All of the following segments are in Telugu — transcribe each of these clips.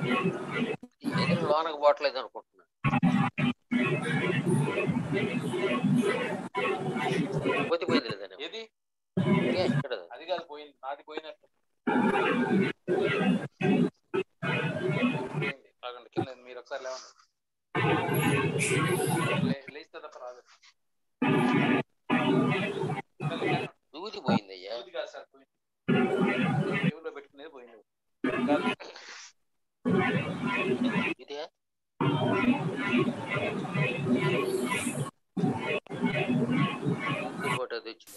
ఏదో లోనకు పోవట్లేదు అనుకుంటున్నా పోతిపోయింది లేదని ఏది ఇదే ఇక్కడ అది కాదు పోయింది నాది పోయినట్టు పోయింది. ఆగండి కింద మీరు ఒకసారి లేవండి లే- లేస్తే తప్ప రాదు దూది పోయిందయ్యా ఇది కాదు సార్ పోయింది జేబులో పెట్టుకునేది పోయింది ఇదే ఫోటో తెచ్చు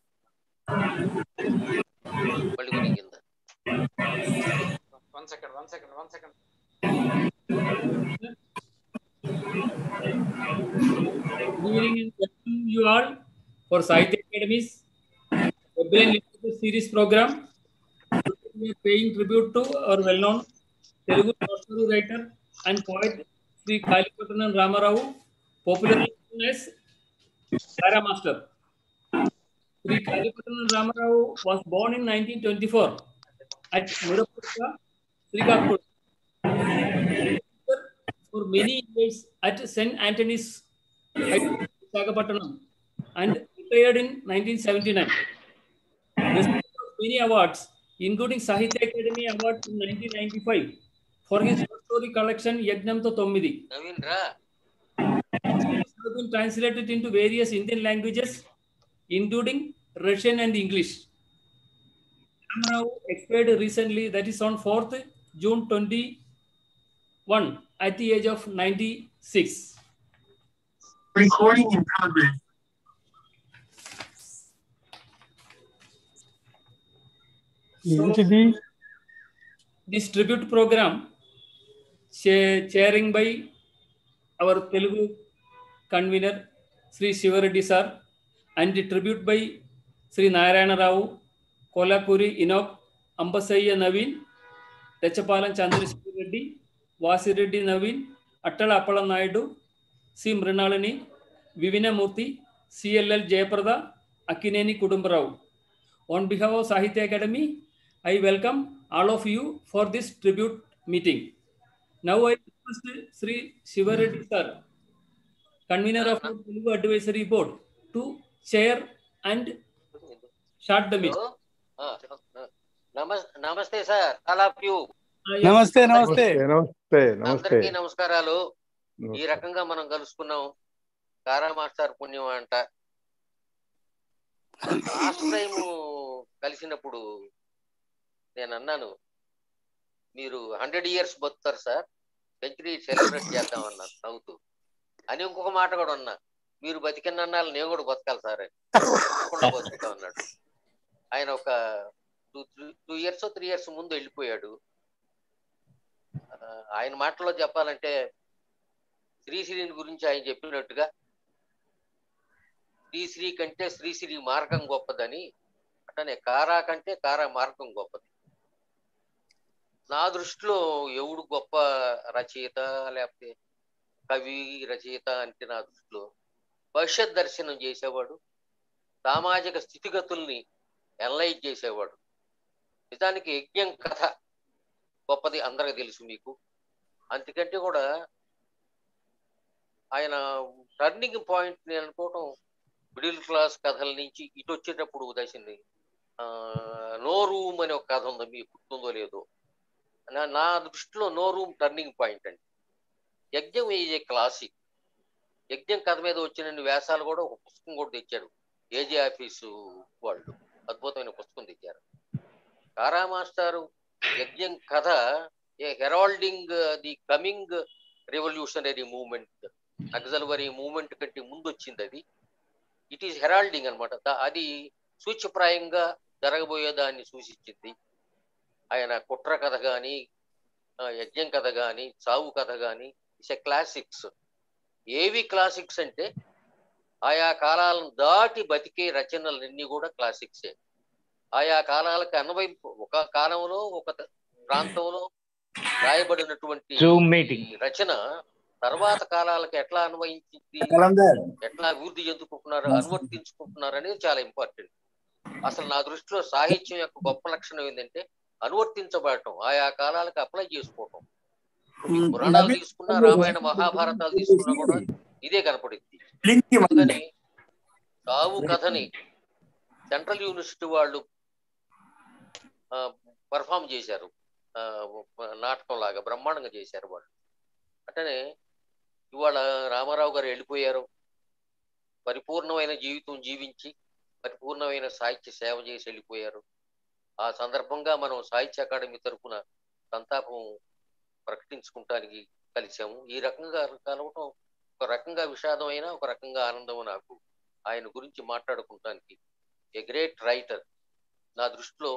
మళ్ళీ కొని కింద one second one second one second Good evening and welcome you all for Sahitya Academy's Webline Literature Series program. Today We are paying tribute to our well-known Telugu story writer and poet Sri Kalipatanan Ramarao, popularly known as Tara Master. Sri Kalipatanan Ramarao was born in 1924 at Muraputta, Srikakulam. For many years at St. Anthony's Visakhapatnam and retired in 1979. Received many awards, including Sahitya Academy Award in 1995 for his short story collection Yagnamto Tommidi. Naveen రా It has been translated into various Indian languages, including Russian and English. Ramarao expired recently, that is on 4th June 21 at the age of 96. Recording in progress. ఏంటిది this tribute program cha- chairing by our Telugu convener Sri Shivareddy sir and the tribute by Sri Narayana Rao, Kolakuri Inok, Ambasaya Naveen, Techapalan Chandrasekhar Reddy, Vasireddy Naveen, Attala Appala Naidu, C. Mrinalani, Vivina Murthy, CLL Jayaprada, Akineni Kudumbarao. On behalf of Sahitya Academy, I welcome all of you for this tribute meeting. Now I request Sri Shivareddy sir, convener of the Telugu Advisory Board, to chair and start the meeting. ఆ, ఆ, నమస్- నమస్తే sir all of you I am- నమస్తే నమస్తే నమస్తే నమస్తే అందరికీ నమస్కారాలు ఈ నమస్తే. రకంగా మనం కలుసుకున్నాం కారా మాస్టర్ పుణ్యం అంట లాస్ట్ టైం కలిసినప్పుడు నేను అన్నాను మీరు హండ్రెడ్ ఇయర్స్ బతుకుతారు సార్ సెంచరీ సెలబ్రేట్ చేద్దాం అన్నారు నవ్వుతూ అని ఇంకొక మాట కూడా అన్నా మీరు బతికినన్నాళ్ళు నేను కూడా బతకాలి సార్ అని తప్పకుండా బతుకుతా అన్నాడు ఆయన ఒక two two years three years ముందు వెళ్ళిపోయాడు ఆ, ఆయన మాటల్లో చెప్పాలంటే శ్రీశ్రీని గురించి ఆయన చెప్పినట్టుగా శ్రీశ్రీ కంటే శ్రీశ్రీ మార్గం గొప్పదని అట్లనే కారా కంటే కారా మార్గం గొప్పది నా దృష్టిలో ఎవడు గొప్ప రచయిత లేకపోతే కవి రచయిత అంటే నా దృష్టిలో భవిష్యత్ దర్శనం చేసేవాడు సామాజిక స్థితిగతుల్ని ఎనలైజ్ చేసేవాడు నిజానికి యజ్ఞం కథ గొప్పది అందరికి తెలుసు మీకు అందుకంటే కూడా ఆయన టర్నింగ్ పాయింట్ నేను అనుకోవటం మిడిల్ క్లాస్ కథల నుంచి ఇటు వచ్చేటప్పుడు దశని నో రూమ్ అనే ఒక కథ ఉంది మీకు గుర్తుందో లేదో నా నా దృష్టిలో నో రూమ్ టర్నింగ్ పాయింట్ అండి యజ్ఞం ఈజ్ ఏ క్లాసిక్ యజ్ఞం కథ మీద వచ్చిన వ్యాసాలు కూడా ఒక పుస్తకం కూడా తెచ్చారు ఏజీ ఆఫీసు వాళ్ళు అద్భుతమైన పుస్తకం తెచ్చారు కారా మాస్టారు యజ్ఞం కథ a heralding the coming revolutionary movement Naxalbari movement కంటే ముందు వచ్చింది అది ఇట్ ఈస్ హెరాల్డింగ్ అనమాట అది సూచ్యప్రాయంగా జరగబోయే దాన్ని సూచించింది ఆయన కుట్ర కథ కానీ యజ్ఞం కథ కానీ చావు కథ కానీ ఇట్స్ ఎ క్లాసిక్స్ ఏవి క్లాసిక్స్ అంటే ఆయా కాలాలను దాటి బతికే రచనలన్నీ కూడా క్లాసిక్సే ఆయా కాలాలకు అన్వయింపు ఒక కాలంలో ఒక త- ప్రాంతంలో రాయబడినటువంటి Zoom meeting. ఈ రచన తర్వాత కాలాలకు ఎట్లా అన్వయించింది ఎట్లా అభివృద్ధి చెందుకుంటున్నారు అనువర్తించుకుంటున్నారు అనేది చాలా ఇంపార్టెంట్ అసలు నా దృష్టిలో సాహిత్యం యొక్క గొప్ప లక్షణం ఏంటంటే అనువర్తించబడటం ఆయా కాలాలకు అప్లై చేసుకోవటం మీకు పురాణాలు తీసుకున్నా రామాయణ మహాభారతాలు తీసుకున్నా కూడా ఇదే కనపడింది అందుకని చావు కథని సెంట్రల్ యూనివర్సిటీ వాళ్ళు పర్ఫామ్ చేశారు ఆ, నాటకం లాగా బ్రహ్మాండంగా చేశారు వాళ్ళు అట్టనే ఇవాళ రామారావు గారు వెళ్ళిపోయారు పరిపూర్ణమైన జీవితం జీవించి పరిపూర్ణమైన సాహిత్య సేవ చేసి వెళ్ళిపోయారు ఆ సందర్భంగా మనం సాహిత్య అకాడమీ తరఫున సంతాపం ప్రకటించుకుంటానికి కలిసాము ఈ రకంగా కలవటం ఒక రకంగా విషాదమైన ఒక రకంగా ఆనందం నాకు ఆయన గురించి మాట్లాడుకుంటానికి ఏ గ్రేట్ రైటర్ నా దృష్టిలో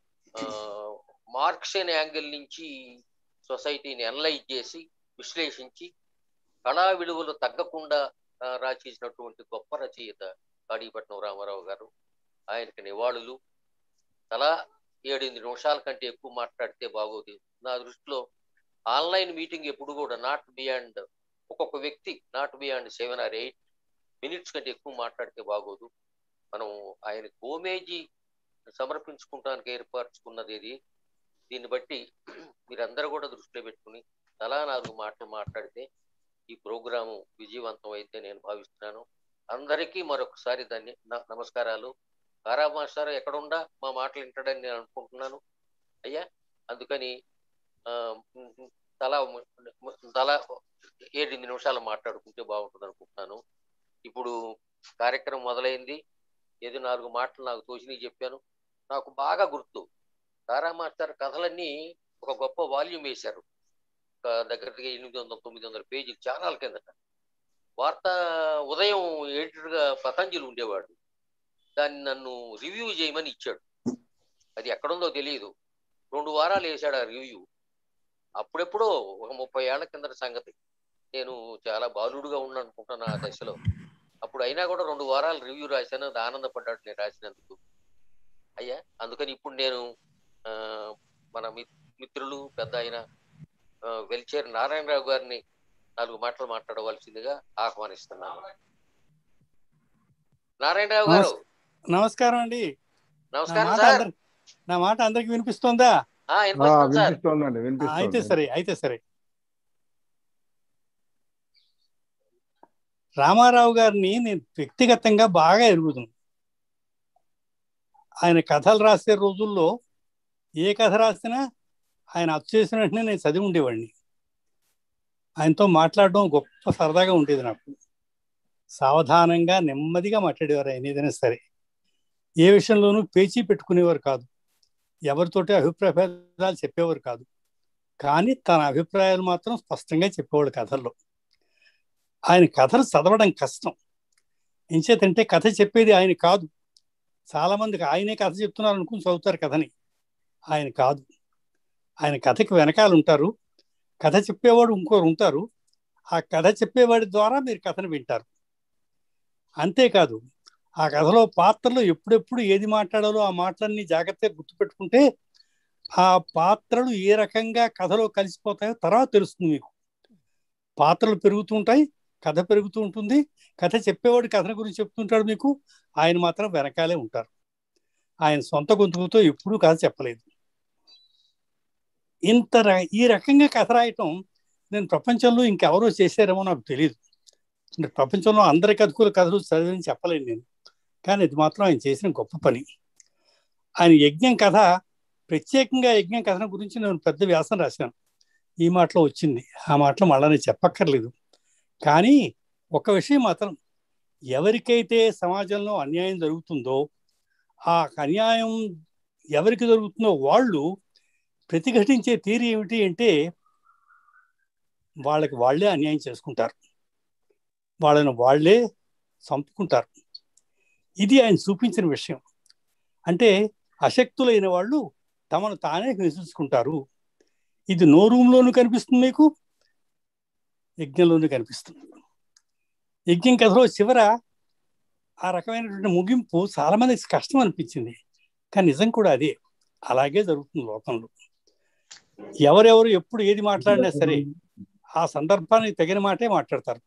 మార్క్సియన్ యాంగిల్ నుంచి సొసైటీని అనలైజ్ చేసి విశ్లేషించి కళా విలువలు తగ్గకుండా ఆ, రాచేసినటువంటి గొప్ప రచయిత కాడీపట్నం రామారావు గారు ఆయనకి నివాళులు తలా ఏడెనిమిది నిమిషాల కంటే ఎక్కువ మాట్లాడితే బాగోదు నా దృష్టిలో ఆన్లైన్ మీటింగ్ ఎప్పుడు కూడా నాట్ బియాండ్ ఒక్కొక్క వ్యక్తి not beyond seven or eight minutes కంటే ఎక్కువ మాట్లాడితే బాగోదు మనం ఆయన గోమేజీ సమర్పించుకుంటానికి ఏర్పరచుకున్నది ఇది దీన్ని బట్టి మీరందరూ కూడా దృష్టిలో పెట్టుకుని తలా నాలుగు మాటలు మాట్లాడితే ఈ ప్రోగ్రాము విజయవంతం అయితే నేను భావిస్తున్నాను అందరికీ మరొకసారి ధన్య న- నమస్కారాలు కారా మాస్టర్ ఎక్కడుండా మా మాటలు వింటాడని నేను అనుకుంటున్నాను అయ్యా అందుకని ఆ, మ్, మ్, తలా మ- మ- తలా ఏడెనిమిది నిమిషాలు మాట్లాడుకుంటే బాగుంటుంది అనుకుంటున్నాను ఇప్పుడు కార్యక్రమం మొదలైంది ఏదో నాలుగు మాటలు నాకు తోచినవి చెప్పాను నాకు బాగా గుర్తు తారా మాస్టర్ కథలన్నీ ఒక గొప్ప వాల్యూమ్ వేశారు ఒక దగ్గరగా ఎనిమిది వందల తొమ్మిది వందల పేజీలు ఛానల్ కిందట వార్త ఉదయం ఎడిటర్గా పతంజలి ఉండేవాడు దాన్ని నన్ను రివ్యూ చేయమని ఇచ్చాడు అది ఎక్కడుందో తెలియదు రెండు వారాలు వేశాడు ఆ రివ్యూ అప్పుడెప్పుడో ఒక ముప్పై ఏళ్ల కిందట సంగతి నేను చాలా బాలుడుగా ఉన్నానుకుంటున్నా ఆ దశలో అప్పుడు అయినా కూడా రెండు వారాలు రివ్యూ రాశాను అది ఆనందపడ్డాడు నేను రాసినందుకు అయ్యా అందుకని ఇప్పుడు నేను ఆ, మన మి- మిత్రులు పెద్ద ఆయన ఆ, వెల్చేరి నారాయణరావు గారిని నాలుగు మాటలు మాట్లాడవలసిందిగా ఆహ్వానిస్తున్నాను నారాయణరావు గారు నమస్కారం అండి నా నమస్కారం మాట సార్ అందరి- నా మాట అందరికి వినిపిస్తోందా ఆ, ఆ, వినిపిస్తుంది సార్ వినిపిస్తోందండి ఆ, అయితే వినిపిస్తోంది సరే అయితే సరే రామారావు గారిని నేను వ్యక్తిగతంగా బాగా ఎరుగుతున్నాను ఆయన కథలు రాసే రోజుల్లో ఏ కథ రాసినా ఆయన అచ్చు చేసిన వెంటనే నేను చదివి ఉండేవాడిని ఆయనతో మాట్లాడడం గొప్ప సరదాగా ఉండేది నాకు సావధానంగా నెమ్మదిగా మాట్లాడేవారు ఆయన ఏదైనా సరే ఏ విషయంలోనూ పేచీ పెట్టుకునేవారు కాదు ఎవరితోటి అభిప్రాయ భేదాలు చెప్పేవారు కాదు కానీ తన అభిప్రాయాలు మాత్రం స్పష్టంగా చెప్పేవాడు కథల్లో ఆయన కథలు చదవడం కష్టం ఎంచేతంటే కథ చెప్పేది ఆయన కాదు చాలా మందికి ఆయనే కథ చెప్తున్నారు అనుకుని చదువుతారు కథని ఆయన కాదు ఆయన కథకి వెనకాల ఉంటారు కథ చెప్పేవాడు ఇంకోరు ఉంటారు ఆ కథ చెప్పేవాడి ద్వారా మీరు కథను వింటారు అంతేకాదు ఆ కథలో పాత్రలు ఎప్పుడెప్పుడు ఏది మాట్లాడాలో ఆ మాటలన్నీ జాగ్రత్తగా గుర్తుపెట్టుకుంటే ఆ పాత్రలు ఏ రకంగా కథలో కలిసిపోతాయో తర్వాత తెలుస్తుంది మీకు పాత్రలు పెరుగుతుంటాయి కథ పెరుగుతూ ఉంటుంది కథ చెప్పేవాడు కథల గురించి చెప్తుంటాడు మీకు ఆయన మాత్రం వెనకాలే ఉంటారు ఆయన సొంత గొంతుకుతో ఎప్పుడూ కథ చెప్పలేదు ఇంత ర- ఈ రకంగా కథ రాయటం నేను ప్రపంచంలో ఇంకెవరో చేశారేమో నాకు తెలియదు అంటే ప్రపంచంలో అందరి కథకుల కథలు చదివని చెప్పలేను నేను కానీ ఇది మాత్రం ఆయన చేసిన గొప్ప పని ఆయన యజ్ఞం కథ ప్రత్యేకంగా యజ్ఞం కథన గురించి నేను పెద్ద వ్యాసం రాశాను ఈ మాటలో వచ్చింది ఆ మాటలో మళ్ళా నేను చెప్పక్కర్లేదు కానీ ఒక విషయం మాత్రం ఎవరికైతే సమాజంలో అన్యాయం జరుగుతుందో ఆ అన్యాయం ఎవరికి జరుగుతుందో వాళ్ళు ప్రతిఘటించే తీరు ఏమిటి అంటే వాళ్ళకి వాళ్ళే అన్యాయం చేసుకుంటారు వాళ్ళని వాళ్ళే చంపుకుంటారు ఇది ఆయన చూపించిన విషయం అంటే అశక్తులైన వాళ్ళు తమను తానే హింసించుకుంటారు ఇది నో రూమ్లోనూ కనిపిస్తుంది మీకు యజ్ఞంలోనూ కనిపిస్తుంది యజ్ఞం కథలో చివర ఆ రకమైనటువంటి ముగింపు చాలా మందికి కష్టం అనిపించింది కానీ నిజం కూడా అదే అలాగే జరుగుతుంది లోకంలో ఎవరెవరు ఎప్పుడు ఏది మాట్లాడినా సరే ఆ సందర్భానికి తగిన మాటే మాట్లాడతారు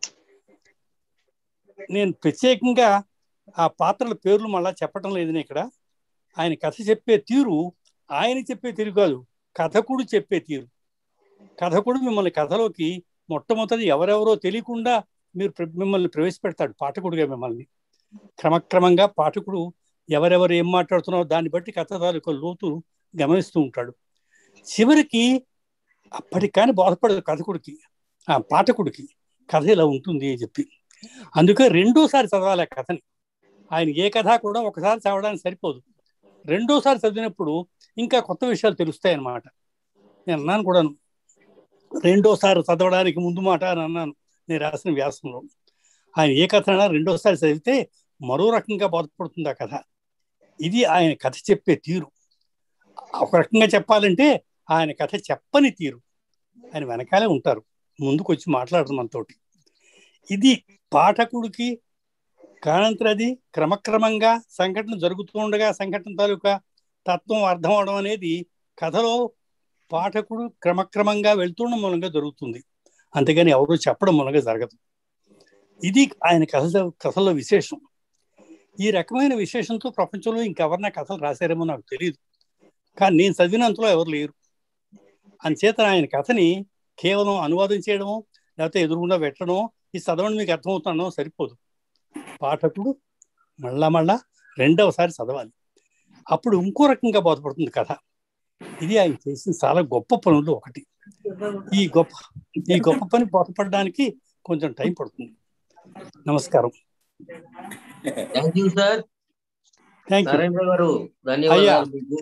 నేను ప్రత్యేకంగా ఆ పాత్రల పేర్లు మళ్ళా చెప్పటం లేదు నేను ఇక్కడ ఆయన కథ చెప్పే తీరు ఆయన చెప్పే తీరు కాదు కథకుడు చెప్పే తీరు కథకుడు మిమ్మల్ని కథలోకి మొట్టమొదటి ఎవరెవరో తెలియకుండా మీరు ప్ర- మిమ్మల్ని ప్రవేశపెడతాడు పాఠకుడిగా మిమ్మల్ని క్రమక్రమంగా పాఠకుడు ఎవరెవరు ఏం మాట్లాడుతున్నారో దాన్ని బట్టి కథ తాలూకు లోతు గమనిస్తూ ఉంటాడు చివరికి అప్పటికి కానీ బాధపడదు కథకుడికి ఆ పాఠకుడికి కథ ఇలా ఉంటుంది అని చెప్పి అందుకే రెండోసారి చదవాలి ఆ కథని ఆయన ఏ కథ కూడా ఒకసారి చదవడానికి సరిపోదు రెండోసారి చదివినప్పుడు ఇంకా కొత్త విషయాలు తెలుస్తాయి అన్నమాట నేను అన్నాను కూడాను రెండోసారి చదవడానికి ముందు మాట అని అన్నాను నేను రాసిన వ్యాసంలో ఆయన ఏ కథ అయినా రెండోసారి చదివితే మరో రకంగా బాధపడుతుంది ఆ కథ ఇది ఆయన కథ చెప్పే తీరు ఒక రకంగా చెప్పాలంటే ఆయన కథ చెప్పని తీరు ఆయన వెనకాలే ఉంటారు ముందుకు వచ్చి మాట్లాడరు మనతోటి ఇది పాఠకుడికి కానంతరది క్రమక్రమంగా సంఘటన జరుగుతూ ఉండగా సంఘటన తాలూకా తత్వం అర్థం అవడం అనేది కథలో పాఠకుడు క్రమక్రమంగా వెళ్తుండడం మూలంగా జరుగుతుంది అంతేగాని ఎవరు చెప్పడం మూలంగా జరగదు ఇది ఆయన కథ కథలో విశేషం ఈ రకమైన విశేషంతో ప్రపంచంలో ఇంకెవరన్నా కథలు రాశారేమో నాకు తెలియదు కానీ నేను చదివినంతలో ఎవరు లేరు అంచేత ఆయన కథని కేవలం అనువాదం చేయడమో లేకపోతే ఎదురుగుండా పెట్టడం ఈ చదవడం మీకు అర్థమవుతుండడం సరిపోదు పాఠకుడు మళ్ళా మళ్ళా రెండవసారి చదవాలి అప్పుడు ఇంకో రకంగా బోధపడుతుంది కథ ఇది ఆయన చేసిన చాలా గొప్ప పనులు ఒకటి ఈ గొప్ప ఈ గొప్ప పని బోధపడడానికి కొంచెం టైం పడుతుంది నమస్కారం thank you sir thank you Narayana గారు ధన్యవాదాలు మీకు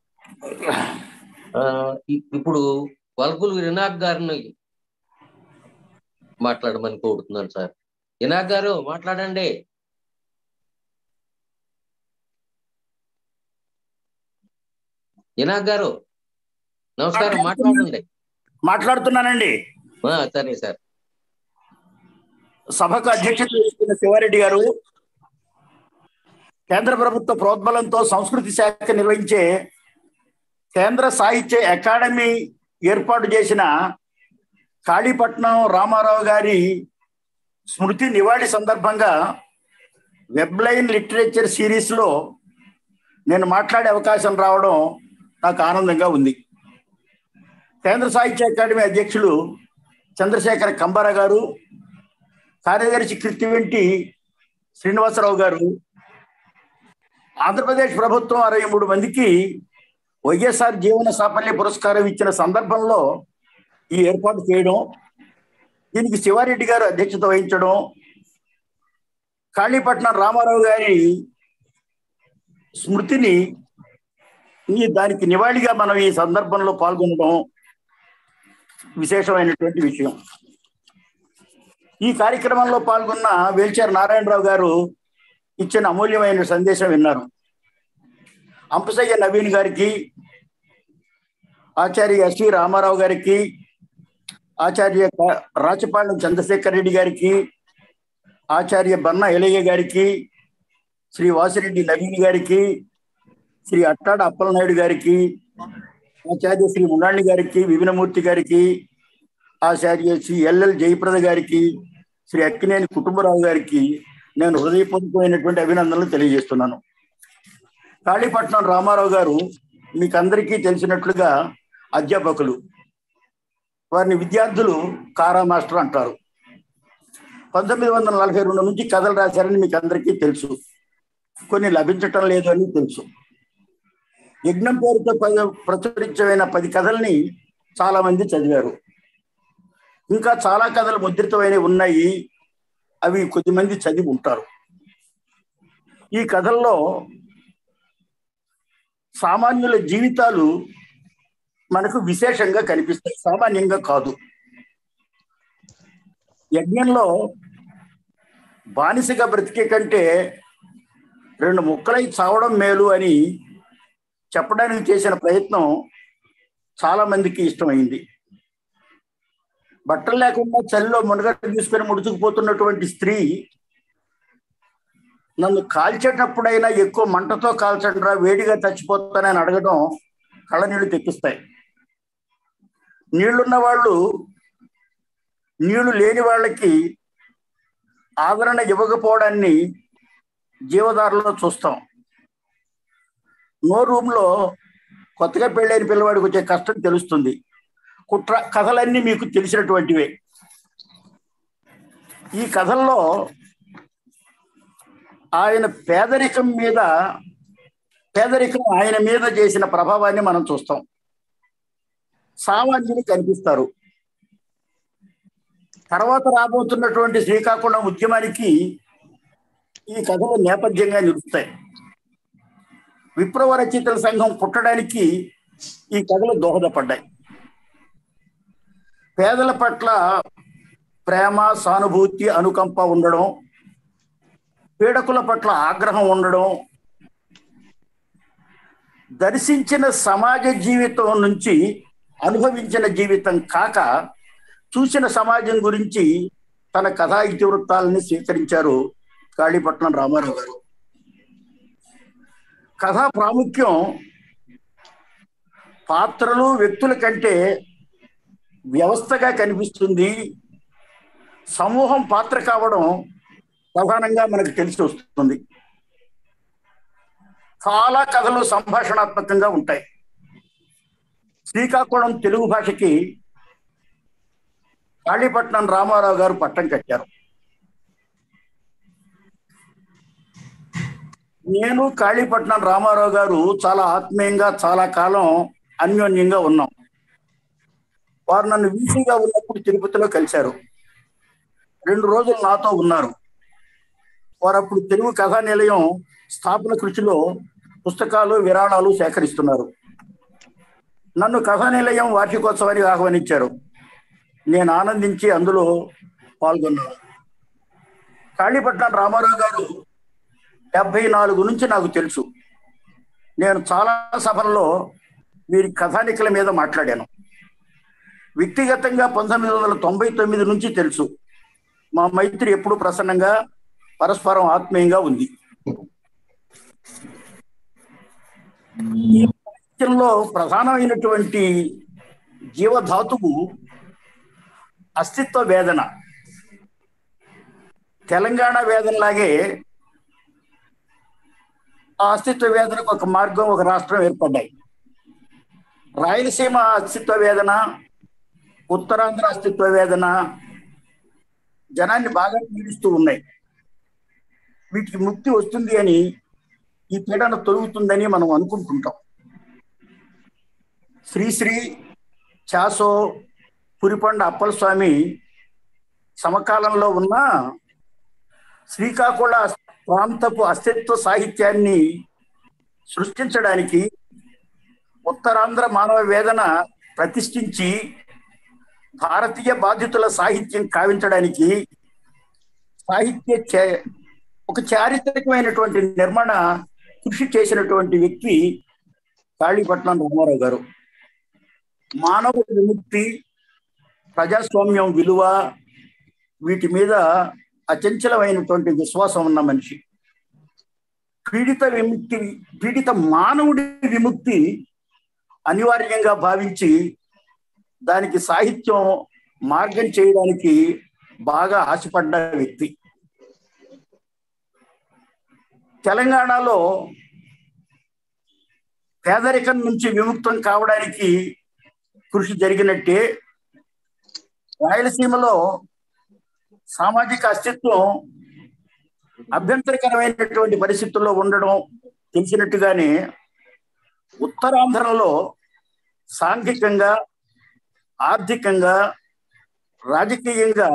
ఆ, ఇ- ఇప్పుడు వల్గులు వినాయక్ గారిని మాట్లాడమని కోరుతున్నాను సార్ వినాయక్ గారు మాట్లాడండి వినాయక్ గారు నమస్కారం మాట్లాడండి మాట్లాడుతున్నానండి ఆ, సరే సార్ సభకు అధ్యక్షత వహిస్తున్న శివారెడ్డి గారు కేంద్ర ప్రభుత్వ ప్రోద్బలంతో సంస్కృతి శాఖ నిర్వహించే కేంద్ర సాహిత్య అకాడమీ ఏర్పాటు చేసిన కాళీపట్నం రామారావు గారి స్మృతి నివాళి సందర్భంగా వెబ్లైన్ లిటరేచర్ సిరీస్లో నేను మాట్లాడే అవకాశం రావడం నాకు ఆనందంగా ఉంది కేంద్ర సాహిత్య అకాడమీ అధ్యక్షులు చంద్రశేఖర కంబార గారు కార్యదర్శి కృత్తివెంటి శ్రీనివాసరావు గారు ఆంధ్రప్రదేశ్ ప్రభుత్వం అరవై మూడు మందికి వైఎస్ఆర్ జీవన సాఫల్య పురస్కారం ఇచ్చిన సందర్భంలో ఈ ఏర్పాటు చేయడం దీనికి శివారెడ్డి గారు అధ్యక్షత వహించడం కాళీపట్నం రామారావు గారి స్మృతిని ఈ దానికి నివాళిగా మనం ఈ సందర్భంలో పాల్గొనడం విశేషమైనటువంటి విషయం ఈ కార్యక్రమంలో పాల్గొన్న వేల్చారు నారాయణరావు గారు ఇచ్చిన అమూల్యమైన సందేశం విన్నారు అంపసయ్య నవీన్ గారికి ఆచార్య ఎస్వి రామారావు గారికి ఆచార్య క- రాచపాళెం చంద్రశేఖర్ రెడ్డి గారికి ఆచార్య బన్న ఎలయ్య గారికి శ్రీ వాసిరెడ్డి నవీన్ గారికి శ్రీ అట్టాడ అప్పలనాయుడు గారికి ఆచార్య శ్రీ మునాళ్ళి గారికి విపినమూర్తి గారికి ఆచార్య శ్రీ ఎల్ఎల్ జయప్రద గారికి శ్రీ అక్కినేని కుటుంబరావు గారికి నేను హృదయపూర్వకమైనటువంటి అభినందనలు తెలియజేస్తున్నాను కాళీపట్నం రామారావు గారు మీకు అందరికీ తెలిసినట్లుగా అధ్యాపకులు వారిని విద్యార్థులు కారా మాస్టర్ అంటారు పంతొమ్మిది వందల నలభై రెండు నుంచి కథలు రాశారని మీకు అందరికీ తెలుసు కొన్ని లభించటం లేదు అని తెలుసు యజ్ఞం పేరుతో ప- ప్రచురించమైన పది కథల్ని చాలా మంది చదివారు ఇంకా చాలా కథలు ముద్రితమైనవి ఉన్నాయి అవి కొద్దిమంది చదివి ఉంటారు ఈ కథల్లో సామాన్యుల జీవితాలు మనకు విశేషంగా కనిపిస్తాయి సామాన్యంగా కాదు యజ్ఞంలో బానిసగా బ్రతికే కంటే రెండు ముక్కలై చావడం మేలు అని చెప్పడానికి చేసిన ప్రయత్నం చాలా మందికి ఇష్టమైంది బట్టలు లేకుండా చలిలో మునగట్టు తీసుకొని ముడుచుకుపోతున్నటువంటి స్త్రీ నన్ను కాల్చేటప్పుడైనా ఎక్కువ మంటతో కాల్చండిరా వేడిగా చచ్చిపోతానని అడగడం కళ్ళ నీళ్లు తెప్పిస్తాయి నీళ్లున్న వాళ్ళు నీళ్లు లేని వాళ్ళకి ఆదరణ ఇవ్వకపోవడాన్ని జీవదారులో చూస్తాం నో రూమ్ లో కొత్తగా పెళ్ళైన పిల్లవాడికి వచ్చే కష్టం తెలుస్తుంది కుట్ర కథలన్నీ మీకు తెలిసినటువంటివే ఈ కథల్లో ఆయన పేదరికం మీద పేదరికం ఆయన మీద చేసిన ప్రభావాన్ని మనం చూస్తాం సామాన్యులు కనిపిస్తారు తర్వాత రాబోతున్నటువంటి శ్రీకాకుళం ఉద్యమానికి ఈ కథలు నేపథ్యంగా నిలుస్తాయి విప్లవ రచయితల సంఘం పుట్టడానికి ఈ కథలు దోహదపడ్డాయి పేదల పట్ల ప్రేమ సానుభూతి అనుకంప ఉండడం పీడకుల పట్ల ఆగ్రహం ఉండడం దర్శించిన సమాజ జీవితం నుంచి అనుభవించిన జీవితం కాక చూసిన సమాజం గురించి తన కథా ఇతివృత్తాలని స్వీకరించారు కాళీపట్నం రామారావు గారు కథా ప్రాముఖ్యం పాత్రలు వ్యక్తుల కంటే వ్యవస్థగా కనిపిస్తుంది సమూహం పాత్ర కావడం ప్రధానంగా మనకు తెలిసి వస్తుంది చాలా కథలు సంభాషణాత్మకంగా ఉంటాయి శ్రీకాకుళం తెలుగు భాషకి కాళీపట్నం రామారావు గారు పట్టం కట్టారు నేను కాళీపట్నం రామారావు గారు చాలా ఆత్మీయంగా చాలా కాలం అన్యోన్యంగా ఉన్నాం వారు నన్ను వీసీగా ఉన్నప్పుడు తిరుపతిలో కలిశారు రెండు రోజులు నాతో ఉన్నారు వారు అప్పుడు తెలుగు కథా నిలయం స్థాపన కృషిలో పుస్తకాలు విరాళాలు సేకరిస్తున్నారు నన్ను కథా నిలయం వార్షికోత్సవానికి ఆహ్వానించారు నేను ఆనందించి అందులో పాల్గొన్నాను కాళీపట్నం రామారావు గారు డెబ్బై నాలుగు నుంచి నాకు తెలుసు నేను చాలా సభల్లో వీరి కథానికల మీద మాట్లాడాను వ్యక్తిగతంగా పంతొమ్మిది వందల తొంభై తొమ్మిది నుంచి తెలుసు మా మైత్రి ఎప్పుడు ప్రసన్నంగా పరస్పరం ఆత్మీయంగా ఉంది ఈ సాహిత్యంలో ప్రధానమైనటువంటి జీవధాతువు అస్తిత్వ వేదన తెలంగాణ వేదనలాగే ఆ అస్తిత్వ వేదనకు ఒక మార్గం ఒక రాష్ట్రం ఏర్పడ్డాయి రాయలసీమ అస్తిత్వ వేదన ఉత్తరాంధ్ర అస్తిత్వ వేదన జనాన్ని బాగా పీడిస్తూ ఉన్నాయి వీటికి ముక్తి వస్తుంది అని ఈ పీడన తొలుగుతుందని మనం అనుకుంటుంటాం శ్రీశ్రీ చాసో పురిపండ అప్పల స్వామి సమకాలంలో ఉన్న శ్రీకాకుళ ప్రాంతపు అస్తిత్వ సాహిత్యాన్ని సృష్టించడానికి ఉత్తరాంధ్ర మానవ వేదన ప్రతిష్ఠించి భారతీయ బాధితుల సాహిత్యం కావించడానికి సాహిత్య చే- ఒక చారిత్రకమైనటువంటి నిర్మాణ కృషి చేసినటువంటి వ్యక్తి కాళీపట్నం రామారావు గారు మానవ విముక్తి ప్రజాస్వామ్యం విలువ వీటి మీద అచంచలమైనటువంటి విశ్వాసం ఉన్న మనిషి పీడిత విముక్తి పీడిత మానవుడి విముక్తి అనివార్యంగా భావించి దానికి సాహిత్యం మార్గం చేయడానికి బాగా ఆశపడ్డ వ్యక్తి తెలంగాణలో పేదరికం నుంచి విముక్తం కావడానికి కృషి జరిగినట్టే రాయలసీమలో సామాజిక అస్తిత్వం అభ్యంతరకరమైనటువంటి పరిస్థితుల్లో ఉండడం తెలిసినట్టుగానే ఉత్తరాంధ్రలో సాంఘికంగా ఆర్థికంగా రాజకీయంగా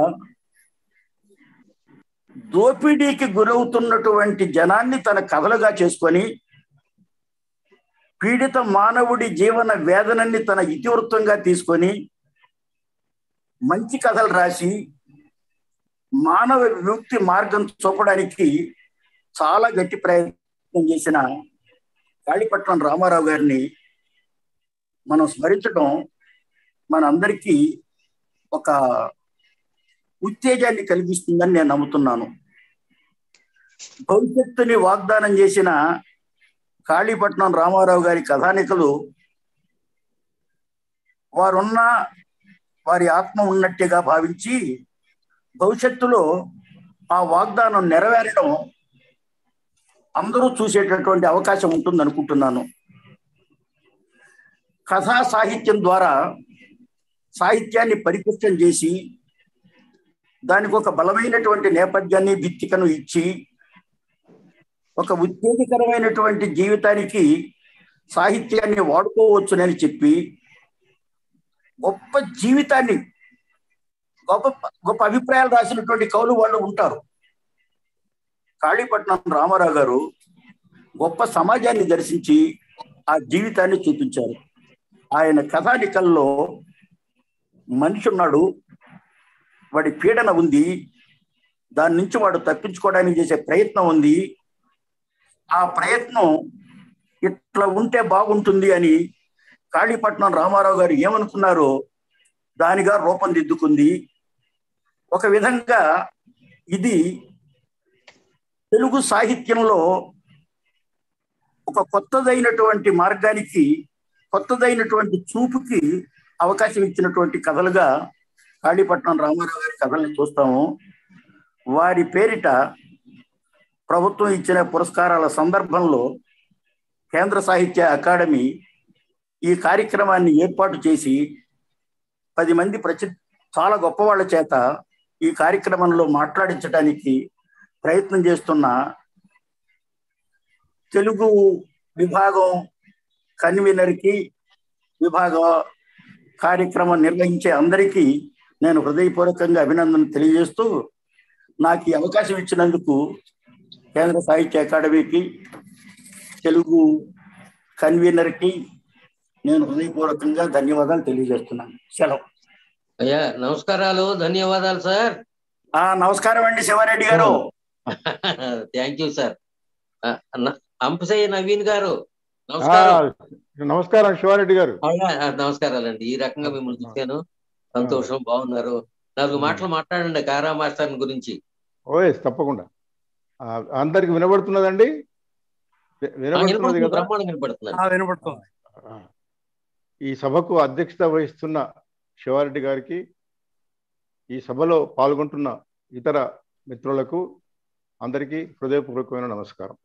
దోపిడీకి గురవుతున్నటువంటి జనాన్ని తన కథలుగా చేసుకొని పీడిత మానవుడి జీవన వేదనని తన ఇతివృత్తంగా తీసుకొని మంచి కథలు రాసి మానవ విముక్తి మార్గం చూపడానికి చాలా గట్టి ప్రయత్నం చేసిన కాళీపట్నం రామారావు గారిని మనం స్మరించడం మనందరికీ ఒక ఉత్తేజాన్ని కలిగిస్తుందని నేను నమ్ముతున్నాను భవిష్యత్తుని వాగ్దానం చేసిన కాళీపట్నం రామారావు గారి కథానికలు వారున్న వారి ఆత్మ ఉన్నట్టుగా భావించి భవిష్యత్తులో ఆ వాగ్దానం నెరవేరడం అందరూ చూసేటటువంటి అవకాశం ఉంటుంది అనుకుంటున్నాను కథా సాహిత్యం ద్వారా సాహిత్యాన్ని పరిపుష్టం చేసి దానికి ఒక బలమైనటువంటి నేపథ్యాన్ని భిత్తికను ఇచ్చి ఒక ఉత్తేజకరమైనటువంటి జీవితానికి సాహిత్యాన్ని వాడుకోవచ్చునని చెప్పి గొప్ప జీవితాన్ని గొప్ప గొప్ప అభిప్రాయాలు రాసినటువంటి కవులు వాళ్ళు ఉంటారు కాళీపట్నం రామారావు గారు గొప్ప సమాజాన్ని దర్శించి ఆ జీవితాన్ని చూపించారు ఆయన కథానికల్లో మనిషి ఉన్నాడు వాడి పీడన ఉంది దాని నుంచి వాడు తప్పించుకోవడానికి చేసే ప్రయత్నం ఉంది ఆ ప్రయత్నం ఇట్లా ఉంటే బాగుంటుంది అని కాళీపట్నం రామారావు గారు ఏమనుకున్నారో దానిగా రూపొందిద్దుకుంది ఒక విధంగా ఇది తెలుగు సాహిత్యంలో ఒక కొత్తదైనటువంటి మార్గానికి కొత్తదైనటువంటి చూపుకి అవకాశం ఇచ్చినటువంటి కథలుగా కాళీపట్నం రామారావు గారి కథల్ని చూస్తాము వారి పేరిట ప్రభుత్వం ఇచ్చిన పురస్కారాల సందర్భంలో కేంద్ర సాహిత్య అకాడమీ ఈ కార్యక్రమాన్ని ఏర్పాటు చేసి పది మంది ప్రచి చాలా గొప్ప వాళ్ళ చేత ఈ కార్యక్రమంలో మాట్లాడించడానికి ప్రయత్నం చేస్తున్న తెలుగు విభాగం కన్వీనర్కి విభాగ కార్యక్రమం నిర్వహించే అందరికీ నేను హృదయపూర్వకంగా అభినందన తెలియజేస్తూ నాకు ఈ అవకాశం ఇచ్చినందుకు కేంద్ర సాహిత్య అకాడమీకి తెలుగు కన్వీనర్కి నేను హృదయపూర్వకంగా ధన్యవాదాలు తెలియజేస్తున్నాను సెలవు అయ్యా నమస్కారాలు ధన్యవాదాలు సార్ ఆ నమస్కారం అండి శివారెడ్డి గారు thank you sir Ampasayya Naveen గారు నమస్కారం ఆ, నమస్కారం శివారెడ్డి గారు అయ్యా, ఆ, నమస్కారాలండి ఈ రకంగా మిమ్మల్ని చూశాను సంతోషం బాగున్నారు నాలుగు మాటలు మాట్లాడండి కారా మాస్టర్ గురించి ఓఎస్ తప్పకుండా ఆ, అందరికి వినబడుతున్నదండి వి- ఆ, వినబడుతున్నది వినపడుతుంది, కదా బ్రహ్మాండంగా వినపడుతున్నారు ఆ, వినపడుతుంది ఆ. ఈ సభకు అధ్యక్షత వహిస్తున్న శివారెడ్డి గారికి ఈ సభలో పాల్గొంటున్న ఇతర మిత్రులకు అందరికీ హృదయపూర్వకమైన నమస్కారం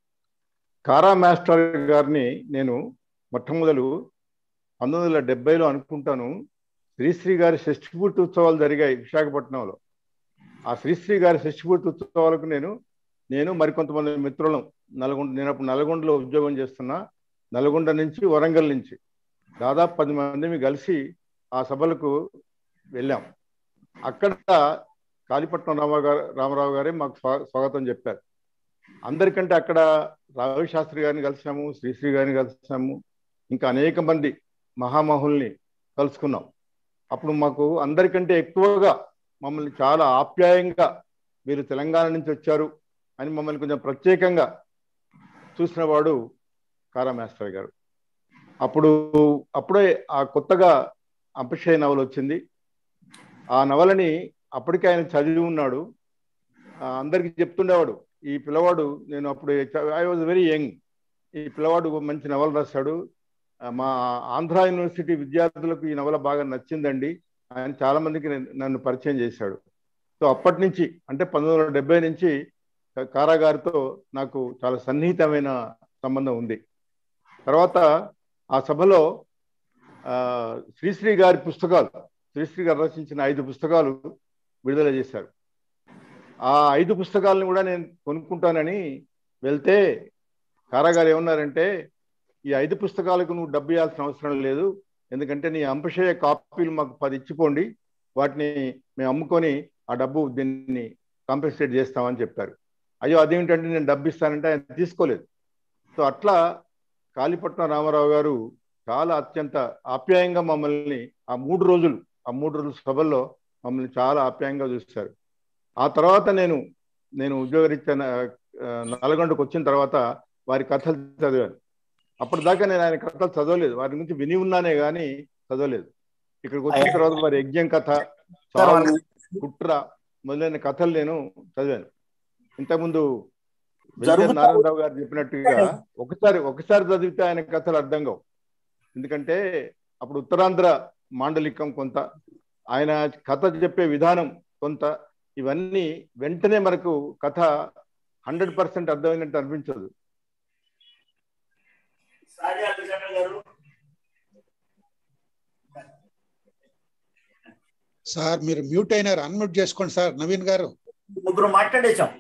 కారా మాస్టర్ గారిని నేను మొట్టమొదలు పంతొమ్మిది వందల డెబ్బైలో అనుకుంటాను శ్రీశ్రీ గారి షష్ఠిపూర్తి ఉత్సవాలు జరిగాయి విశాఖపట్నంలో ఆ శ్రీశ్రీ గారి షష్ఠిపూర్తి ఉత్సవాలకు నేను నేను మరికొంతమంది మిత్రులం నల్గొండ నేను అప్పుడు నల్గొండలో ఉద్యోగం చేస్తున్నా నల్గొండ నుంచి వరంగల్ నుంచి దాదాపు పది మంది కలిసి ఆ సభలకు వెళ్ళాం అక్కడ కాళీపట్నం రామారావు గారు రామారావు గారే మాకు స్వా- స్వాగతం చెప్పారు అందరికంటే అక్కడ రావి శాస్త్రి గారిని కలిసాము శ్రీశ్రీ గారిని కలిసాము ఇంకా అనేక మంది మహామహుల్ని కలుసుకున్నాం అప్పుడు మాకు అందరికంటే ఎక్కువగా మమ్మల్ని చాలా ఆప్యాయంగా మీరు తెలంగాణ నుంచి వచ్చారు అని మమ్మల్ని కొంచెం ప్రత్యేకంగా చూసిన వాడు కారా మాస్టర్ గారు అప్పుడు అప్పుడే ఆ కొత్తగా అంపశయ నవల వచ్చింది ఆ నవలని అప్పటికే ఆయన చదివి ఉన్నాడు ఆ, అందరికీ చెప్తుండేవాడు ఈ పిల్లవాడు నేను అప్పుడు ఐ వాజ్ వెరీ యంగ్ ఈ పిల్లవాడు ఒక మంచి నవల రాశాడు ఆ, మా ఆంధ్ర యూనివర్సిటీ విద్యార్థులకు ఈ నవల బాగా నచ్చిందండి ఆయన చాలా మందికి నన్ను- నన్ను పరిచయం చేశాడు సో అప్పటి నుంచి అంటే పంతొమ్మిది వందల డెబ్బై నుంచి కారా గారితో నాకు చాలా సన్నిహితమైన సంబంధం ఉంది తర్వాత ఆ సభలో ఆ, శ్రీశ్రీ గారి పుస్తకాలు శ్రీశ్రీ గారు రచించిన ఐదు పుస్తకాలు విడుదల చేశారు ఆ ఐదు పుస్తకాలను కూడా నేను కొనుక్కుంటానని వెళ్తే కారాగారు ఏమన్నారంటే ఈ ఐదు పుస్తకాలకు నువ్వు డబ్బు ఇవ్వాల్సిన అవసరం లేదు ఎందుకంటే నీ అంపశయ కాపీలు మాకు పది ఇచ్చిపోండి వాటిని మేము అమ్ముకొని ఆ డబ్బు దీన్ని కాంపెన్సేట్ చేస్తామని చెప్పారు అయ్యో అదేమిటంటే నేను డబ్బు ఇస్తానంటే ఆయన తీసుకోలేదు సో అట్లా కాళీపట్నం రామారావు గారు చాలా అత్యంత ఆప్యాయంగా మమ్మల్ని ఆ మూడు రోజులు ఆ మూడు రోజుల సభల్లో మమ్మల్ని చాలా ఆప్యాయంగా చూశారు ఆ తర్వాత నేను నేను ఉద్యోగరీత్యా నా- ఆ, నల్గొండకు వచ్చిన తర్వాత వారి కథలు చదివాను అప్పటిదాకా నేను ఆయన కథలు చదవలేదు వారి గురించి విని ఉన్నానే కానీ చదవలేదు ఇక్కడికి వచ్చిన తర్వాత వారి యజ్ఞం కథ చావు, కుట్ర మొదలైన కథలు నేను చదివాను ఇంతకుముందు వెంకయ్య జరుగుతా- నారాయణరావు గారు చెప్పినట్టుగా ఒకసారి ఒకసారి చదివితే ఆయన కథలు అర్థం కావు ఎందుకంటే అప్పుడు ఉత్తరాంధ్ర మాండలికం కొంత ఆయన కథ చెప్పే విధానం కొంత ఇవన్నీ వెంటనే మనకు కథ హండ్రెడ్ పర్సెంట్ అర్థమైనట్టు అనిపించదు సార్ మీరు మ్యూట్ అయినారు అన్మ్యూట్ చేసుకోండి సార్ నవీన్ గారు ముగ్గురు మాట్లాడేశాం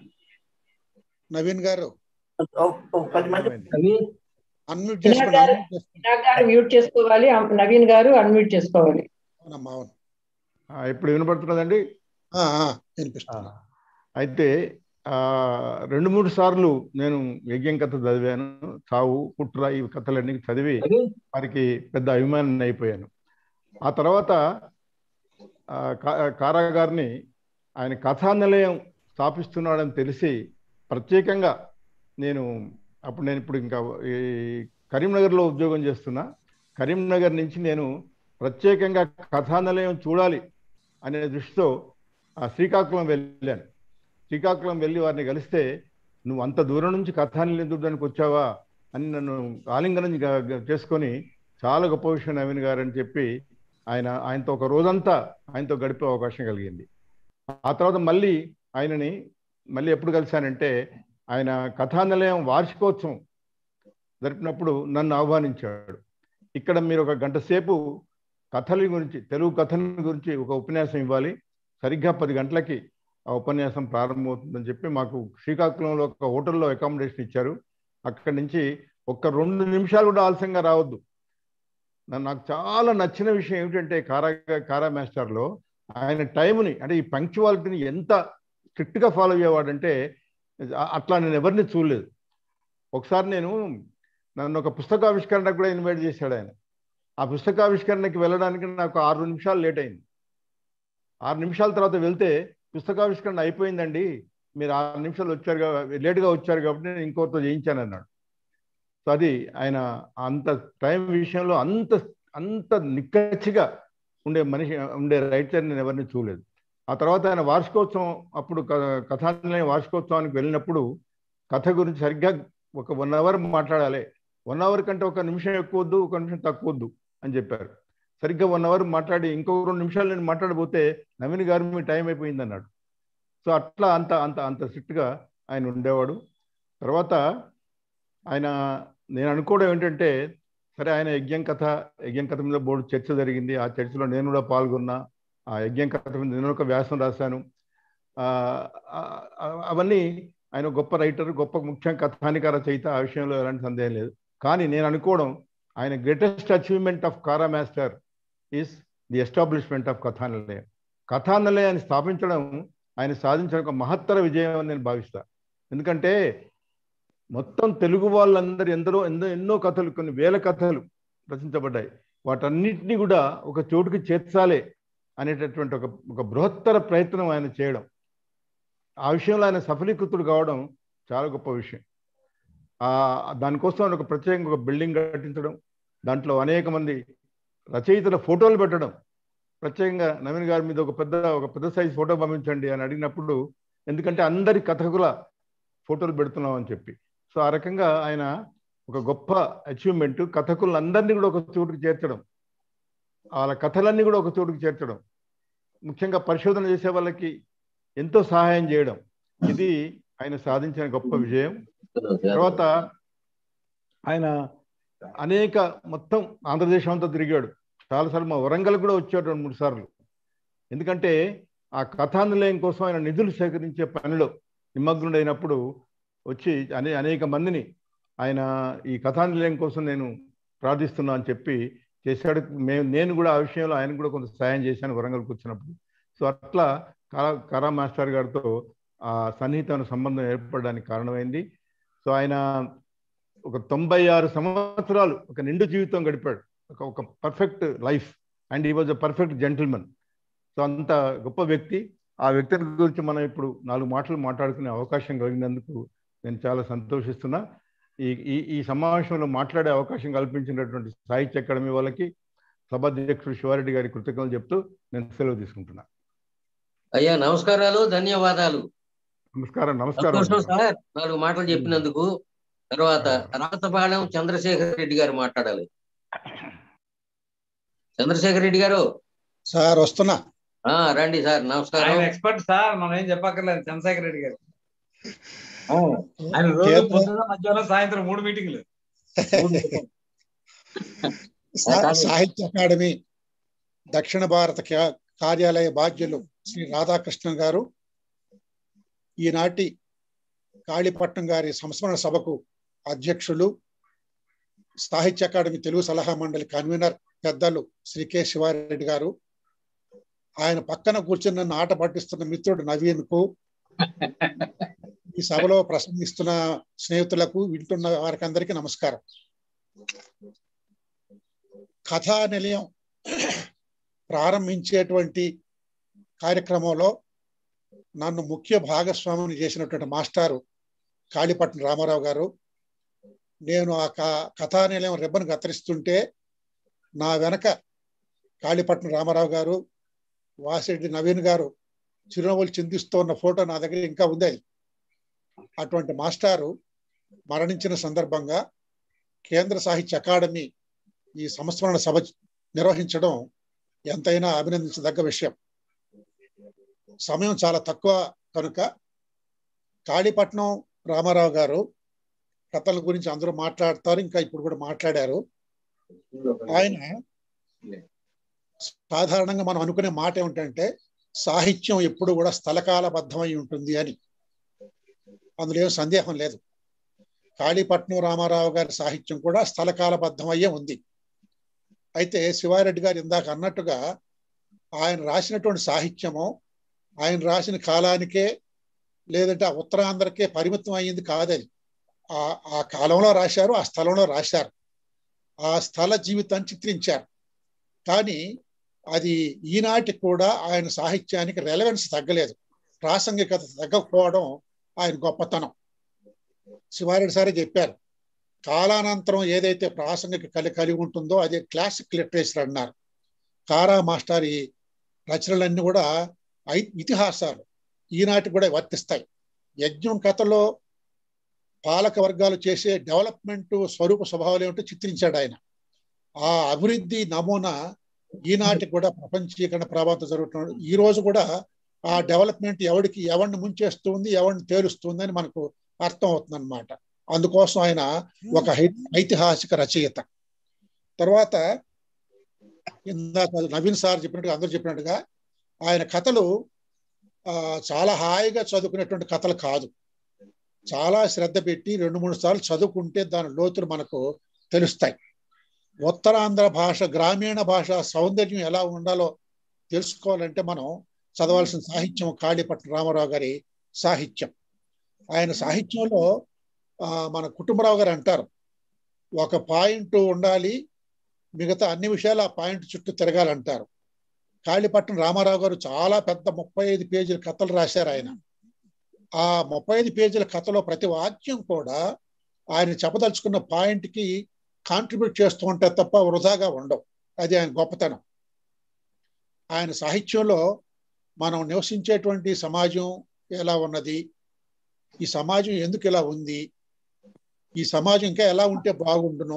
నవీన్ గారు ఓ- ఓ పది మంది అన్మ్యూట్ వినాయక్ చేసుకోండి గారు unmute చేసుకోండి. వినాయక్ గారు మ్యూట్ చేసుకోవాలి ఆ- నవీన్ గారు అన్మ్యూట్ చేసుకోవాలి అవునమ్మా అవును ఆ, ఇప్పుడు వినపడుతున్నదండి ఆ, ఆ, వినిపిస్తుంది అయితే ఆ రెండు మూడు సార్లు నేను యజ్ఞం కథ చదివాను చావు కుట్ర ఈ కథలన్నీ చదివి వారికి పెద్ద అభిమాని అయిపోయాను ఆ తర్వాత ఆ, కా- కారా గారిని ఆయన కథా నిలయం స్థాపిస్తున్నాడని తెలిసి ప్రత్యేకంగా నేను అప్పుడు నేను ఇప్పుడు ఇంకా ఈ కరీంనగర్లో ఉద్యోగం చేస్తున్నా కరీంనగర్ నుంచి నేను ప్రత్యేకంగా కథా నిలయం చూడాలి అనే దృష్టితో ఆ శ్రీకాకుళం వెళ్ళాను శ్రీకాకుళం వెళ్ళి వారిని కలిస్తే నువ్వు అంత దూరం నుంచి కథానిలయం చూడడానికి వచ్చావా అని నన్ను ఆలింగనం గ- గ- చేసుకొని చాలా గొప్ప విషయం నవీన్ గారు అని చెప్పి ఆయన ఆయనతో ఒక రోజంతా ఆయనతో గడిపే అవకాశం కలిగింది ఆ తర్వాత మళ్ళీ ఆయనని మళ్ళీ ఎప్పుడు కలిశానంటే ఆయన కథానిలయం వార్షికోత్సవం జరిపినప్పుడు నన్ను ఆహ్వానించాడు ఇక్కడ మీరు ఒక గంట సేపు కథల గురించి తెలుగు కథల గురించి ఒక ఉపన్యాసం ఇవ్వాలి సరిగ్గా పది గంటలకి ఆ ఉపన్యాసం ప్రారంభమవుతుందని చెప్పి మాకు శ్రీకాకుళంలో ఒక హోటల్లో అకామిడేషన్ ఇచ్చారు అక్కడి నుంచి ఒక్క రెండు నిమిషాలు కూడా ఆలస్యంగా రావద్దు నా- నాకు చాలా నచ్చిన విషయం ఏమిటంటే కారా కారా మాస్టర్లో ఆయన టైంని అంటే ఈ పంక్చువాలిటీని ఎంత స్ట్రిక్ట్గా ఫాలో అయ్యేవాడంటే అ- అట్లా నేను ఎవరిని చూడలేదు ఒకసారి నేను నన్ను ఒక పుస్తకావిష్కరణకు కూడా ఇన్వైట్ చేశాడు ఆయన ఆ పుస్తకావిష్కరణకి వెళ్ళడానికి నాకు ఆరు నిమిషాలు లేట్ అయింది ఆరు నిమిషాల తర్వాత వెళ్తే పుస్తకావిష్కరణ అయిపోయిందండి మీరు ఆరు నిమిషాలు వచ్చారు కా- లేటుగా వచ్చారు కాబట్టి నేను ఇంకోరితో చేయించాను అన్నాడు సో అది ఆయన అంత టైం విషయంలో అంత అంత నిక్కచ్చిగా ఉండే మనిషి ఉండే రైటర్ నేను ఎవరిని చూడలేదు ఆ తర్వాత ఆయన వార్షికోత్సవం అప్పుడు క- కథానిలయం వార్షికోత్సవానికి వెళ్ళినప్పుడు కథ గురించి సరిగ్గా ఒక వన్ అవర్ మాట్లాడాలి వన్ అవర్ కంటే ఒక నిమిషం ఎక్కువ వద్దు ఒక నిమిషం తక్కువ వద్దు అని చెప్పారు సరిగ్గా వన్ అవర్ మాట్లాడి ఇంకో రెండు నిమిషాలు నేను మాట్లాడబోతే నవీన్ గారు మీ టైం అయిపోయింది అన్నాడు సో అట్లా అంత అంత అంత స్ట్రిక్ట్గా ఆయన ఉండేవాడు తర్వాత ఆయన నేను అనుకోవడం ఏంటంటే సరే ఆయన యజ్ఞం కథ యజ్ఞం కథ మీద బోర్డు చర్చ జరిగింది ఆ చర్చలో నేను కూడా పాల్గొన్నా ఆ యజ్ఞం కథ మీద నేను ఒక వ్యాసం రాశాను ఆ, ఆ, ఆ, అవన్నీ ఆయన గొప్ప రైటర్ గొప్ప ముఖ్య కథానిక రచయిత ఆ విషయంలో ఎలాంటి సందేహం లేదు కానీ నేను అనుకోవడం ఆయన greatest achievement of Kara master is the establishment of Kathanilayam కథానిలయాన్ని స్థాపించడం ఆయన సాధించిన ఒక మహత్తర విజయం అని నేను భావిస్తా ఎందుకంటే మొత్తం తెలుగు వాళ్ళందరూ ఎందరో ఎందో ఎన్నో కథలు కొన్ని వేల కథలు రచించబడ్డాయి వాటన్నిటినీ కూడా ఒక చోటుకి చేర్చాలి అనేటటువంటి ఒక ఒక బృహత్తర ప్రయత్నం ఆయన చేయడం ఆ విషయంలో ఆయన సఫలీకృతుడు కావడం చాలా గొప్ప విషయం ఆ దానికోసం ఆయన ఒక ప్రత్యేకంగా ఒక బిల్డింగ్ కట్టించడం దాంట్లో అనేక మంది రచయితల ఫోటోలు పెట్టడం ప్రత్యేకంగా నవీన్ గారి మీద ఒక పెద్ద ఒక పెద్ద సైజ్ ఫోటో పంపించండి అని అడిగినప్పుడు ఎందుకంటే అందరి కథకుల ఫోటోలు పెడుతున్నాం అని చెప్పి సో ఆ రకంగా ఆయన ఒక గొప్ప అచీవ్మెంట్ కథకులందరినీ కూడా ఒక చోటుకి చేర్చడం వాళ్ళ కథలన్నీ కూడా ఒక చోటుకి చేర్చడం ముఖ్యంగా పరిశోధన చేసే వాళ్ళకి ఎంతో సహాయం చేయడం ఇది ఆయన సాధించిన గొప్ప విజయం తర్వాత ఆయన అనేక మొత్తం ఆంధ్రదేశం అంతా తిరిగాడు చాలాసార్లు మా వరంగల్ కూడా వచ్చాడు రెండు మూడు సార్లు ఎందుకంటే ఆ కథానిలయం కోసం ఆయన నిధులు సేకరించే పనిలో నిమగ్నుడైనప్పుడు వచ్చి అనే అనేక మందిని ఆయన ఈ కథానిలయం కోసం నేను ప్రార్థిస్తున్నా అని చెప్పి చేశాడు మేము నేను కూడా ఆ విషయంలో ఆయన కూడా కొంత సాయం చేశాను వరంగల్కి వచ్చినప్పుడు సో అట్లా కరా కరా మాస్టర్ గారితో ఆ సన్నిహితమైన సంబంధం ఏర్పడడానికి కారణమైంది సో ఆయన ఒక తొంభై ఆరు సంవత్సరాలు ఒక నిండు జీవితం గడిపాడు ఒక ఒక perfect life and he was a perfect gentleman so అంత గొప్ప వ్యక్తి ఆ వ్యక్తిని గురించి మనం ఇప్పుడు నాలుగు మాటలు మాట్లాడుకునే అవకాశం కలిగినందుకు నేను చాలా సంతోషిస్తున్నా ఈ ఈ ఈ సమావేశంలో మాట్లాడే అవకాశం కల్పించినటువంటి సాహిత్య అకాడమీ వాళ్ళకి సభాధ్యక్షుడు శివారెడ్డి గారి కృతజ్ఞతలు చెప్తూ నేను సెలవు తీసుకుంటున్నా అయ్యా నమస్కారాలు ధన్యవాదాలు నమస్కారం నమస్కారం సంతోషం సార్ నాలుగు మాటలు చెప్పినందుకు తర్వాత రాతపాలెం చంద్రశేఖర్ రెడ్డి గారు మాట్లాడాలి చంద్రశేఖర్ రెడ్డి గారు సార్ వస్తున్నా ఆ రండి సార్ నమస్కారం ఆయన ఎక్స్పర్ట్ సార్ మనం ఏం చెప్పక్కర్లేదు చంద్రశేఖర్ రెడ్డి గారు ఆ, ఆయన రోజు కేంద్ర- పొద్దున మధ్యాహ్నం సాయంత్రం మూడు మీటింగ్లు సా- కానీ- సాహిత్య అకాడమీ దక్షిణ భారత ఖ్యా- కార్యాలయ బాధ్యులు శ్రీ రాధాకృష్ణన్ గారు ఈనాటి కాళీపట్నం గారి సంస్మరణ సభకు అధ్యక్షులు సాహిత్య అకాడమీ తెలుగు సలహా మండలి కన్వీనర్ పెద్దలు శ్రీ కె శివారెడ్డి గారు ఆయన పక్కన కూర్చుని నన్ను ఆట పట్టిస్తున్న మిత్రుడు నవీన్ కు ఈ సభలో ప్రసంగిస్తున్న స్నేహితులకు వింటున్న వారికి అందరికీ నమస్కారం కథా నిలయం ప్రారంభించేటువంటి కార్యక్రమంలో నన్ను ముఖ్య భాగస్వామిని చేసినటువంటి మాస్టారు కాళీపట్నం రామారావు గారు నేను ఆ కథా నిలయం రిబ్బన్ కత్తిరిస్తుంటే నా వెనక కాళీపట్నం రామారావు గారు వాసిరెడ్డి నవీన్ గారు చిరునవ్వులు చిందిస్తూ ఉన్న ఫోటో నా దగ్గర ఇంకా ఉంది అది అటువంటి మాస్టారు మరణించిన సందర్భంగా కేంద్ర సాహిత్య అకాడమీ ఈ సంస్మరణ సభ నిర్వహించడం ఎంతైనా అభినందించదగ్గ విషయం సమయం చాలా తక్కువ కనుక కాళీపట్నం రామారావు గారు కథల గురించి అందరూ మాట్లాడతారు ఇంకా ఇప్పుడు కూడా మాట్లాడారు ఆయన సాధారణంగా మనం అనుకునే మాట ఏమిటంటే సాహిత్యం ఎప్పుడు కూడా స్థలకాలబద్ధమై ఉంటుంది అని అందులో ఏం సందేహం లేదు కాళీపట్నం రామారావు గారి సాహిత్యం కూడా స్థలకాలబద్ధమయ్యే ఉంది అయితే శివారెడ్డి గారు ఇందాక అన్నట్టుగా ఆయన రాసినటువంటి సాహిత్యము ఆయన రాసిన కాలానికే లేదంటే ఆ ఉత్తరాంధ్రకే పరిమితం అయ్యింది కాదది ఆ ఆ కాలంలో రాశారు ఆ స్థలంలో రాశారు ఆ స్థల జీవితాన్ని చిత్రించారు కానీ అది ఈనాటి కూడా ఆయన సాహిత్యానికి రెలవెన్స్ తగ్గలేదు ప్రాసంగికత తగ్గకపోవడం ఆయన గొప్పతనం శివారెడ్డి సారే చెప్పారు కాలానంతరం ఏదైతే ప్రాసంగిక కలి కలిగి ఉంటుందో అదే క్లాసిక్ లిటరేచర్ అన్నారు కారా మాస్టర్ ఈ రచనలన్నీ కూడా ఇతిహాసాలు ఈనాటి కూడా వర్తిస్తాయి యజ్ఞం కథలో పాలక వర్గాలు చేసే డెవలప్మెంట్ స్వరూప స్వభావాలు ఏమిటో చిత్రించాడు ఆయన ఆ అభివృద్ధి నమూనా ఈనాటికి కూడా ప్రపంచీకరణ ప్రభావం జరుగుతున్నాడు ఈ రోజు కూడా ఆ డెవలప్మెంట్ ఎవరికి ఎవరిని ముంచేస్తుంది ఎవరిని తేలుస్తుంది అని మనకు అర్థం అవుతుంది అనమాట అందుకోసం ఆయన ఒక ఐతిహాసిక రచయిత తర్వాత ఇందాక నవీన్ సార్ చెప్పినట్టుగా అందరూ చెప్పినట్టుగా ఆయన కథలు చాలా హాయిగా చదువుకునేటువంటి కథలు కాదు చాలా శ్రద్ధ పెట్టి రెండు మూడు సార్లు చదువుకుంటే దాని లోతులు మనకు తెలుస్తాయి ఉత్తరాంధ్ర భాష గ్రామీణ భాష సౌందర్యం ఎలా ఉండాలో తెలుసుకోవాలంటే మనం చదవాల్సిన సాహిత్యం కాళీపట్న రామారావు గారి సాహిత్యం ఆయన సాహిత్యంలో మన కుటుంబరావు గారు అంటారు ఒక పాయింట్ ఉండాలి మిగతా అన్ని విషయాలు ఆ పాయింట్ చుట్టూ తిరగాలంటారు కాళీపట్నం రామారావు గారు చాలా పెద్ద ముప్పై ఐదు పేజీల కథలు రాశారు ఆయన ఆ ముప్పై ఐదు పేజీల కథలో ప్రతి వాక్యం కూడా ఆయన చెప్పదలుచుకున్న పాయింట్కి కాంట్రిబ్యూట్ చేస్తూ ఉంటే తప్ప వృధాగా ఉండవు అది ఆయన గొప్పతనం ఆయన సాహిత్యంలో మనం నివసించేటువంటి సమాజం ఎలా ఉన్నది ఈ సమాజం ఎందుకు ఇలా ఉంది ఈ సమాజం ఇంకా ఎలా ఉంటే బాగుండును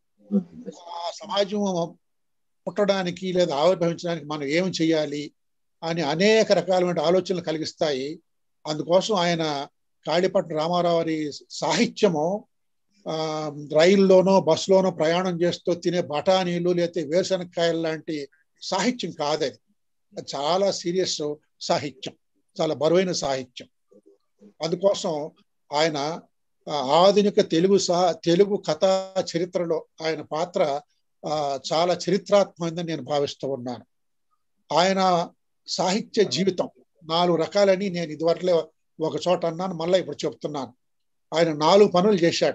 ఆ సమాజం పుట్టడానికి లేదా ఆవిర్భవించడానికి మనం ఏం చేయాలి అని అనేక రకాలైన ఆలోచనలు కలిగిస్తాయి అందుకోసం ఆయన కాళీపట్నం రామారావు గారి సాహిత్యము ఆ రైల్లోనో బస్సులోనో ప్రయాణం చేస్తూ తినే బఠానీలు లేకపోతే వేరుశనక్కాయలు లాంటి సాహిత్యం కాదది చాలా సీరియస్ సాహిత్యం చాలా బరువైన సాహిత్యం అందుకోసం ఆయన ఆధునిక తెలుగు సా తెలుగు కథా చరిత్రలో ఆయన పాత్ర చాలా చరిత్రాత్మకమైందని నేను భావిస్తూ ఉన్నాను ఆయన సాహిత్య జీవితం నాలుగు రకాలని నేను ఇదివరలే ఒక చోట అన్నాను మళ్ళీ ఇప్పుడు చెప్తున్నాను ఆయన నాలుగు పనులు చేశాడు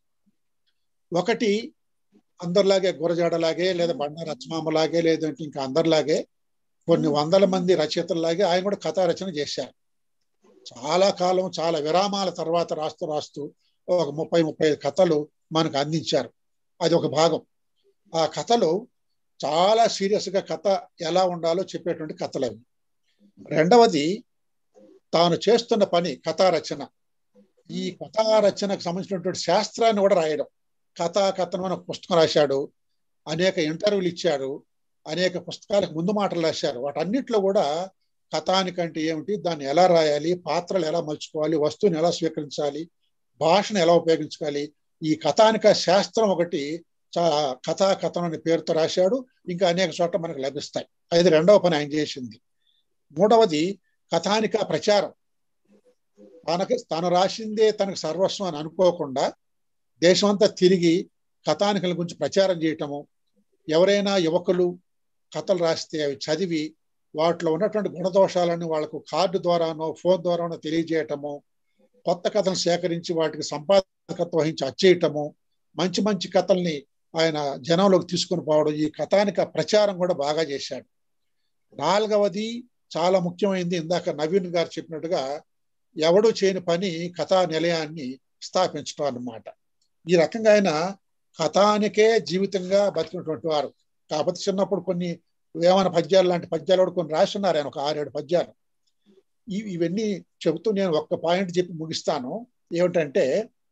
ఒకటి అందరిలాగే గురజాడలాగే లేదా బండారు అచ్చమామలాగే లేదంటే ఇంకా అందరిలాగే కొన్ని వందల మంది రచయితల్లాగే ఆయన కూడా కథా రచన చేశారు చాలా కాలం చాలా విరామాల తర్వాత రాస్తూ రాస్తూ ఒక ముప్పై ముప్పై కథలు మనకు అందించారు అది ఒక భాగం ఆ కథలు చాలా సీరియస్గా కథ ఎలా ఉండాలో చెప్పేటువంటి కథలు అవి రెండవది తాను చేస్తున్న పని కథా రచన ఈ కథా రచనకు సంబంధించినటువంటి శాస్త్రాన్ని కూడా రాయడం కథా కథనం అని పుస్తకం రాశాడు అనేక ఇంటర్వ్యూలు ఇచ్చాడు అనేక పుస్తకాలకు ముందు మాటలు రాశారు వాటన్నిటిలో కూడా కథానికంటే ఏమిటి దాన్ని ఎలా రాయాలి పాత్రలు ఎలా మలుచుకోవాలి వస్తువుని ఎలా స్వీకరించాలి భాషను ఎలా ఉపయోగించాలి ఈ కథానిక శాస్త్రం ఒకటి చాలా కథా కథనం అనే పేరుతో రాశాడు ఇంకా అనేక చోట్ల మనకు లభిస్తాయి అది రెండవ పని ఆయన చేసింది మూడవది కథానిక ప్రచారం తనకు తను రాసిందే తనకు సర్వస్వం అని అనుకోకుండా దేశమంతా తిరిగి కథానికల గురించి ప్రచారం చేయటము ఎవరైనా యువకులు కథలు రాస్తే అవి చదివి వాటిలో ఉన్నటువంటి గుణదోషాలను వాళ్ళకు కార్డు ద్వారానో ఫోన్ ద్వారానో తెలియజేయటము కొత్త కథలు సేకరించి వాటికి సంపాదకత్వం వహించి అచ్చేయటము మంచి మంచి కథల్ని ఆయన జనంలోకి తీసుకుని పోవడం ఈ కథానిక ప్రచారం కూడా బాగా చేశాడు నాలుగవది చాలా ముఖ్యమైనది ఇందాక నవీన్ గారు చెప్పినట్టుగా ఎవడు చేయని పని కథా నిలయాన్ని స్థాపించడం అన్నమాట ఈ రకంగా ఆయన కథానికే జీవితంగా బతికినటువంటి వారు కాకపోతే చిన్నప్పుడు కొన్ని వేమన పద్యాలు లాంటి పద్యాలు కూడా కొన్ని రాస్తున్నారు ఆయన ఒక ఆరేడు పద్యాలు ఇవి ఇవన్నీ చెబుతూ నేను ఒక్క పాయింట్ చెప్పి ముగిస్తాను ఏమిటంటే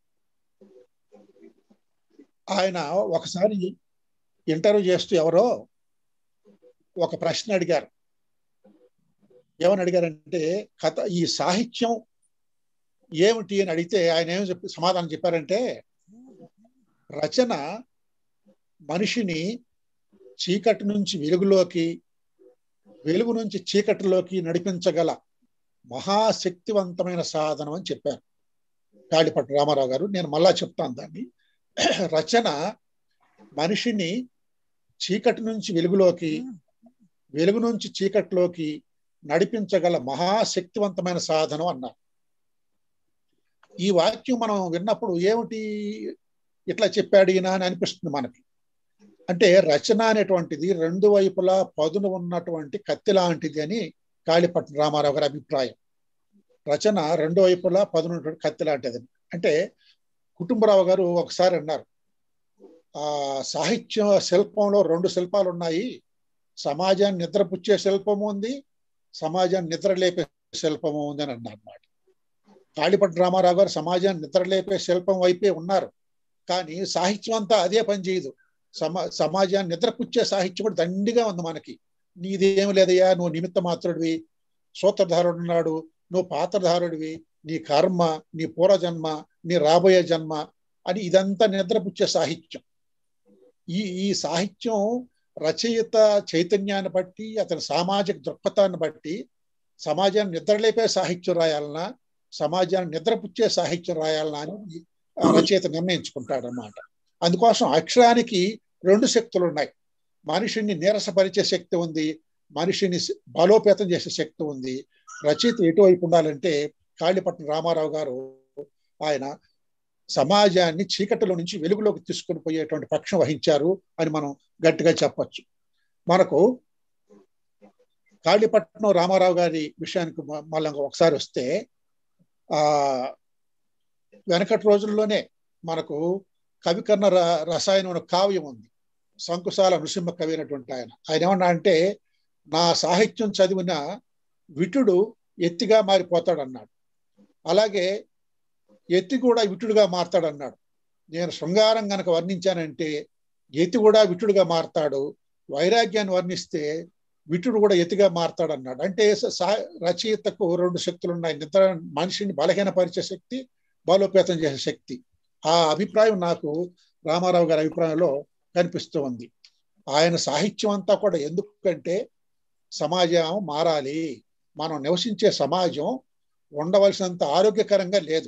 ఆయన ఒకసారి ఇంటర్వ్యూ చేస్తూ ఎవరో ఒక ప్రశ్న అడిగారు ఏమని అడిగారంటే కథ ఈ సాహిత్యం ఏమిటి అని అడిగితే ఆయన ఏమి చెప్పి సమాధానం చెప్పారంటే రచన మనిషిని చీకటి నుంచి వెలుగులోకి వెలుగు నుంచి చీకటిలోకి నడిపించగల మహాశక్తివంతమైన సాధనం అని చెప్పారు గాడిపట్టు రామారావు గారు నేను మళ్ళా చెప్తాను దాన్ని రచన మనిషిని చీకటి నుంచి వెలుగులోకి వెలుగు నుంచి చీకటిలోకి నడిపించగల మహాశక్తివంతమైన సాధనం అన్నారు ఈ వాక్యం మనం విన్నప్పుడు ఏమిటి ఇట్లా చెప్పాడు ఈయన అని అనిపిస్తుంది మనకి అంటే రచన అనేటువంటిది రెండు వైపులా పదును ఉన్నటువంటి కత్తి లాంటిది అని కాళీపట్నం రామారావు గారి అభిప్రాయం రచన రెండు వైపులా పదునున్నటువంటి కత్తి లాంటిది అంటే కుటుంబరావు గారు ఒకసారి అన్నారు ఆ సాహిత్య శిల్పంలో రెండు శిల్పాలు ఉన్నాయి సమాజాన్ని నిద్రపుచ్చే శిల్పము ఉంది సమాజాన్ని నిద్రలేపే శిల్పము ఉంది అని అన్నారు అన్నమాట కాళీపట్టు రామారావు గారు సమాజాన్ని నిద్రలేపే శిల్పం వైపే ఉన్నారు కానీ సాహిత్యం అంతా అదే పని చేయదు సమా సమాజాన్ని నిద్రపుచ్చే సాహిత్యం కూడా దండిగా ఉంది మనకి నీదేమి లేదయ్యా నువ్వు నిమిత్త మాత్రుడివి సూత్రధారుడు ఉన్నాడు నువ్వు పాత్రధారుడివి నీ కర్మ నీ పూర్వజన్మ నీ రాబోయే జన్మ అని ఇదంతా నిద్రపుచ్చే సాహిత్యం ఈ ఈ సాహిత్యం రచయిత చైతన్యాన్ని బట్టి అతని సామాజిక దృక్పథాన్ని బట్టి సమాజాన్ని నిద్రలేపే సాహిత్యం రాయాలన్నా సమాజాన్ని నిద్రపుచ్చే సాహిత్యం రాయాలన్నా అని రచయిత నిర్ణయించుకుంటాడు అనమాట అందుకోసం అక్షరానికి రెండు శక్తులు ఉన్నాయి మనిషిని నీరసపరిచే శక్తి ఉంది మనిషిని బలోపేతం చేసే శక్తి ఉంది రచయిత ఎటువైపు ఉండాలంటే కాళీపట్నం రామారావు గారు ఆయన సమాజాన్ని చీకటిలో నుంచి వెలుగులోకి తీసుకుని పోయేటువంటి పక్షం వహించారు అని మనం గట్టిగా చెప్పచ్చు మనకు కాళీపట్నం రామారావు గారి విషయానికి మళ్ళీ ఒకసారి వస్తే ఆ వెనకటి రోజుల్లోనే మనకు కవికర్ణ రసాయనం కావ్యం ఉంది శంకుశాల నృసింహ కవి అయినటువంటి ఆయన ఆయన ఏమన్నా అంటే నా సాహిత్యం చదివిన విటుడు ఎత్తిగా మారిపోతాడు అన్నాడు అలాగే ఎత్తి కూడా విటుడుగా మారతాడన్నాడు నేను శృంగారం గనక వర్ణించానంటే ఎత్తి కూడా విటుడుగా మారతాడు వైరాగ్యాన్ని వర్ణిస్తే విటుడు కూడా ఎత్తిగా మారతాడన్నాడు అంటే రచయితకు రెండు శక్తులు ఉన్నాయి నిద్ర మనిషిని బలహీనపరిచే శక్తి బలోపేతం చేసే శక్తి ఆ అభిప్రాయం నాకు రామారావు గారి అభిప్రాయంలో కనిపిస్తూ ఉంది ఆయన సాహిత్యం అంతా కూడా ఎందుకంటే సమాజం మారాలి మనం నివసించే సమాజం ఉండవలసినంత ఆరోగ్యకరంగా లేదు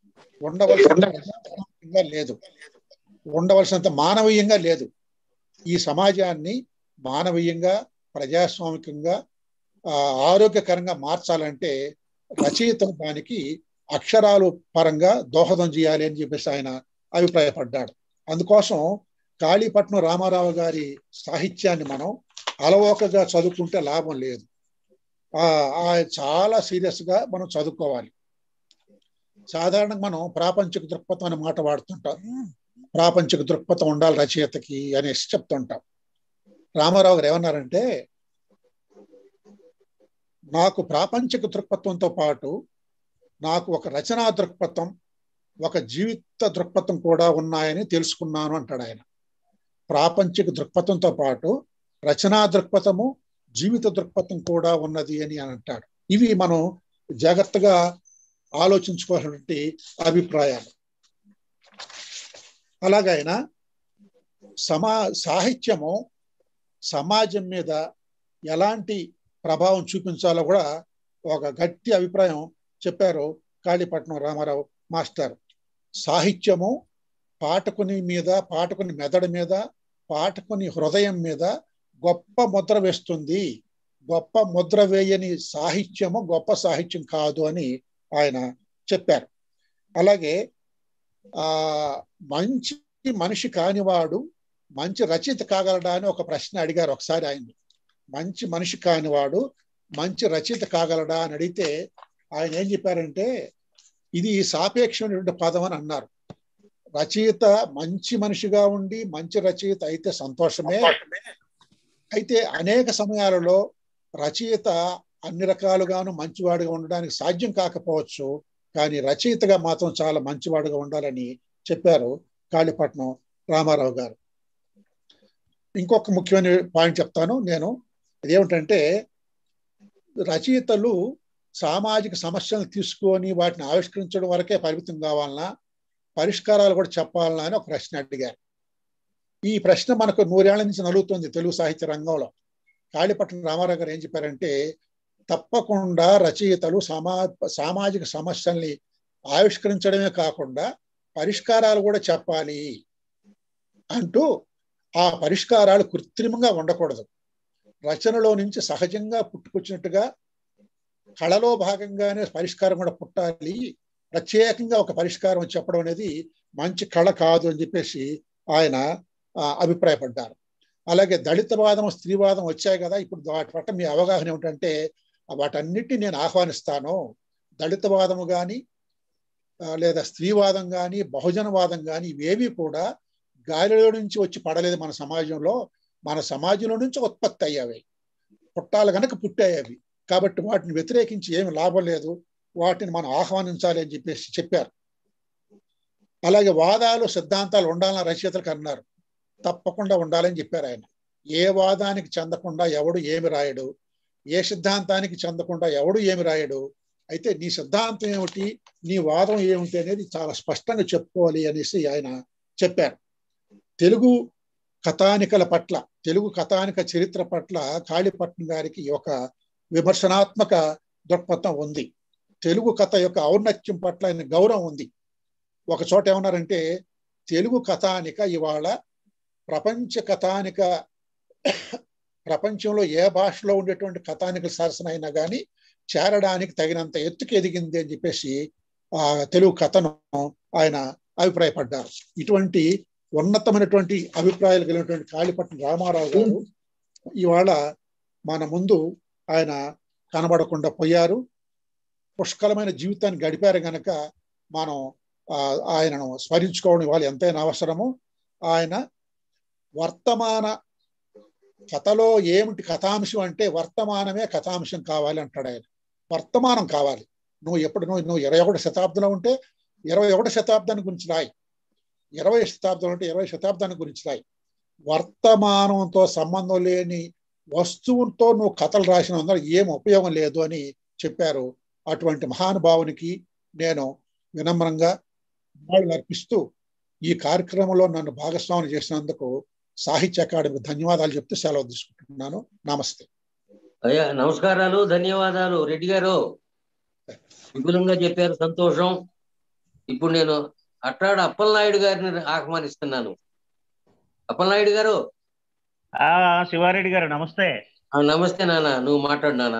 ఉండవలసినంత లేదు ఉండవలసినంత మానవీయంగా లేదు ఈ సమాజాన్ని మానవీయంగా ప్రజాస్వామికంగా ఆరోగ్యకరంగా మార్చాలంటే రచయితలు దానికి అక్షరాలు పరంగా దోహదం చేయాలి అని చెప్పేసి ఆయన అభిప్రాయపడ్డాడు అందుకోసం కాళీపట్నం రామారావు గారి సాహిత్యాన్ని మనం అలవోకగా చదువుకుంటే లాభం లేదు ఆ చాలా సీరియస్ గా మనం చదువుకోవాలి సాధారణంగా మనం ప్రాపంచిక దృక్పథం అనే మాట వాడుతుంటాం ప్రాపంచిక దృక్పథం ఉండాలి రచయితకి అనేసి చెప్తుంటాం రామారావు గారు ఏమన్నారంటే నాకు ప్రాపంచిక దృక్పథంతో పాటు నాకు ఒక రచనా దృక్పథం ఒక జీవిత దృక్పథం కూడా ఉన్నాయని తెలుసుకున్నాను అంటాడు ఆయన ప్రాపంచిక దృక్పథంతో పాటు రచనా దృక్పథము జీవిత దృక్పథం కూడా ఉన్నది అని అని అంటాడు ఇవి మనం జాగ్రత్తగా ఆలోచించుకోవాల్సినటువంటి అభిప్రాయాలు అలాగైనా సమా సాహిత్యము సమాజం మీద ఎలాంటి ప్రభావం చూపించాలో కూడా ఒక గట్టి అభిప్రాయం చెప్పారు కాళీపట్నం రామారావు మాస్టర్ సాహిత్యము పాఠకుని మీద పాఠకుని మెదడు మీద పాఠకుని హృదయం మీద గొప్ప ముద్ర వేస్తుంది గొప్ప ముద్ర వేయని సాహిత్యము గొప్ప సాహిత్యం కాదు అని ఆయన చెప్పారు అలాగే ఆ మంచి మనిషి కానివాడు మంచి రచయిత కాగలడా అని ఒక ప్రశ్న అడిగారు ఒకసారి ఆయన్ని మంచి మనిషి కానివాడు మంచి రచయిత కాగలడా అని అడిగితే ఆయన ఏం చెప్పారంటే ఇది సాపేక్షమైనటువంటి పదం అని అన్నారు రచయిత మంచి మనిషిగా ఉండి మంచి రచయిత అయితే సంతోషమే అయితే అనేక సమయాలలో రచయిత అన్ని రకాలుగాను మంచివాడుగా ఉండడానికి సాధ్యం కాకపోవచ్చు కానీ రచయితగా మాత్రం చాలా మంచివాడుగా ఉండాలని చెప్పారు కాళీపట్నం రామారావు గారు ఇంకొక ముఖ్యమైన పాయింట్ చెప్తాను నేను ఇదేమిటంటే రచయితలు సామాజిక సమస్యలను తీసుకొని వాటిని ఆవిష్కరించడం వరకే పరిమితం కావాలన్నా పరిష్కారాలు కూడా చెప్పాలన్నా అని ఒక ప్రశ్న అడిగారు ఈ ప్రశ్న మనకు నూరేళ్ల నుంచి నలుగుతుంది తెలుగు సాహిత్య రంగంలో కాళీపట్నం రామారావు గారు ఏం చెప్పారంటే తప్పకుండా రచయితలు సమా సామాజిక సమస్యల్ని ఆవిష్కరించడమే కాకుండా పరిష్కారాలు కూడా చెప్పాలి అంటూ ఆ పరిష్కారాలు కృత్రిమంగా ఉండకూడదు రచనలో నుంచి సహజంగా పుట్టుకొచ్చినట్టుగా కళలో భాగంగానే పరిష్కారం కూడా పుట్టాలి ప్రత్యేకంగా ఒక పరిష్కారం చెప్పడం అనేది మంచి కళ కాదు అని చెప్పేసి ఆయన అభిప్రాయపడ్డారు అలాగే దళితవాదం స్త్రీవాదం వచ్చాయి కదా ఇప్పుడు వాటి పట్ల మీ అవగాహన ఏమిటంటే వాటన్నిటిని నేను ఆహ్వానిస్తాను దళితవాదము కానీ లేదా స్త్రీవాదం కానీ బహుజనవాదం కానీ ఇవేవి కూడా గాలిలో నుంచి వచ్చి పడలేదు మన సమాజంలో మన సమాజంలో నుంచి ఉత్పత్తి అయ్యావి పుట్టాలు కనుక పుట్టాయి కాబట్టి వాటిని వ్యతిరేకించి ఏమి లాభం లేదు వాటిని మనం ఆహ్వానించాలి అని చెప్పేసి చెప్పారు అలాగే వాదాలు సిద్ధాంతాలు ఉండాలని రచయితలకు అన్నారు తప్పకుండా ఉండాలని చెప్పారు ఆయన ఏ వాదానికి చెందకుండా ఎవడు ఏమి రాయడు ఏ సిద్ధాంతానికి చెందకుండా ఎవడు ఏమి రాయడు అయితే నీ సిద్ధాంతం ఏమిటి నీ వాదం ఏమిటి అనేది చాలా స్పష్టంగా చెప్పుకోవాలి అనేసి ఆయన చెప్పారు తెలుగు కథానికల పట్ల తెలుగు కథానిక చరిత్ర పట్ల కాళీపట్నం గారికి ఒక విమర్శనాత్మక దృక్పథం ఉంది తెలుగు కథ యొక్క ఔన్నత్యం పట్ల ఆయన గౌరవం ఉంది ఒక చోట ఏమన్నారంటే తెలుగు కథానిక ఇవాళ ప్రపంచ కథానిక ప్రపంచంలో ఏ భాషలో ఉండేటువంటి కథానికల సరసన అయినా కానీ చేరడానికి తగినంత ఎత్తుకు ఎదిగింది అని చెప్పేసి ఆ తెలుగు కథను ఆయన అభిప్రాయపడ్డారు ఇటువంటి ఉన్నతమైనటువంటి అభిప్రాయాలు కలిగినటువంటి కాళీపట్నం రామారావు గారు ఇవాళ మన ముందు ఆయన కనబడకుండా పోయారు పుష్కలమైన జీవితాన్ని గడిపారు గనక మనం ఆయనను స్మరించుకోవడం ఇవాళ ఎంతైనా అవసరము ఆయన వర్తమాన కథలో ఏమిటి కథాంశం అంటే వర్తమానమే కథాంశం కావాలి అంటాడు ఆయన వర్తమానం కావాలి నువ్వు ఎప్పుడు నువ్వు నువ్వు ఇరవై ఒకటి శతాబ్దంలో ఉంటే ఇరవై ఒకటి శతాబ్దాన్ని గురించి రాయి ఇరవై శతాబ్దం అంటే ఇరవై శతాబ్దాన్ని గురించి రాయి వర్తమానంతో సంబంధం లేని వస్తువులతో నువ్వు కథలు రాసిన అందరూ ఏం ఉపయోగం లేదు అని చెప్పారు అటువంటి మహానుభావునికి నేను వినమ్రంగా అర్పిస్తూ ఈ కార్యక్రమంలో నన్ను భాగస్వామి చేసినందుకు సాహిత్య అకాడమీ ధన్యవాదాలు చెప్తూ సెలవు తీసుకుంటున్నాను నమస్తే అయ్యా నమస్కారాలు ధన్యవాదాలు రెడ్డి గారు విపులంగా చెప్పారు సంతోషం ఇప్పుడు నేను అట్టాడు అప్పలనాయుడు గారిని ఆహ్వానిస్తున్నాను అప్పలనాయుడు గారు ఆ శివారెడ్డి గారు నమస్తే నమస్తే నాన్న నువ్వు మాట్లాడు నాన్న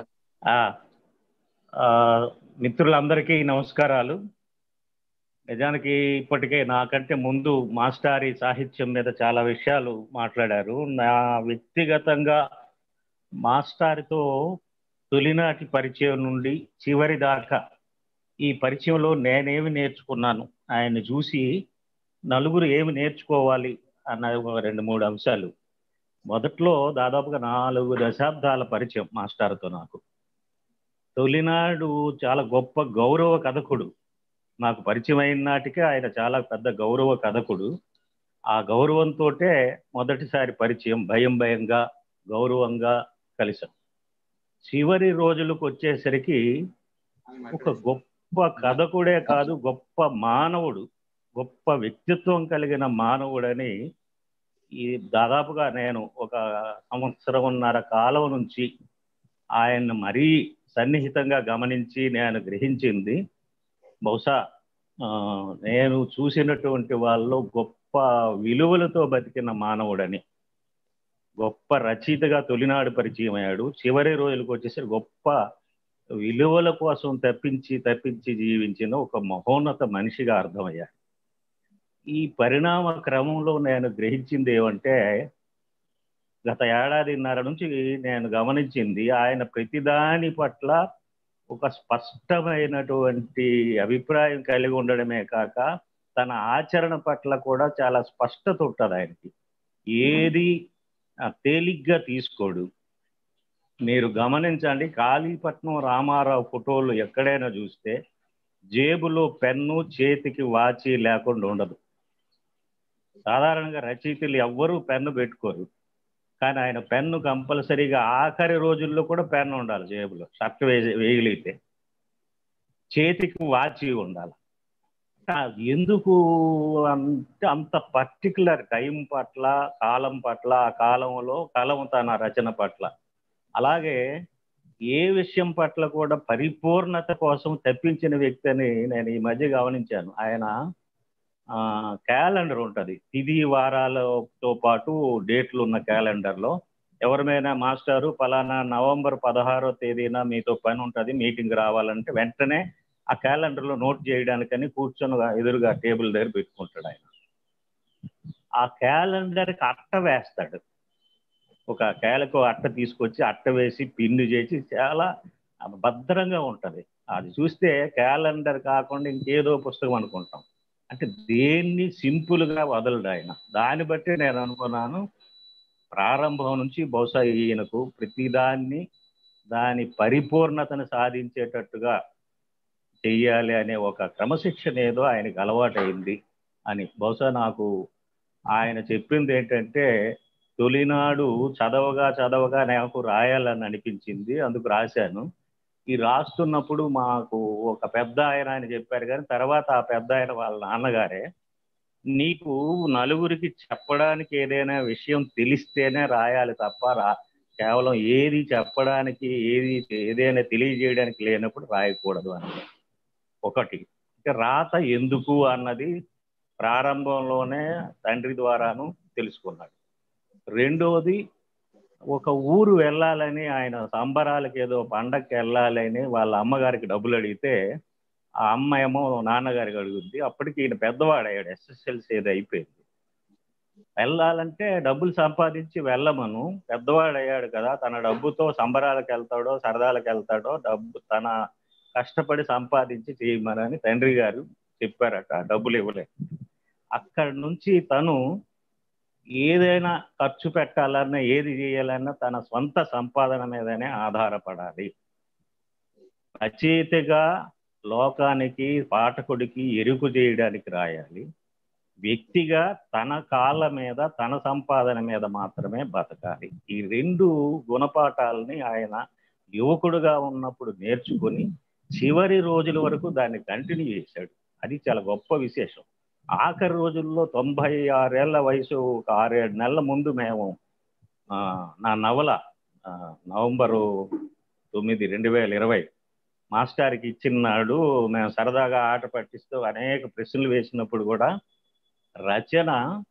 మిత్రులందరికీ నమస్కారాలు నిజానికి ఇప్పటికే నాకంటే ముందు మాస్టారి సాహిత్యం మీద చాలా విషయాలు మాట్లాడారు నా వ్యక్తిగతంగా మాస్టారితో తొలినాటి పరిచయం నుండి చివరి దాకా ఈ పరిచయంలో నేనేమి నేర్చుకున్నాను ఆయన్ని చూసి నలుగురు ఏమి నేర్చుకోవాలి అన్న రెండు మూడు అంశాలు మొదట్లో దాదాపుగా నాలుగు దశాబ్దాల పరిచయం మాస్టార్తో నాకు తొలినాడు చాలా గొప్ప గౌరవ కథకుడు నాకు పరిచయం అయిన నాటికే ఆయన చాలా పెద్ద గౌరవ కథకుడు ఆ గౌరవంతో మొదటిసారి పరిచయం భయం భయంగా గౌరవంగా కలిసాం చివరి రోజులకు వచ్చేసరికి ఒక గొప్ప కథకుడే కాదు గొప్ప మానవుడు గొప్ప వ్యక్తిత్వం కలిగిన మానవుడని ఈ దాదాపుగా నేను ఒక సంవత్సరంన్నర కాలం నుంచి ఆయన్ని మరీ సన్నిహితంగా గమనించి నేను గ్రహించింది బహుశా ఆ, నేను చూసినటువంటి వాళ్ళు గొప్ప విలువలతో బతికిన మానవుడని గొప్ప రచయితగా తొలినాడు పరిచయం అయ్యాడు చివరి రోజులకు వచ్చేసరికి గొప్ప విలువల కోసం తప్పించి తప్పించి జీవించిన ఒక మహోన్నత మనిషిగా అర్థమయ్యాడు ఈ పరిణామ క్రమంలో నేను గ్రహించింది ఏమంటే గత ఏడాదిన్నర నుంచి నేను గమనించింది ఆయన ప్రతిదాని పట్ల ఒక స్పష్టమైనటువంటి అభిప్రాయం కలిగి ఉండడమే కాక తన ఆచరణ పట్ల కూడా చాలా స్పష్టత ఉంటుంది ఆయనకి ఏది ఆ, తేలిగ్గా తీసుకోడు మీరు గమనించండి కాళీపట్నం రామారావు ఫోటోలు ఎక్కడైనా చూస్తే జేబులో పెన్ను చేతికి వాచి లేకుండా ఉండదు సాధారణంగా రచయితలు ఎవ్వరూ పెన్ను పెట్టుకోరు కానీ ఆయన పెన్ను కంపల్సరీగా ఆఖరి రోజుల్లో కూడా పెన్ను ఉండాలి జేబులో షర్ట్ వేసి వేయగలిగితే చేతికి వాచి ఉండాలి ఆ, ఎందుకు అంటే అంత పర్టికులర్ టైం పట్ల కాలం పట్ల ఆ కాలంలో కాలం తన రచన పట్ల అలాగే ఏ విషయం పట్ల కూడా పరిపూర్ణత కోసం తప్పించిన వ్యక్తి అని నేను ఈ మధ్య గమనించాను ఆయన క్యాలెండర్ ఉంటుంది తిది వారాలతో పాటు డేట్లు ఉన్న క్యాలెండర్లో ఎవరిమైనా మాస్టారు పలానా నవంబర్ పదహారో తేదీన మీతో పని ఉంటుంది మీటింగ్ రావాలంటే వెంటనే ఆ క్యాలెండర్లో నోట్ చేయడానికని కూర్చొని ఎదురుగా టేబుల్ దగ్గర పెట్టుకుంటాడు ఆయన ఆ క్యాలెండర్కి అట్ట వేస్తాడు ఒక కేలకు అట్ట తీసుకొచ్చి అట్ట వేసి పిన్ను చేసి చాలా భద్రంగా ఉంటది అది చూస్తే క్యాలెండర్ కాకుండా ఇంకేదో పుస్తకం అనుకుంటాం అంటే దేన్ని సింపుల్ గా వదలడు ఆయన దాన్ని బట్టి నేను అనుకున్నాను ప్రారంభం నుంచి బహుశా ఈయనకు ప్రతిదాన్ని దాని పరిపూర్ణతను సాధించేటట్టుగా చెయ్యాలి అనే ఒక క్రమశిక్షణ ఏదో ఆయనకి అలవాటైంది అని బహుశా నాకు ఆయన చెప్పింది ఏంటంటే తొలినాడు చదవగా చదవగా నాకు రాయాలని అనిపించింది అందుకు రాశాను ఈ రాస్తున్నప్పుడు మాకు ఒక పెద్ద ఆయన ఆయన చెప్పారు కానీ తర్వాత ఆ పెద్ద ఆయన వాళ్ళ నాన్నగారే నీకు నలుగురికి చెప్పడానికి ఏదైనా విషయం తెలిస్తేనే రాయాలి తప్ప రా కేవలం ఏది చెప్పడానికి ఏది ఏదైనా తెలియజేయడానికి లేనప్పుడు రాయకూడదు అన్నది ఒకటి ఇక రాత ఎందుకు అన్నది ప్రారంభంలోనే తండ్రి ద్వారాను తెలుసుకున్నాడు రెండోది ఒక ఊరు వెళ్ళాలని ఆయన సంబరాలకి ఏదో పండగకి వెళ్ళాలని వాళ్ళ అమ్మగారికి డబ్బులు అడిగితే ఆ అమ్మ ఏమో నాన్నగారికి అడుగుద్ది అప్పటికి ఈయన పెద్దవాడయ్యాడు ఎస్ఎస్ఎల్సి ఏదో అయిపోయింది వెళ్ళాలంటే డబ్బులు సంపాదించి వెళ్ళమను పెద్దవాడయ్యాడు కదా తన డబ్బుతో సంబరాలకు వెళ్తాడో సరదాలకు వెళ్తాడో డబ్బు తన కష్టపడి సంపాదించి చేయమనని తండ్రి గారు చెప్పారట డబ్బులు ఇవ్వలేదు అక్కడి నుంచి తను ఏదైనా ఖర్చు పెట్టాలన్నా ఏది చేయాలన్నా తన సొంత సంపాదన మీదనే ఆధారపడాలి రచయితగా లోకానికి పాఠకుడికి ఎరుకు చేయడానికి రాయాలి వ్యక్తిగా తన కాళ్ళ మీద తన సంపాదన మీద మాత్రమే బతకాలి ఈ రెండు గుణపాఠాలని ఆయన యువకుడుగా ఉన్నప్పుడు నేర్చుకుని చివరి రోజుల వరకు దాన్ని కంటిన్యూ చేశాడు అది చాలా గొప్ప విశేషం ఆఖరి రోజుల్లో తొంభై ఆరేళ్ల వయసు ఒక ఆరేడు నెలల ముందు మేము ఆ, నా నవల ఆ, నవంబరు తొమ్మిది రెండు వేల ఇరవై మాస్టర్కి ఇచ్చిన నాడు మేము సరదాగా ఆట పట్టిస్తూ అనేక ప్రశ్నలు వేసినప్పుడు కూడా రచన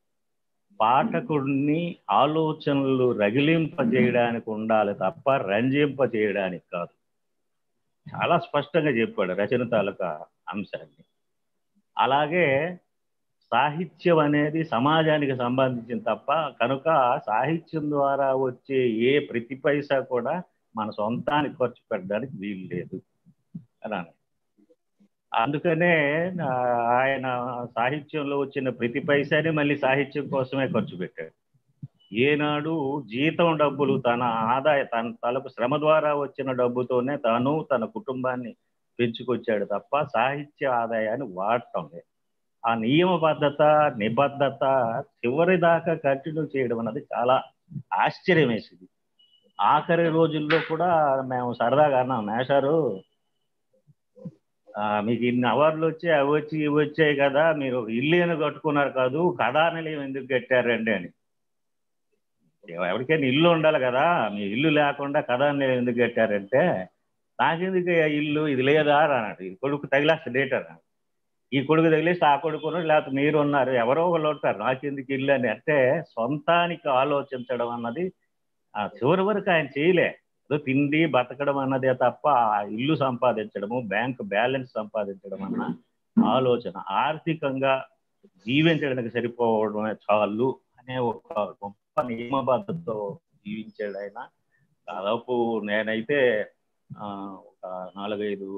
పాఠకుడిని ఆలోచనలు రగిలింపజేయడానికి ఉండాలి తప్ప రంజింప చేయడానికి కాదు చాలా స్పష్టంగా చెప్పాడు రచన తాలూకా అంశాన్ని అలాగే సాహిత్యం అనేది సమాజానికి సంబంధించిన తప్ప కనుక సాహిత్యం ద్వారా వచ్చే ఏ ప్రతి పైసా కూడా మన సొంతానికి ఖర్చు పెట్టడానికి వీలు లేదు అని అందుకనే ఆ, ఆయన సాహిత్యంలో వచ్చిన ప్రతి పైసాని మళ్ళీ సాహిత్యం కోసమే ఖర్చు పెట్టాడు ఏనాడు జీతం డబ్బులు తన ఆదాయ తన తలకు శ్రమ ద్వారా వచ్చిన డబ్బుతోనే తను తన కుటుంబాన్ని పెంచుకొచ్చాడు తప్ప సాహిత్య ఆదాయాన్ని వాడటం లేదు ఆ నియమబద్ధత నిబద్ధత చివరి దాకా కంటిన్యూ చేయడం అన్నది చాలా ఆశ్చర్యం వేసింది ఆఖరి రోజుల్లో కూడా మేము సరదాగా అన్నాం మేషారు ఆ, మీకు ఇన్ని అవార్డులు వచ్చాయి అవి వచ్చి ఇవి వచ్చాయి కదా మీరు ఇల్లు ఏమైనా కట్టుకున్నారు కాదు కథానిలయం ఎందుకు కట్టారండి అని ఎవరికైనా ఇల్లు ఉండాలి కదా మీ ఇల్లు లేకుండా కథ అనేది ఎందుకు కట్టారంటే నాకెందుకు ఆ ఇల్లు ఇది లేదా అని అన్నాడు ఈ కొడుకు తగిలేస్తే డేట్ అన్నాడు ఈ కొడుకు తగిలేస్తే ఆ కొడుకు ఉన్నాడు, లేకపోతే మీరు ఉన్నారు ఎవరో ఒకళ్ళు ఉంటారు నాకెందుకు ఇల్లు అని అంటే సొంతానికి ఆలోచించడం అన్నది ఆ చివరి వరకు ఆయన చేయలే ఏదో తిండి బతకడం అన్నదే తప్ప ఆ ఇల్లు సంపాదించడము బ్యాంక్ బ్యాలెన్స్ సంపాదించడం అన్న ఆలోచన ఆర్థికంగా జీవించడానికి సరిపోవడమే చాలు అనే ఒక గొప్ప నియమబద్ధతో జీవించాడు ఆయన దాదాపు నేనైతే ఆ, ఒక నాలుగైదు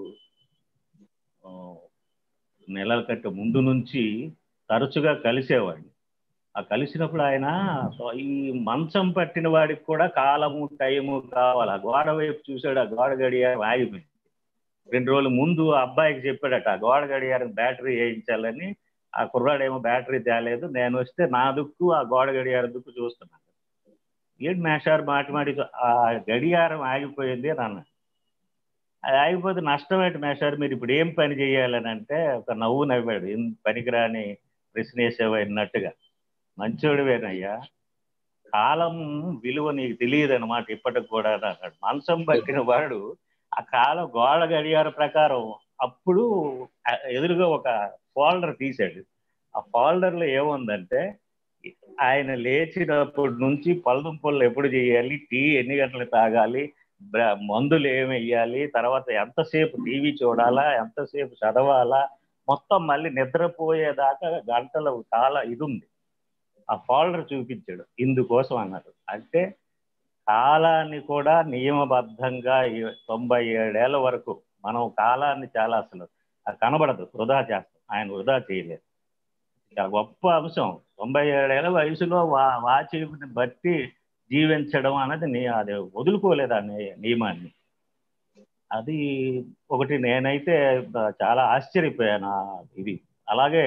ఆ, నెలల కంటే ముందు నుంచి తరచుగా కలిసేవాడిని ఆ కలిసినప్పుడు ఆయన ఈ మంచం పట్టిన వాడికి కూడా కాలము టైము కావాలి ఆ గోడ వైపు చూశాడు ఆ గోడ గడియారం ఆగిపోయింది రెండు రోజుల ముందు ఆ అబ్బాయికి చెప్పాడట ఆ గోడ గడియారం బ్యాటరీ వేయించాలని ఆ కుర్రాడేమో బ్యాటరీ తేలేదు నేను వస్తే నా దుక్కు ఆ గోడ గడియారం దుక్కు చూస్తున్నాను ఏంటి మేషారు మాటి మాటి ఆ గడియారం ఆగిపోయింది అని అన్నాడు అది ఆగిపోతే నష్టం ఏంటి మేషారు మీరు ఇప్పుడు ఏం పని చేయాలని అంటే ఒక నవ్వు నవ్వాడు ఏం పనికిరాని ప్రశ్న వేసేవన్నట్టుగా మంచోడివేనయ్యా కాలం విలువ నీకు తెలియదు అనమాట ఇప్పటికి కూడా అన్నాడు మంచం పట్టిన వాడు ఆ కాలం గోడ గడియార ప్రకారం అప్పుడు ఆ ఎదురుగా ఒక ఫోల్డర్ తీశాడు ఆ ఫోల్డర్ లో ఏముందంటే ఆయన లేచినప్పటి నుంచి పళ్ళు ఎప్పుడు చేయాలి టీ ఎన్ని గంటలకు తాగాలి బ్ర- మందులు ఏమి వేయాలి తర్వాత ఎంతసేపు టీవీ చూడాలా ఎంతసేపు చదవాలా మొత్తం మళ్ళీ నిద్రపోయేదాకా గంటల చాలా ఇది ఉంది ఆ ఫోల్డర్ చూపించాడు ఇందుకోసం అన్నారు అంటే కాలాన్ని కూడా నియమబద్ధంగా ఈ- తొంభై ఏడేళ్ల వరకు మనం కాలాన్ని చాలా అసలు అది కనబడదు వృధా చేస్తాం ఆయన వృధా చేయలేదు చాలా గొప్ప అంశం తొంభై ఏడేళ్ల వయసులో వా వాచిని బట్టి జీవించడం అన్నది నీ అది వదులుకోలేదు ఆ ని- నియమాన్ని అది ఒకటి నేనైతే చాలా ఆశ్చర్యపోయాను ఆ ఇది అలాగే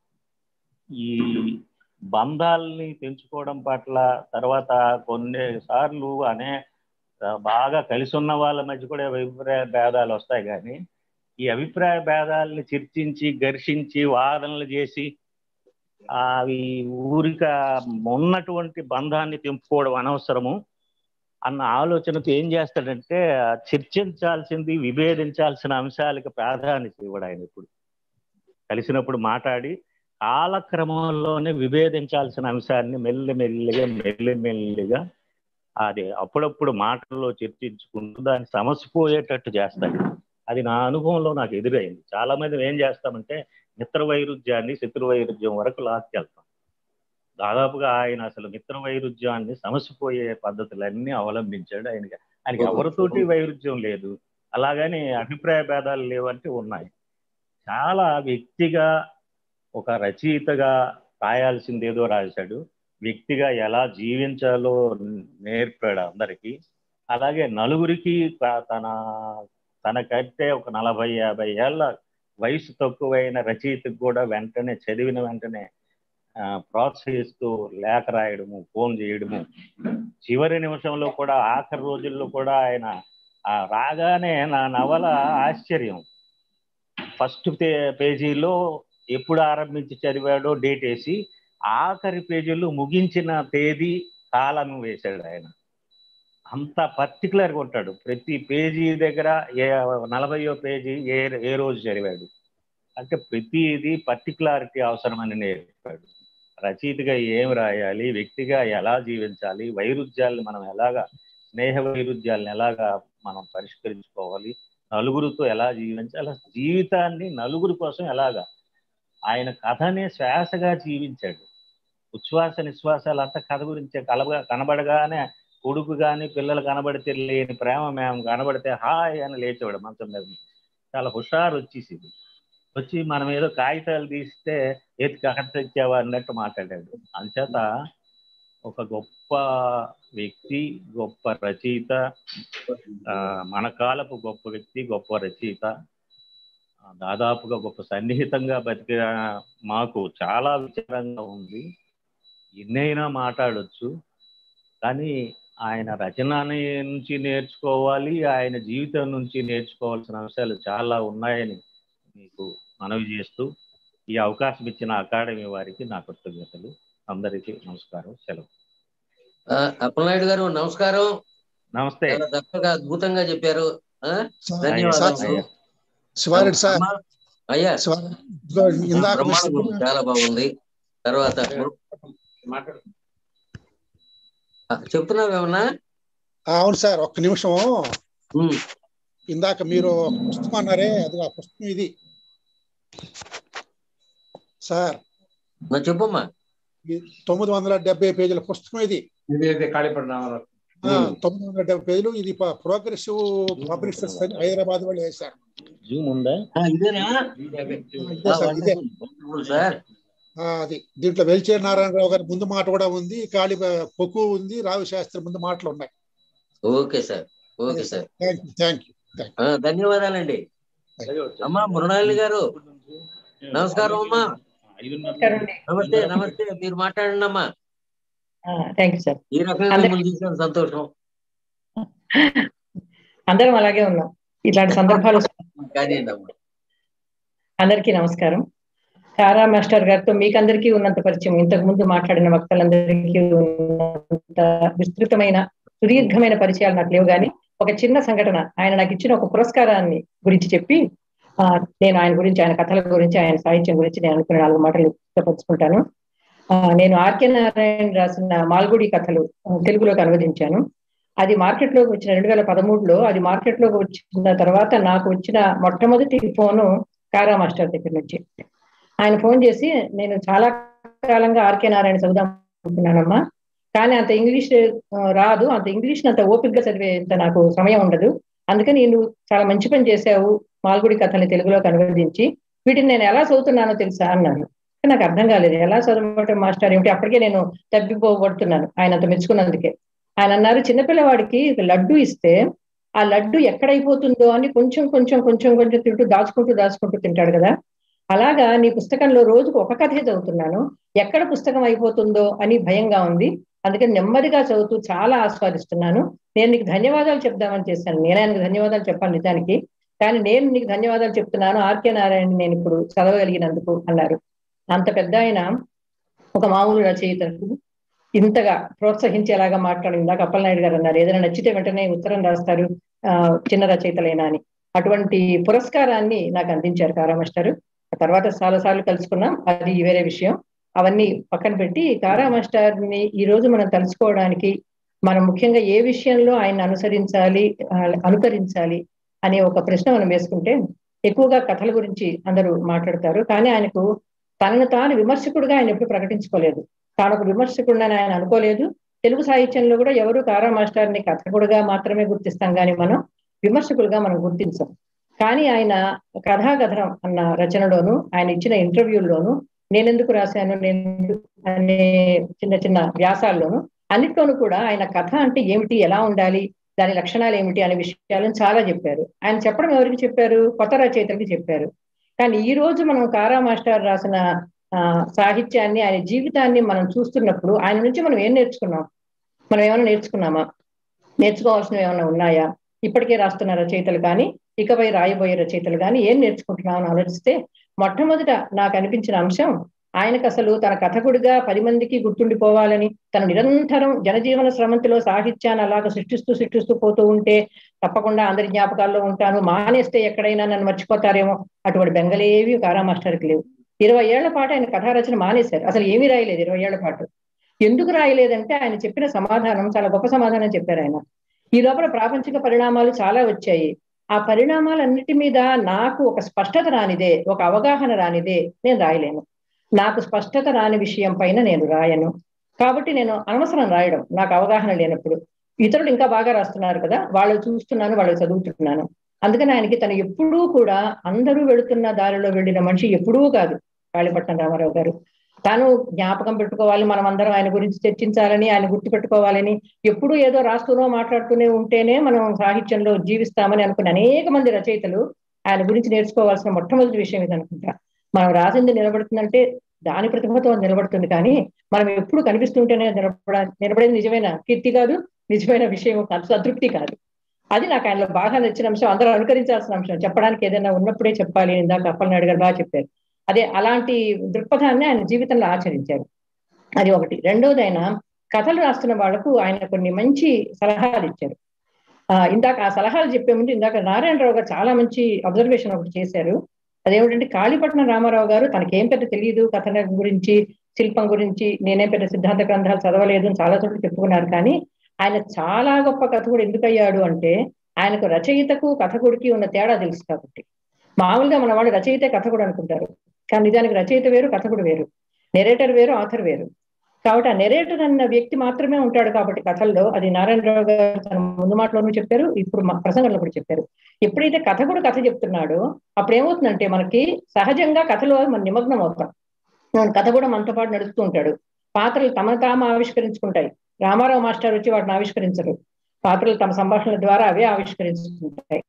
ఈ బంధాలని పెంచుకోవడం పట్ల తర్వాత కొన్ని సార్లు అనే బాగా కలిసి ఉన్న వాళ్ళ మధ్య కూడా అభిప్రాయ భేదాలు వస్తాయి కానీ ఈ అభిప్రాయ భేదాలని చర్చించి ఘర్షించి వాదనలు చేసి అవి ఊరిక ఉన్నటువంటి బంధాన్ని తెంపుకోవడం అనవసరము అన్న ఆలోచనతో ఏం చేస్తాడంటే ఆ చర్చించాల్సింది విభేదించాల్సిన అంశాలకు ప్రాధాన్యత ఇవ్వడు ఆయన ఇప్పుడు కలిసినప్పుడు మాట్లాడి కాలక్రమంలోనే విభేదించాల్సిన అంశాన్ని మెల్లిమెల్లిగా మెల్లిమెల్లిగా అది అప్పుడప్పుడు మాటల్లో చర్చించుకుంటూ దాన్ని సమసిపోయేటట్టు చేస్తాడు అది నా అనుభవంలో నాకు ఎదురైంది చాలా మంది ఏం చేస్తామంటే మిత్ర వైరుధ్యాన్ని శత్రు వైరుధ్యం వరకు లాక్కెళ్తాం దాదాపుగా ఆయన అసలు మిత్ర వైరుధ్యాన్ని సమసిపోయే పద్ధతులన్నీ అవలంబించాడు ఆయన ఆయనకి ఎవరితోటి వైరుధ్యం లేదు అలాగని అభిప్రాయ భేదాలు లేవంటే ఉన్నాయి చాలా వ్యక్తిగా ఒక రచయితగా రాయాల్సింది ఏదో రాశాడు వ్యక్తిగా ఎలా జీవించాలో నేర్పాడు అందరికీ అలాగే నలుగురికి త- తన తనకంటే ఒక నలభై యాభై ఏళ్ళ వయసు తక్కువైన రచయితకు కూడా వెంటనే చదివిన వెంటనే ఆ, ప్రోత్సహిస్తూ లేఖ రాయడము ఫోన్ చేయడము చివరి నిమిషంలో కూడా ఆఖరి రోజుల్లో కూడా ఆయన ఆ రాగానే నా నవల ఆశ్చర్యం ఫస్ట్ పేజీలో ఎప్పుడు ఆరంభించి చదివాడో డేట్ వేసి ఆఖరి పేజీలో ముగించిన తేదీ కాలం వేశాడు ఆయన అంత పర్టికులర్గా ఉంటాడు ప్రతి పేజీ దగ్గర ఏ నలభయో పేజీ ఏ ఏ రోజు చదివాడు అంటే ప్రతిది పర్టికులారిటీ అవసరమని నేర్పాడు రచయితగా ఏం రాయాలి వ్యక్తిగా ఎలా జీవించాలి వైరుధ్యాలను మనం ఎలాగా స్నేహ వైరుధ్యాలను ఎలాగా మనం పరిష్కరించుకోవాలి నలుగురితో ఎలా జీవించాలి అసలు జీవితాన్ని నలుగురి కోసం ఎలాగా ఆయన కథనే శ్వాసగా జీవించాడు ఉచ్ఛ్వాస నిశ్వాసాలు అంతా కథ గురించే కలబగా కనబడగానే కొడుకు కానీ పిల్లలు కనబడితే లేని ప్రేమ మేము కనబడితే హాయ్ అని లేచేవాడు మంచం మీద నుంచి. చాలా హుషారు వచ్చేసింది వచ్చి మనం ఏదో కాగితాలు తీస్తే ఏది కట్టించావా అన్నట్టు మాట్లాడాడు అంచేత ఒక గొప్ప వ్యక్తి గొప్ప రచయిత ఆ, మన కాలపు గొప్ప వ్యక్తి గొప్ప రచయిత ఆ, దాదాపుగా గొప్ప సన్నిహితంగా బతికిన మాకు చాలా విచారంగా ఉంది ఎన్నైనా మాట్లాడొచ్చు కానీ ఆయన రచన నుంచి నేర్చుకోవాలి ఆయన జీవితం నుంచి నేర్చుకోవాల్సిన అంశాలు చాలా ఉన్నాయని మీకు మనవి చేస్తూ ఈ అవకాశం ఇచ్చిన అకాడమీ వారికి నా కృతజ్ఞతలు అందరికీ నమస్కారం సెలవు ఆ, అప్పలనాయుడు గారు నమస్కారం నమస్తే చాలా చక్కగా అద్భుతంగా చెప్పారు ఆ, సార్, ధన్యవాదాలు సార్, శివారెడ్డి సార్ అమ్మా, అయ్యా శివారెడ్డి ఇదిగో ఇందాక మీరు బ్రహ్మాండం చెప్పిన- చాలా బాగుంది తర్వాత ఆ, చెప్తున్నావేమన్నా ఆ, అవును సార్ ఒక్క నిమిషం ఉమ్, ఇందాక మీరు ఒక పుస్తకం అన్నారే అది ఆ పుస్తకం ఇది సార్ నా చెప్పమ్మా ఈ తొమ్మిది వందల డెబ్బై పేజీల పుస్తకం ఇది ఆ, తొమ్మిది వందల డెబ్బై పేజీలు ఇది ప్రోగ్రెసివ్ పబ్లిషర్స్ అని హైదరాబాద్ వాళ్ళు వేశారు జూమ్ ఉందా ఆ, ఇదేనా ఇదే సార్ ఇదే అవును సార్ ఆ, అది దీంట్లో వెల్చేర్ నారాయణరావు గారి ముందు మాట కూడా ఉంది కాళీ పొక్కు ఉంది రావి శాస్త్రి ముందు మాటలు ఉన్నాయి okay sir okay sir thank you thank you ఆ, ధన్యవాదాలండి అమ్మా మృణాలిని గారు నమస్కారం అమ్మా నమస్కారం అండి నమస్తే నమస్తే మీరు మాట్లాడండి అమ్మా థ్యాంక్ యూ సార్ ఈ రకంగా అందరి- మిమ్మల్ని చూసాను సంతోషం అందరం అలాగే ఉన్నాం ఇట్లాంటి సందర్భాలు కానీ అమ్మా అందరికీ నమస్కారం తారా మాస్టర్ గారితో మీకందరికీ ఉన్నంత పరిచయం ఇంతకు ముందు మాట్లాడిన వక్తలందరికీ ఉన్నంత విస్తృతమైన సుదీర్ఘమైన పరిచయాలు నాకు లేవు కానీ ఒక చిన్న సంఘటన ఆయన నాకు ఇచ్చిన ఒక పురస్కారాన్ని గురించి చెప్పి ఆ, నేను ఆయన గురించి ఆయన కథల గురించి ఆయన సాహిత్యం గురించి నేను అనుకున్న నాలుగు మాటలు పంచుకుంటాను ఆ, నేను ఆర్కే నారాయణ రాసిన మాల్గుడి కథలు ఆ, తెలుగులోకి అనువదించాను అది మార్కెట్లోకి వచ్చిన రెండు వేల పదమూడులో అది మార్కెట్లోకి వచ్చిన తర్వాత నాకు వచ్చిన మొట్టమొదటి ఫోను కారా మాస్టర్ దగ్గర నుంచి ఆయన ఫోన్ చేసి నేను చాలా కాలంగా ఆర్కే నారాయణ చదువుదాం అనుకున్నానమ్మా కానీ అంత ఇంగ్లీష్ ఆ, రాదు అంత ఇంగ్లీష్ అంత ఓపికగా చదివేంత నాకు సమయం ఉండదు అందుకని నువ్వు చాలా మంచి పని చేశావు మాల్గుడి కథల్ని తెలుగులోకి అనువదించి వీటిని నేను ఎలా చదువుతున్నానో తెలుసా అన్నాను కానీ నాకు అర్థం కాలేదు ఎలా చదవటం మాస్టర్ ఏమిటి అప్పటికే నేను తప్పిపోగొడుతున్నాను ఆయన అంత మెచ్చుకున్నందుకే ఆయన అన్నారు చిన్నపిల్లవాడికి లడ్డు ఇస్తే ఆ లడ్డు ఎక్కడైపోతుందో అని కొంచెం కొంచెం కొంచెం కొంచెం తింటూ దాచుకుంటూ దాచుకుంటూ తింటాడు కదా అలాగా నీ పుస్తకంలో రోజుకు ఒక కథే చదువుతున్నాను ఎక్కడ పుస్తకం అయిపోతుందో అని భయంగా ఉంది అందుకని నెమ్మదిగా చదువుతూ చాలా ఆస్వాదిస్తున్నాను నేను నీకు ధన్యవాదాలు చెప్దామని చేశాను నేను ఆయనకు ధన్యవాదాలు చెప్పాను నిజానికి కానీ నేను నీకు ధన్యవాదాలు చెప్తున్నాను ఆర్కే నారాయణ నేను ఇప్పుడు చదవగలిగినందుకు అన్నారు అంత పెద్ద ఆయన ఒక మామూలు రచయితకు ఇంతగా ప్రోత్సహించేలాగా మాట్లాడి ఇందాక అప్పలనాయుడు గారు అన్నారు ఏదైనా నచ్చితే వెంటనే ఉత్తరం రాస్తారు ఆ చిన్న రచయితలైనా అని అటువంటి పురస్కారాన్ని నాకు అందించారు కారా మాస్టర్ ఆ తర్వాత చాలా సార్లు కలుసుకున్నాం అది వేరే విషయం అవన్నీ పక్కన పెట్టి కారా మాస్టర్ ని ఈ రోజు మనం తలుచుకోవడానికి మనం ముఖ్యంగా ఏ విషయంలో ఆయన అనుసరించాలి ఆ, అనుకరించాలి అనే ఒక ప్రశ్న మనం వేసుకుంటే ఎక్కువగా కథల గురించి అందరూ మాట్లాడతారు కానీ ఆయనకు తనను తాను విమర్శకుడుగా ఆయన ఎప్పుడు ప్రకటించుకోలేదు తాను ఒక విమర్శకుడిని ఆయన అనుకోలేదు తెలుగు సాహిత్యంలో కూడా ఎవరు కారా మాస్టర్ని కథకుడుగా మాత్రమే గుర్తిస్తాం కానీ మనం విమర్శకులుగా మనం గుర్తించాం కానీ ఆయన కథాకథనం అన్న రచనలోను ఆయన ఇచ్చిన ఇంటర్వ్యూల్లోను నేనెందుకు రాశాను నేను అనే చిన్న చిన్న వ్యాసాల్లోను అన్నిట్లోనూ కూడా ఆయన కథ అంటే ఏమిటి ఎలా ఉండాలి దాని లక్షణాలు ఏమిటి అనే విషయాలను చాలా చెప్పారు ఆయన చెప్పడం ఎవరికి చెప్పారు కొత్త రచయితలకి చెప్పారు కానీ ఈ రోజు మనం కారా మాస్టర్ రాసిన ఆ, సాహిత్యాన్ని ఆయన జీవితాన్ని మనం చూస్తున్నప్పుడు ఆయన నుంచి మనం ఏం నేర్చుకున్నాం మనం ఏమైనా నేర్చుకున్నామా నేర్చుకోవాల్సినవి ఏమైనా ఉన్నాయా ఇప్పటికే రాస్తున్న రచయితలు కానీ ఇకపై రాయబోయే రచయితలు కానీ ఏం నేర్చుకుంటున్నాం అని ఆలోచిస్తే మొట్టమొదట నాకు అనిపించిన అంశం ఆయనకు అసలు తన కథకుడిగా పది మందికి గుర్తుండిపోవాలని తను నిరంతరం జనజీవన స్రవంతిలో సాహిత్యాన్ని అలాగ సృష్టిస్తూ సృష్టిస్తూ పోతూ ఉంటే తప్పకుండా అందరి జ్ఞాపకాల్లో ఉంటాను మానేస్తే ఎక్కడైనా నన్ను మర్చిపోతారేమో అటువంటి బెంగలేవి కారా మాస్టర్కి లేవు ఇరవై ఏళ్ల పాటు ఆయన కథారచన మానేశారు అసలు ఏమీ రాయలేదు ఇరవై ఏళ్ల పాటు ఎందుకు రాయలేదంటే ఆయన చెప్పిన సమాధానం చాలా గొప్ప సమాధానం చెప్పారు ఆయన ఈ లోపల ప్రాపంచిక పరిణామాలు చాలా వచ్చాయి ఆ పరిణామాలన్నిటి మీద నాకు ఒక స్పష్టత రానిదే ఒక అవగాహన రానిదే నేను రాయలేను నాకు స్పష్టత రాని విషయం పైన నేను రాయను కాబట్టి నేను అనవసరం రాయడం నాకు అవగాహన లేనప్పుడు ఇతరులు ఇంకా బాగా రాస్తున్నారు కదా వాళ్ళు చూస్తున్నాను వాళ్ళు చదువుతున్నాను అందుకని ఆయనకి తను ఎప్పుడూ కూడా అందరూ వెళుతున్న దారిలో వెళ్ళిన మనిషి ఎప్పుడూ కాదు కాళీపట్నం రామారావు గారు తాను జ్ఞాపకం పెట్టుకోవాలి మనం అందరం ఆయన గురించి చర్చించాలని ఆయన గుర్తు పెట్టుకోవాలని ఎప్పుడూ ఏదో రాస్తూనో మాట్లాడుతూనే ఉంటేనే మనం సాహిత్యంలో జీవిస్తామని అనుకున్న అనేక మంది రచయితలు ఆయన గురించి నేర్చుకోవాల్సిన మొట్టమొదటి విషయం ఇది అనుకుంటా మనం రాసింది నిలబడుతుందంటే దాని ప్రతిభతో అది నిలబడుతుంది కానీ మనం ఎప్పుడు కనిపిస్తుంటేనే నిలబడ నిలబడేది నిజమైన కీర్తి కాదు నిజమైన విషయం కాదు సంతృప్తి కాదు అది నాకు ఆయనలో బాగా నచ్చిన అంశం అందరూ అనుకరించాల్సిన అంశం చెప్పడానికి ఏదైనా ఉన్నప్పుడే చెప్పాలి అని ఇందాక అప్పలనాయుడు గారు బాగా చెప్పారు అదే అలాంటి దృక్పథాన్ని ఆయన జీవితంలో ఆచరించారు అది ఒకటి రెండోది ఆయన కథలు రాస్తున్న వాళ్లకు ఆయన కొన్ని మంచి సలహాలు ఇచ్చారు ఆ ఇందాక ఆ సలహాలు చెప్పే ముందు ఇందాక నారాయణరావు గారు చాలా మంచి అబ్జర్వేషన్ ఒకటి చేశారు అదేమిటంటే కాళీపట్నం రామారావు గారు తనకేం పెద్ద తెలియదు కథల గురించి శిల్పం గురించి నేనేం పెద్ద సిద్ధాంత గ్రంథాలు చదవలేదు అని చాలా చోట్ల చెప్పుకున్నారు కానీ ఆయన చాలా గొప్ప కథకుడు ఎందుకు అయ్యాడు అంటే ఆయనకు రచయితకు కథకుడికి ఉన్న తేడా తెలుసు కాబట్టి మామూలుగా మన వాళ్ళు రచయిత కథకుడు అనుకుంటారు కానీ నిజానికి రచయిత వేరు కథకుడు వేరు నెరేటర్ వేరు ఆథర్ వేరు కాబట్టి ఆ నెరేటర్ అన్న వ్యక్తి మాత్రమే ఉంటాడు కాబట్టి కథల్లో అది నారాయణరావు గారు తన ముందు మాటలోనూ చెప్పారు ఇప్పుడు మా ప్రసంగంలో కూడా చెప్పారు ఎప్పుడైతే కథకుడు కథ చెప్తున్నాడో అప్పుడు ఏమవుతుందంటే మనకి సహజంగా కథలో మనం నిమగ్నం అవుతాం కథ కూడా మనతో పాటు నడుస్తూ ఉంటాడు పాత్రలు తమ తాము ఆవిష్కరించుకుంటాయి రామారావు మాస్టర్ వచ్చి వాటిని ఆవిష్కరించరు పాత్రలు తమ సంభాషణల ద్వారా అవే ఆవిష్కరించుకుంటాయి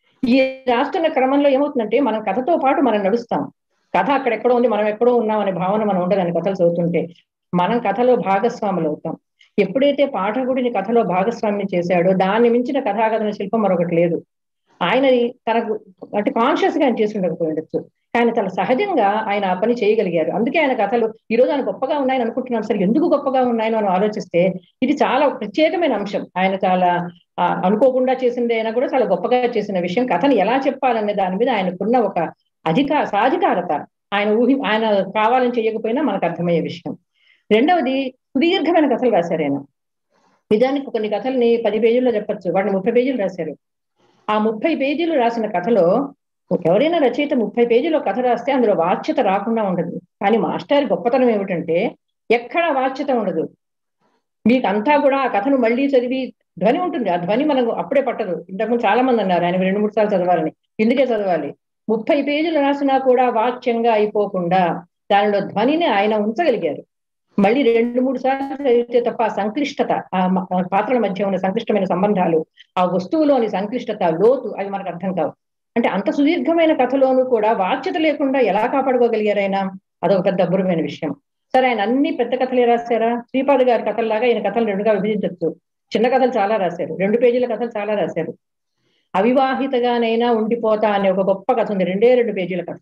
ఈ రాస్తున్న క్రమంలో ఏమవుతుందంటే మనం కథతో పాటు మనం నడుస్తాం కథ అక్కడెక్కడో ఉంది మనం ఎక్కడో ఉన్నాం అనే భావన మనం ఉండదని కథలు చదువుతుంటే మనం కథలో భాగస్వాములు అవుతాం ఎప్పుడైతే పాఠకుడిని కథలో భాగస్వామ్యం చేశాడో దాన్ని మించిన కథాకథన శిల్పం మరొకటి లేదు ఆయనది తనకు అంటే కాన్షియస్ గా ఆయన చేసి ఉండకపోయి ఉండొచ్చు కానీ తన సహజంగా ఆయన ఆ పని చేయగలిగారు అందుకే ఆయన కథలు ఈ రోజు ఆయన గొప్పగా ఉన్నాయని అనుకుంటున్నాం సరే ఎందుకు గొప్పగా ఉన్నాయని మనం ఆలోచిస్తే ఇది చాలా ప్రత్యేకమైన అంశం ఆయన చాలా అనుకోకుండా చేసింది అయినా కూడా చాలా గొప్పగా చేసిన విషయం కథను ఎలా చెప్పాలనే దాని మీద ఆయనకున్న ఒక అధిక సాధికారత ఆయన ఊహి ఆయన కావాలని చేయకపోయినా మనకు అర్థమయ్యే విషయం రెండవది సుదీర్ఘమైన కథలు రాశారు ఆయన నిజానికి కొన్ని కథల్ని పది పేజీల్లో చెప్పచ్చు వాటిని ముప్పై పేజీలు రాశారు ఆ ముప్పై పేజీలు రాసిన కథలో ఎవరైనా రచయిత ముప్పై పేజీలో కథ రాస్తే అందులో వాచ్యత రాకుండా ఉండదు కానీ మాస్టర్ గొప్పతనం ఏమిటంటే ఎక్కడ వాచ్యత ఉండదు మీకు అంతా కూడా ఆ కథను మళ్ళీ చదివి ధ్వని ఉంటుంది ఆ ధ్వని మనకు అప్పుడే పట్టదు ఇంతకుముందు చాలా మంది అన్నారు ఆయన రెండు మూడు సార్లు చదవాలని ఎందుకే చదవాలి ముప్పై పేజీలు రాసినా కూడా వాచ్యంగా అయిపోకుండా దానిలో ధ్వనిని ఆయన ఉంచగలిగారు మళ్ళీ రెండు మూడు సార్లు చదివితే తప్ప సంక్లిష్టత ఆ పాత్రల మధ్య ఉన్న సంక్లిష్టమైన సంబంధాలు ఆ వస్తువులోని సంక్లిష్టత లోతు అవి మనకు అర్థం కావు అంటే అంత సుదీర్ఘమైన కథలోనూ కూడా వాచ్యత లేకుండా ఎలా కాపాడుకోగలిగారు ఆయన అదొక పెద్ద అబ్బురమైన విషయం సరే ఆయన అన్ని పెద్ద కథలే రాశారా శ్రీపాద గారి కథల్లాగా ఈయన కథలు రెండుగా విభజించవచ్చు చిన్న కథలు చాలా రాశారు రెండు పేజీల కథలు చాలా రాశారు అవివాహితగానైనా ఉండిపోతా అనే ఒక గొప్ప కథ ఉంది రెండే రెండు పేజీల కథ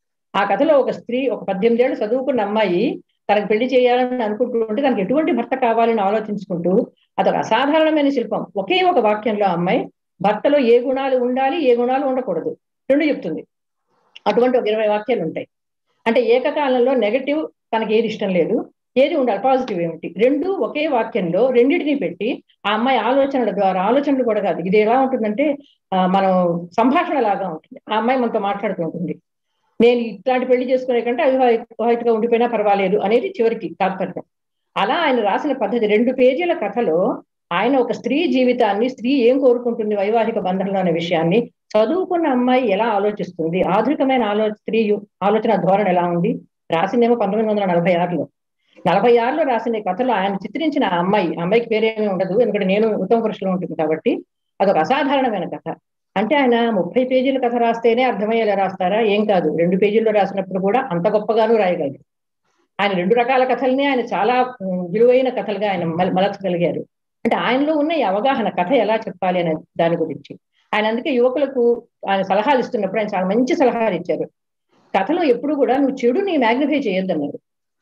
ఆ కథలో ఒక స్త్రీ ఒక పద్దెనిమిది ఏళ్ళు చదువుకున్న అమ్మాయి తనకు పెళ్లి చేయాలని అనుకుంటూ ఉంటే తనకు ఎటువంటి భర్త కావాలని ఆలోచించుకుంటూ అదొక అసాధారణమైన శిల్పం ఒకే ఒక వాక్యంలో అమ్మాయి భర్తలో ఏ గుణాలు ఉండాలి ఏ గుణాలు ఉండకూడదు రెండు చెప్తుంది అటువంటి ఒక ఇరవై వాక్యాలు ఉంటాయి అంటే ఏకకాలంలో నెగటివ్ తనకి ఏది ఇష్టం లేదు ఏది ఉండాలి పాజిటివ్ ఏమిటి రెండు ఒకే వాక్యంలో రెండింటిని పెట్టి ఆ అమ్మాయి ఆలోచనల ద్వారా ఆలోచనలు కూడా కాదు ఇది ఎలా ఉంటుందంటే మనం సంభాషణ లాగా ఉంటుంది ఆ అమ్మాయి మనతో మాట్లాడుతూ ఉంటుంది నేను ఇట్లాంటి పెళ్లి చేసుకునే కంటే అవివాహితగా ఉండిపోయినా పర్వాలేదు అనేది చివరికి తాత్పర్యం అలా ఆయన రాసిన పద్ధతి రెండు పేజీల కథలో ఆయన ఒక స్త్రీ జీవితాన్ని స్త్రీ ఏం కోరుకుంటుంది వైవాహిక బంధంలో అనే విషయాన్ని చదువుకున్న అమ్మాయి ఎలా ఆలోచిస్తుంది ఆధునికమైన ఆలో స్త్రీ ఆలోచన ధోరణి ఎలా ఉంది రాసిందేమో పంతొమ్మిది వందల నలభై ఆరులో నలభై ఆరులో రాసిన కథలో ఆయన చిత్రించిన ఆ అమ్మాయి అమ్మాయికి పేరేమీ ఉండదు ఎందుకంటే నేను ఉత్తమ పురుషులు ఉంటుంది కాబట్టి అదొక అసాధారణమైన కథ అంటే ఆయన ముప్పై పేజీల కథ రాస్తేనే అర్థమయ్యేలా రాస్తారా ఏం కాదు రెండు పేజీల్లో రాసినప్పుడు కూడా అంత గొప్పగాను రాయగలరు ఆయన రెండు రకాల కథల్ని ఆయన చాలా విలువైన కథలుగా ఆయన మలచగలిగారు అంటే ఆయనలో ఉన్న ఈ అవగాహన కథ ఎలా చెప్పాలి అనే దాని గురించి ఆయన అందుకే యువకులకు ఆయన సలహాలు ఇస్తున్నప్పుడు ఆయన చాలా మంచి సలహాలు ఇచ్చారు కథలో ఎప్పుడు కూడా నువ్వు చెడుని మ్యాగ్నిఫై చేయొద్దన్నారు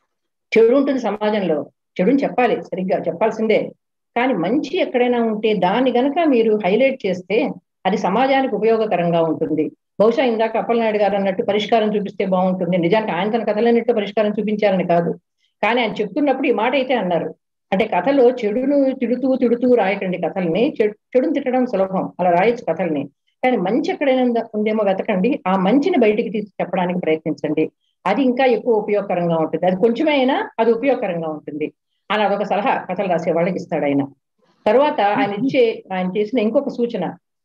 చెడు ఉంటుంది సమాజంలో చెడుని చెప్పాలి సరిగ్గా చెప్పాల్సిందే కానీ మంచి ఎక్కడైనా ఉంటే దాన్ని గనక మీరు హైలైట్ చేస్తే అది సమాజానికి ఉపయోగకరంగా ఉంటుంది బహుశా ఇందాక అప్పలనాయుడు గారు అన్నట్టు పరిష్కారం చూపిస్తే బాగుంటుంది నిజానికి ఆయన తన కథలన్నింటిలో పరిష్కారం చూపించారని కాదు కానీ ఆయన చెప్తున్నప్పుడు ఈ మాట అయితే అన్నారు అంటే కథలో చెడును తిడుతూ తిడుతూ రాయకండి కథల్ని చెడును తిట్టడం సులభం అలా రాయొచ్చు కథల్ని కానీ మంచి ఎక్కడైనా ఉందేమో వెతకండి ఆ మంచిని బయటికి తీసి చెప్పడానికి ప్రయత్నించండి అది ఇంకా ఎక్కువ ఉపయోగకరంగా ఉంటుంది అది కొంచెమైనా అది ఉపయోగకరంగా ఉంటుంది అని అదొక సలహా కథలు రాసే వాళ్ళకి ఇస్తాడు ఆయన తర్వాత ఆయన ఇచ్చే ఆయన చేసిన ఇంకొక సూచన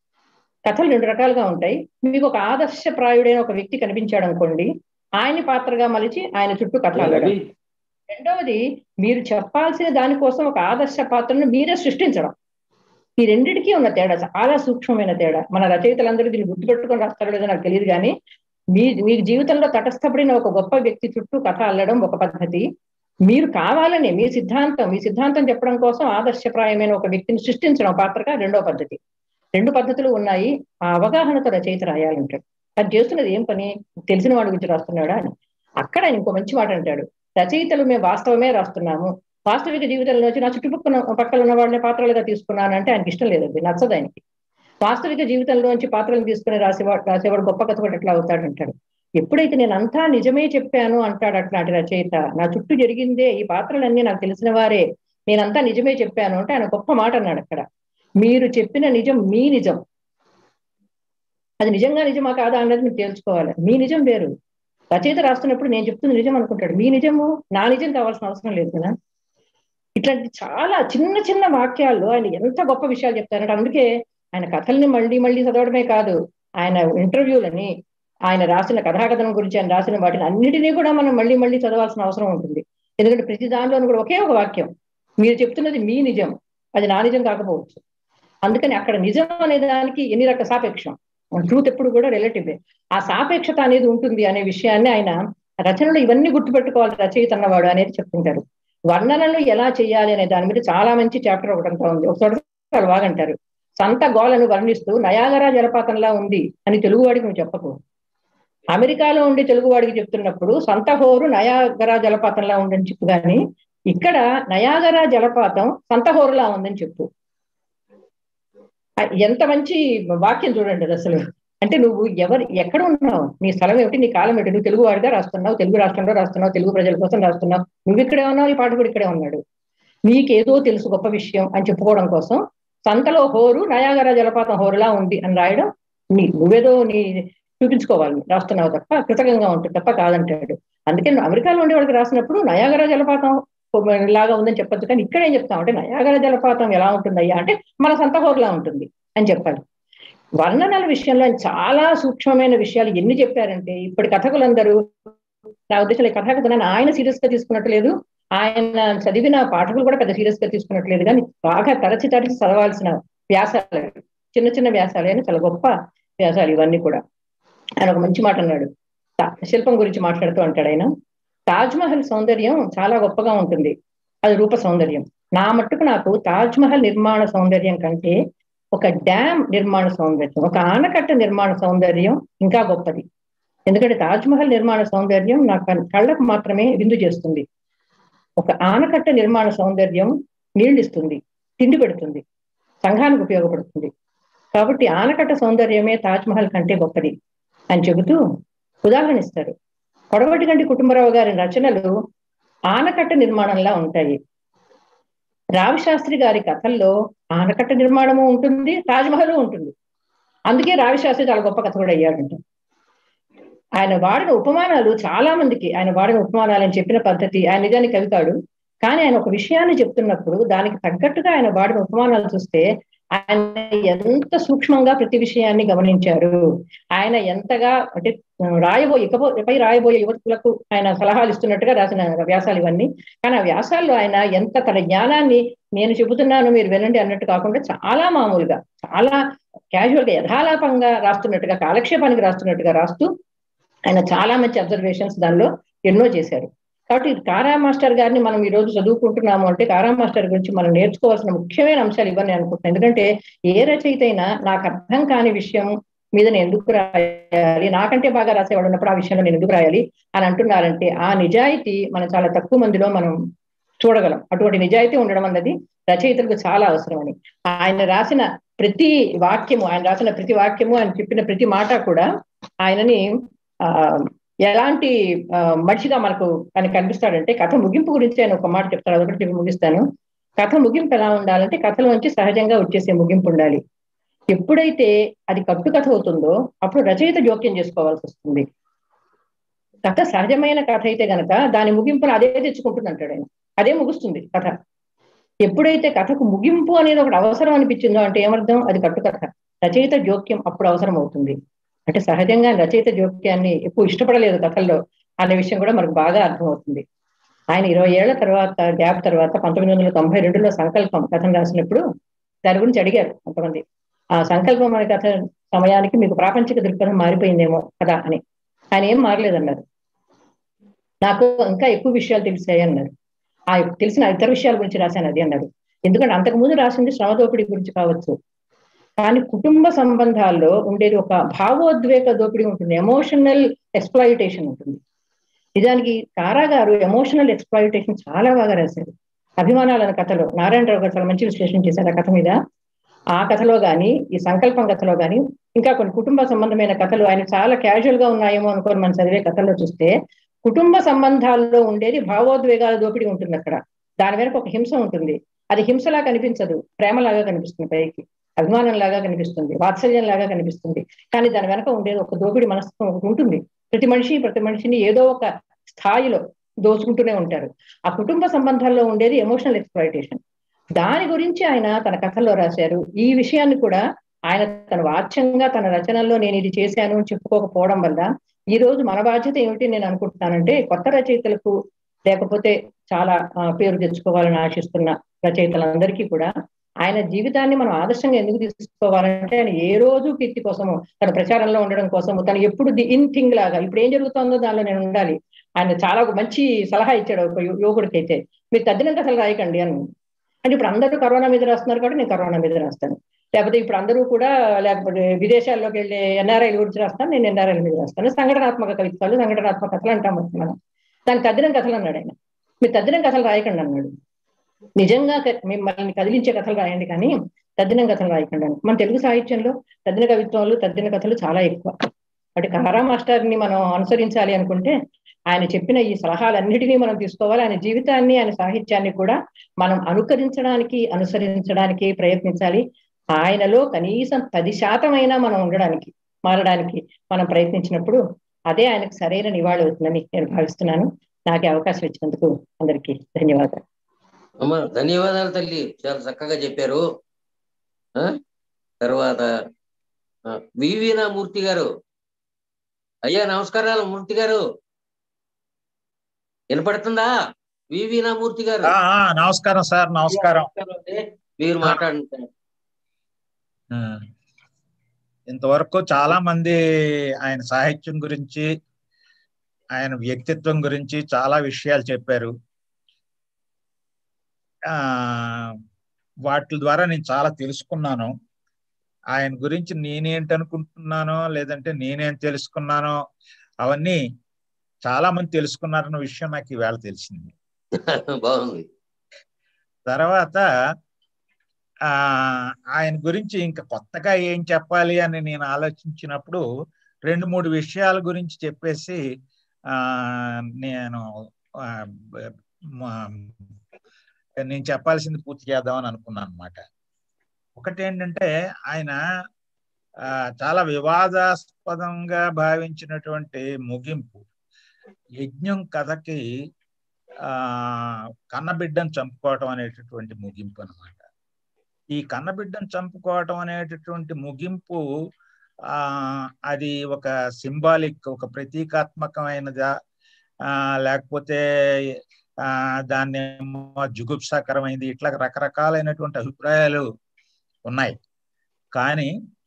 కథలు రెండు రకాలుగా ఉంటాయి మీకు ఒక ఆదర్శప్రాయుడైన ఒక వ్యక్తి కనిపించాడు అనుకోండి ఆయన పాత్రగా మలిచి ఆయన చుట్టూ కథలు అల్లడం రెండవది మీరు చెప్పాల్సిన దానికోసం ఒక ఆదర్శ పాత్రను మీరే సృష్టించడం ఈ రెండిటికీ ఉన్న తేడా చాలా సూక్ష్మమైన తేడా మన రచయితలందరూ దీన్ని గుర్తుపెట్టుకొని రాస్తారో లేదో నాకు తెలియదు కానీ మీ మీ జీవితంలో తటస్థపడిన ఒక గొప్ప వ్యక్తి చుట్టూ కథ అల్లడం ఒక పద్ధతి మీరు కావాలని మీ సిద్ధాంతం మీ సిద్ధాంతం చెప్పడం కోసం ఆదర్శప్రాయమైన ఒక వ్యక్తిని సృష్టించడం పాత్రగా రెండో పద్ధతి రెండు పద్ధతులు ఉన్నాయి ఆ అవగాహనతో రచయిత రాయాలంటాడు అది చేస్తున్నది ఏం పని తెలిసిన వాడి గురించి రాస్తున్నాడా అని అక్కడ ఇంకో మంచి మాట అంటాడు రచయితలు మేము వాస్తవమే రాస్తున్నాము వాస్తవిక జీవితంలోంచి నా చుట్టుపక్కల పక్కల ఉన్న వాళ్ళని పాత్రలుగా తీసుకున్నాను అంటే ఆయనకి ఇష్టం లేదు అది నచ్చదు ఆయనకి వాస్తవిక జీవితంలోంచి పాత్రలు తీసుకుని రాసేవాడు రాసేవాడు గొప్ప కథవాడు ఎట్లా అవుతాడు అంటాడు ఎప్పుడైతే నేను అంతా నిజమే చెప్పాను అంటాడు అట్లాంటి రచయిత నా చుట్టూ జరిగిందే ఈ పాత్రలన్నీ నాకు తెలిసిన వారే నేనంతా నిజమే చెప్పాను అంటే ఆయన గొప్ప మాట అన్నాడు అక్కడ మీరు చెప్పిన నిజం మీ నిజం అది నిజంగా నిజమా కాదా అన్నది మీరు తేల్చుకోవాలి మీ నిజం వేరు రచయిత రాస్తున్నప్పుడు నేను చెప్తుంది నిజం అనుకుంటాడు మీ నిజము నా నిజం కావాల్సిన అవసరం లేదు కదా ఇట్లాంటి చాలా చిన్న చిన్న వాక్యాల్లో ఆయన ఎంత గొప్ప విషయాలు చెప్తారంటే అందుకే ఆయన కథల్ని మళ్ళీ మళ్ళీ చదవడమే కాదు ఆయన ఇంటర్వ్యూలని ఆయన రాసిన కథాకథనం గురించి ఆయన రాసిన వాటిని అన్నిటినీ కూడా మనం మళ్ళీ మళ్ళీ చదవాల్సిన అవసరం ఉంటుంది ఎందుకంటే ప్రతి దానిలోనూ కూడా ఒకే ఒక వాక్యం మీరు చెప్తున్నది మీ నిజం అది నా నిజం కాకపోవచ్చు అందుకని అక్కడ నిజం అనే దానికి ఎన్ని రకాల సాపేక్షం ట్రూత్ ఎప్పుడు కూడా రిలేటివే ఆ సాపేక్షత అనేది ఉంటుంది అనే విషయాన్ని ఆయన రచనలు ఇవన్నీ గుర్తుపెట్టుకోవాలి రచయిత అన్నవాడు అనేది చెప్తుంటారు వర్ణనలు ఎలా చేయాలి అనే దాని మీద చాలా మంచి చాప్టర్ ఒకటంతా ఉంది ఒక చోట బాగంటారు సంత గోలను వర్ణిస్తూ నయాగరా జలపాతంలా ఉంది అని తెలుగువాడికి నువ్వు చెప్పకు అమెరికాలో ఉండి తెలుగువాడికి చెప్తున్నప్పుడు సంత హోరు నయాగరా జలపాతంలా ఉందని చెప్పు కానీ ఇక్కడ నయాగరా జలపాతం సంత హోరులా ఉందని చెప్పు ఎంత మంచి వాక్యం చూడండి అది అసలు అంటే నువ్వు ఎవరు ఎక్కడ ఉన్నావు నీ స్థలం ఏమిటి నీ కాలం ఏమిటి నువ్వు తెలుగు వాడిగా రాస్తున్నావు తెలుగు రాష్ట్రంలో రాస్తున్నావు తెలుగు ప్రజల కోసం రాస్తున్నావు నువ్వు ఇక్కడే ఉన్నావు ఈ పాట కూడా ఇక్కడే ఉన్నాడు నీకేదో తెలుసు గొప్ప విషయం అని చెప్పుకోవడం కోసం సంతలో హోరు నయాగర జలపాతం హోరులా ఉంది అని రాయడం నీ నువ్వేదో నీ చూపించుకోవాలి రాస్తున్నావు తప్ప కృతజ్ఞంగా ఉంటుంది తప్ప కాదంటాడు అందుకే నువ్వు అమెరికాలో ఉండే వాళ్ళకి రాసినప్పుడు నయాగర జలపాతం లాగా ఉందని చెప్పొచ్చు కానీ ఇక్కడ ఏం చెప్తాం అంటే నయాగర జలపాతం ఎలా ఉంటుందయ్యా అంటే మన సంత హోరులా ఉంటుంది అని చెప్పాలి వర్ణనల విషయంలో ఆయన చాలా సూక్ష్మమైన విషయాలు ఎన్ని చెప్పారంటే ఇప్పటి కథకులందరూ నా ఉద్దేశంలో ఈ కథాకథనాన్ని ఆయన సీరియస్ గా తీసుకున్నట్టు లేదు ఆయన చదివిన పాఠకులు కూడా పెద్ద సీరియస్ గా తీసుకున్నట్లేదు కానీ బాగా తరచి తరచి చదవాల్సిన వ్యాసాలు చిన్న చిన్న వ్యాసాలు అని చాలా గొప్ప వ్యాసాలు ఇవన్నీ కూడా ఆయన ఒక మంచి మాట అన్నాడు శిల్పం గురించి మాట్లాడుతూ అంటాడు ఆయన తాజ్ మహల్ సౌందర్యం చాలా గొప్పగా ఉంటుంది అది రూప సౌందర్యం నా మట్టుకు నాకు తాజ్ మహల్ నిర్మాణ సౌందర్యం కంటే ఒక డ్యామ్ నిర్మాణ సౌందర్యం ఒక ఆనకట్ట నిర్మాణ సౌందర్యం ఇంకా గొప్పది ఎందుకంటే తాజ్ మహల్ నిర్మాణ సౌందర్యం నా కళ్ళకు మాత్రమే విందు చేస్తుంది ఒక ఆనకట్ట నిర్మాణ సౌందర్యం నీళ్ళిస్తుంది తిండి పెడుతుంది సంఘానికి ఉపయోగపడుతుంది కాబట్టి ఆనకట్ట సౌందర్యమే తాజ్ మహల్ కంటే గొప్పది అని చెబుతూ ఉదాహరణ ఇస్తారు కొడవటి గంటి కుటుంబరావు గారి రచనలు ఆనకట్ట నిర్మాణంలా ఉంటాయి రావిశాస్త్రి గారి కథల్లో ఆనకట్ట నిర్మాణము ఉంటుంది తాజ్మహల్ ఉంటుంది అందుకే రావిశాస్త్రి చాలా గొప్ప కథ కూడా అయ్యాడంట ఆయన వాడిన ఉపమానాలు చాలా మందికి ఆయన వాడిన ఉపమానాలు అని చెప్పిన పద్ధతి ఆయన నిజానికి కవి కాడు కానీ ఆయన ఒక విషయాన్ని చెప్తున్నప్పుడు దానికి తగ్గట్టుగా ఆయన వాడిన ఉపమానాలు చూస్తే ఆయన ఎంత సూక్ష్మంగా ప్రతి విషయాన్ని గమనించారు ఆయన ఎంతగా అంటే రాయబోయే ఇకపై రాయబోయే యువతులకు ఆయన సలహాలు ఇస్తున్నట్టుగా రాసిన వ్యాసాలు ఇవన్నీ కానీ ఆ వ్యాసాల్లో ఆయన ఎంత తన జ్ఞానాన్ని నేను చెబుతున్నాను మీరు వినండి అన్నట్టు కాకుండా చాలా మామూలుగా చాలా క్యాజువల్ గా యథాలాపంగా రాస్తున్నట్టుగా కాలక్షేపానికి రాస్తున్నట్టుగా రాస్తూ ఆయన చాలా మంచి అబ్జర్వేషన్స్ దానిలో ఎన్నో చేశారు కాబట్టి కారా మాస్టర్ గారిని మనం ఈ రోజు చదువుకుంటున్నాము అంటే కారా మాస్టర్ గురించి మనం నేర్చుకోవాల్సిన ముఖ్యమైన అంశాలు ఇవన్నీ అనుకుంటున్నాను ఎందుకంటే ఏ రచయిత అయినా నాకు అర్థం కాని విషయం మీద నేను ఎందుకు రాయాలి నాకంటే బాగా రాసేవాడు ఉన్నప్పుడు ఆ విషయంలో నేను ఎందుకు రాయాలి అని అంటున్నారంటే ఆ నిజాయితీ మనం చాలా తక్కువ మందిలో మనం చూడగలం అటువంటి నిజాయితీ ఉండడం అన్నది రచయితలకు చాలా అవసరమని ఆయన రాసిన ప్రతి వాక్యము ఆయన రాసిన ప్రతి వాక్యము ఆయన చెప్పిన ప్రతి మాట కూడా ఆయనని ఆ ఎలాంటి మనిషిగా మనకు ఆయన కనిపిస్తాడంటే కథ ముగింపు గురించి ఆయన ఒక మాట చెప్తాడు అదొకటి చెప్పి ముగిస్తాను కథ ముగింపు ఎలా ఉండాలంటే కథలోంచి సహజంగా వచ్చేసే ముగింపు ఉండాలి ఎప్పుడైతే అది కట్టు కథ అవుతుందో అప్పుడు రచయిత జోక్యం చేసుకోవాల్సి వస్తుంది కథ సహజమైన కథ అయితే గనక దాని ముగింపును అదే తెచ్చుకుంటుంది అంటాడు ఆయన అదే ముగుస్తుంది కథ ఎప్పుడైతే కథకు ముగింపు అనేది ఒకటి అవసరం అనిపించిందో అంటే ఏమర్థం అది కట్టు కథ రచయిత జోక్యం అప్పుడు అవసరం అవుతుంది అంటే సహజంగా రచయిత జోక్యాన్ని ఎక్కువ ఇష్టపడలేదు కథల్లో అనే విషయం కూడా మనకు బాగా అర్థమవుతుంది ఆయన ఇరవై ఏళ్ల తర్వాత గ్యాప్ తర్వాత పంతొమ్మిది వందల తొంభై రెండులో సంకల్పం కథను రాసినప్పుడు దాని గురించి అడిగారు కొంతమంది ఆ సంకల్పం అనే కథ సమయానికి మీకు ప్రాపంచిక దృక్పథం మారిపోయిందేమో కదా అని ఆయన ఏం మారలేదన్నారు నాకు ఇంకా ఎక్కువ విషయాలు తెలిసాయి అన్నారు ఆ తెలిసిన ఇతర విషయాల గురించి రాశాను అది అన్నారు ఎందుకంటే అంతకుముందు రాసింది శ్రమ దోపిడీ గురించి కావచ్చు కానీ కుటుంబ సంబంధాల్లో ఉండేది ఒక భావోద్వేగ దోపిడీ ఉంటుంది ఎమోషనల్ ఎక్స్ప్లాయిటేషన్ ఉంటుంది నిజానికి కారా గారు ఎమోషనల్ ఎక్స్ప్లాయిటేషన్ చాలా బాగా రాశారు అభిమానాలన్న కథలో నారాయణరావు గారు చాలా మంచి విశ్లేషణ చేశారు ఆ కథ మీద ఆ కథలో గాని ఈ సంకల్పం కథలో గాని ఇంకా కొన్ని కుటుంబ సంబంధమైన కథలు ఆయన చాలా క్యాజువల్ గా ఉన్నాయేమో అనుకోని మనం చదివే కథల్లో చూస్తే కుటుంబ సంబంధాల్లో ఉండేది భావోద్వేగాల దోపిడీ ఉంటుంది అక్కడ దాని వెనక ఒక హింస ఉంటుంది అది హింసలా కనిపించదు ప్రేమలాగా కనిపిస్తుంది పైకి అభిమానం లాగా కనిపిస్తుంది వాత్సల్యం లాగా కనిపిస్తుంది కానీ దాని వెనక ఉండేది ఒక దోపిడి మనస్తత్వం ఒకటి ఉంటుంది ప్రతి మనిషి ప్రతి మనిషిని ఏదో ఒక స్థాయిలో దోచుకుంటూనే ఉంటారు ఆ కుటుంబ సంబంధాల్లో ఉండేది ఎమోషనల్ ఎక్స్ప్లాయిటేషన్ దాని గురించి ఆయన తన కథల్లో రాశారు ఈ విషయాన్ని కూడా ఆయన తన వాచ్యంగా తన రచనల్లో నేను ఇది చేశాను అని చెప్పుకోకపోవడం వల్ల ఈ రోజు మన బాధ్యత ఏమిటి నేను అనుకుంటున్నానంటే కొత్త రచయితలకు లేకపోతే చాలా ఆ, పేరు తెచ్చుకోవాలని ఆశిస్తున్న రచయితలందరికీ కూడా ఆయన జీవితాన్ని మనం ఆదర్శంగా ఎందుకు తీసుకోవాలంటే ఆయన ఏ రోజు కీర్తి కోసము తన ప్రచారంలో ఉండడం కోసము తను ఎప్పుడు ది ఇన్ థింగ్ లాగా ఇప్పుడు ఏం జరుగుతుందో దానిలో నేను ఉండాలి ఆయన చాలా ఒక మంచి సలహా ఇచ్చాడు ఒక యు- యువకుడికైతే మీరు తద్దిన కథలు రాయకండి అని అంటే ఇప్పుడు అందరూ కరోనా మీద రాస్తున్నారు కాబట్టి నేను కరోనా మీద రాస్తాను లేకపోతే ఇప్పుడు అందరూ కూడా లేకపోతే విదేశాల్లోకి వెళ్ళే ఎన్ఆర్ఐల గురించి రాస్తాను నేను ఎన్ఆర్ఐల మీద రాస్తాను సంఘటనాత్మక కవిత్వాలు సంఘటనాత్మక కథలు అంటాం మనం దానికి తద్దినం కథలు అన్నాడు ఆయన మీరు తద్దినం కథలు రాయకండి అన్నాడు నిజంగా క- మిమ్మల్ని కదిలించే కథలు రాయండి కానీ తద్దినం కథలు రాయకండి అని మన తెలుగు సాహిత్యంలో తద్దిన కవిత్వాలు తద్దిన కథలు చాలా ఎక్కువ అటు కారా మాస్టర్ని మనం అనుసరించాలి అనుకుంటే ఆయన చెప్పిన ఈ సలహాలన్నిటినీ మనం తీసుకోవాలి ఆయన జీవితాన్ని ఆయన సాహిత్యాన్ని కూడా మనం అనుకరించడానికి అనుసరించడానికి ప్రయత్నించాలి ఆయనలో కనీసం పది శాతం అయినా మనం ఉండడానికి మారడానికి మనం ప్రయత్నించినప్పుడు అదే ఆయనకు సరైన నివాళి అవుతుందని నేను భావిస్తున్నాను నాకు ఈ అవకాశం ఇచ్చినందుకు అందరికీ ధన్యవాదాలు అమ్మ ధన్యవాదాలు తల్లి చాలా చక్కగా చెప్పారు ఆ? తర్వాత ఆ, వివీనా మూర్తి గారు అయ్యా నమస్కారాలు మూర్తి గారు వినపడుతుందా వివీనా మూర్తి గారు ఆ, ఆ, నమస్కారం సార్ నమస్కారం మీరు మాట్లాడండి ఆ, ఇంతవరకు చాలా మంది ఆయన సాహిత్యం గురించి ఆయన వ్యక్తిత్వం గురించి చాలా విషయాలు చెప్పారు ఆ వాటి ద్వారా నేను చాలా తెలుసుకున్నాను ఆయన గురించి నేనేంటి అనుకుంటున్నానో లేదంటే నేనేం తెలుసుకున్నానో అవన్నీ చాలా మంది తెలుసుకున్నారన్న విషయం నాకు ఈవేళ తెలిసింది బాగుంది తర్వాత ఆ ఆయన గురించి ఇంకా కొత్తగా ఏం చెప్పాలి అని నేను ఆలోచించినప్పుడు రెండు మూడు విషయాల గురించి చెప్పేసి ఆ నేను ఆ, బ- మా- నేను చెప్పాల్సింది పూర్తి చేద్దామని అనుకున్నాను అనమాట ఒకటి ఏంటంటే ఆయన ఆ, చాలా వివాదాస్పదంగా భావించినటువంటి ముగింపు యజ్ఞం కథకి ఆ కన్నబిడ్డను చంపుకోవటం అనేటటువంటి ముగింపు అన్నమాట ఈ కన్నబిడ్డను చంపుకోవటం అనేటటువంటి ముగింపు ఆ అది ఒక సింబాలిక్ ఒక ప్రతీకాత్మకమైనదా ఆ లేకపోతే ఆ దాన్ని ఏమో జుగుప్సాకరమైంది ఇట్లా రకరకాలైనటువంటి అభిప్రాయాలు ఉన్నాయి కానీ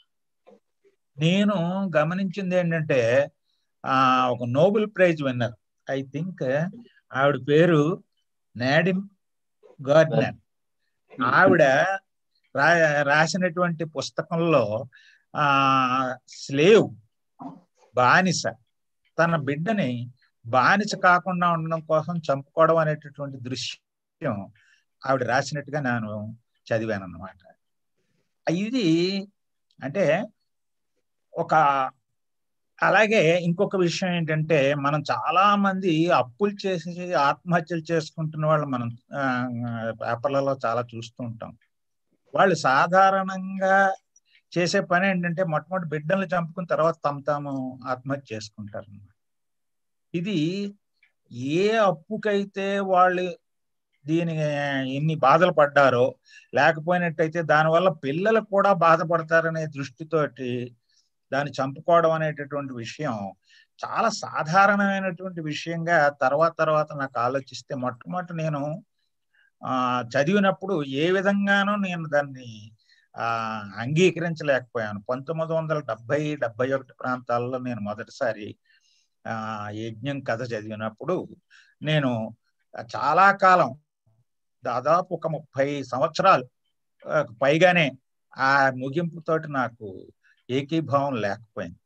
నేను గమనించింది ఏంటంటే ఆ ఒక Nobel prize winner I think ఆవిడ పేరు నాడిమ్ గార్డ్నర్ ఆవిడ రా రాసినటువంటి పుస్తకంలో ఆ స్లేవ్ బానిస తన బిడ్డని బానిస కాకుండా ఉండడం కోసం చంపుకోవడం అనేటటువంటి దృశ్యం ఆవిడ రాసినట్టుగా నేను చదివాను అన్నమాట ఇది అంటే ఒక అలాగే ఇంకొక విషయం ఏంటంటే మనం చాలా మంది అప్పులు చేసి ఆత్మహత్యలు చేసుకుంటున్న వాళ్ళు మనం ఆ, పేపర్లలో చాలా చూస్తూ ఉంటాం వాళ్ళు సాధారణంగా చేసే పని ఏంటంటే మొట్టమొదటి బిడ్డల్ని చంపుకున్న తర్వాత తమ తాము ఆత్మహత్య చేసుకుంటారు ఇది ఏ అప్పుకైతే వాళ్ళు దీని ఎన్ని బాధలు పడ్డారో లేకపోయినట్టయితే దానివల్ల పిల్లలు కూడా బాధపడతారనే దృష్టితోటి దాన్ని చంపుకోవడం అనేటటువంటి విషయం చాలా సాధారణమైనటువంటి విషయంగా తర్వాత తర్వాత నాకు ఆలోచిస్తే మొట్టమొదటి నేను ఆ చదివినప్పుడు ఏ విధంగానూ నేను దాన్ని ఆ అంగీకరించలేకపోయాను పంతొమ్మిది వందల డెబ్బై డెబ్బై ఒకటి ప్రాంతాల్లో నేను మొదటిసారి ఆ యజ్ఞం కథ చదివినప్పుడు నేను చాలా కాలం దాదాపు ఒక ముప్పై సంవత్సరాలు ఆ, పైగానే ఆ ముగింపుతోటి నాకు ఏకీభావం లేకపోయింది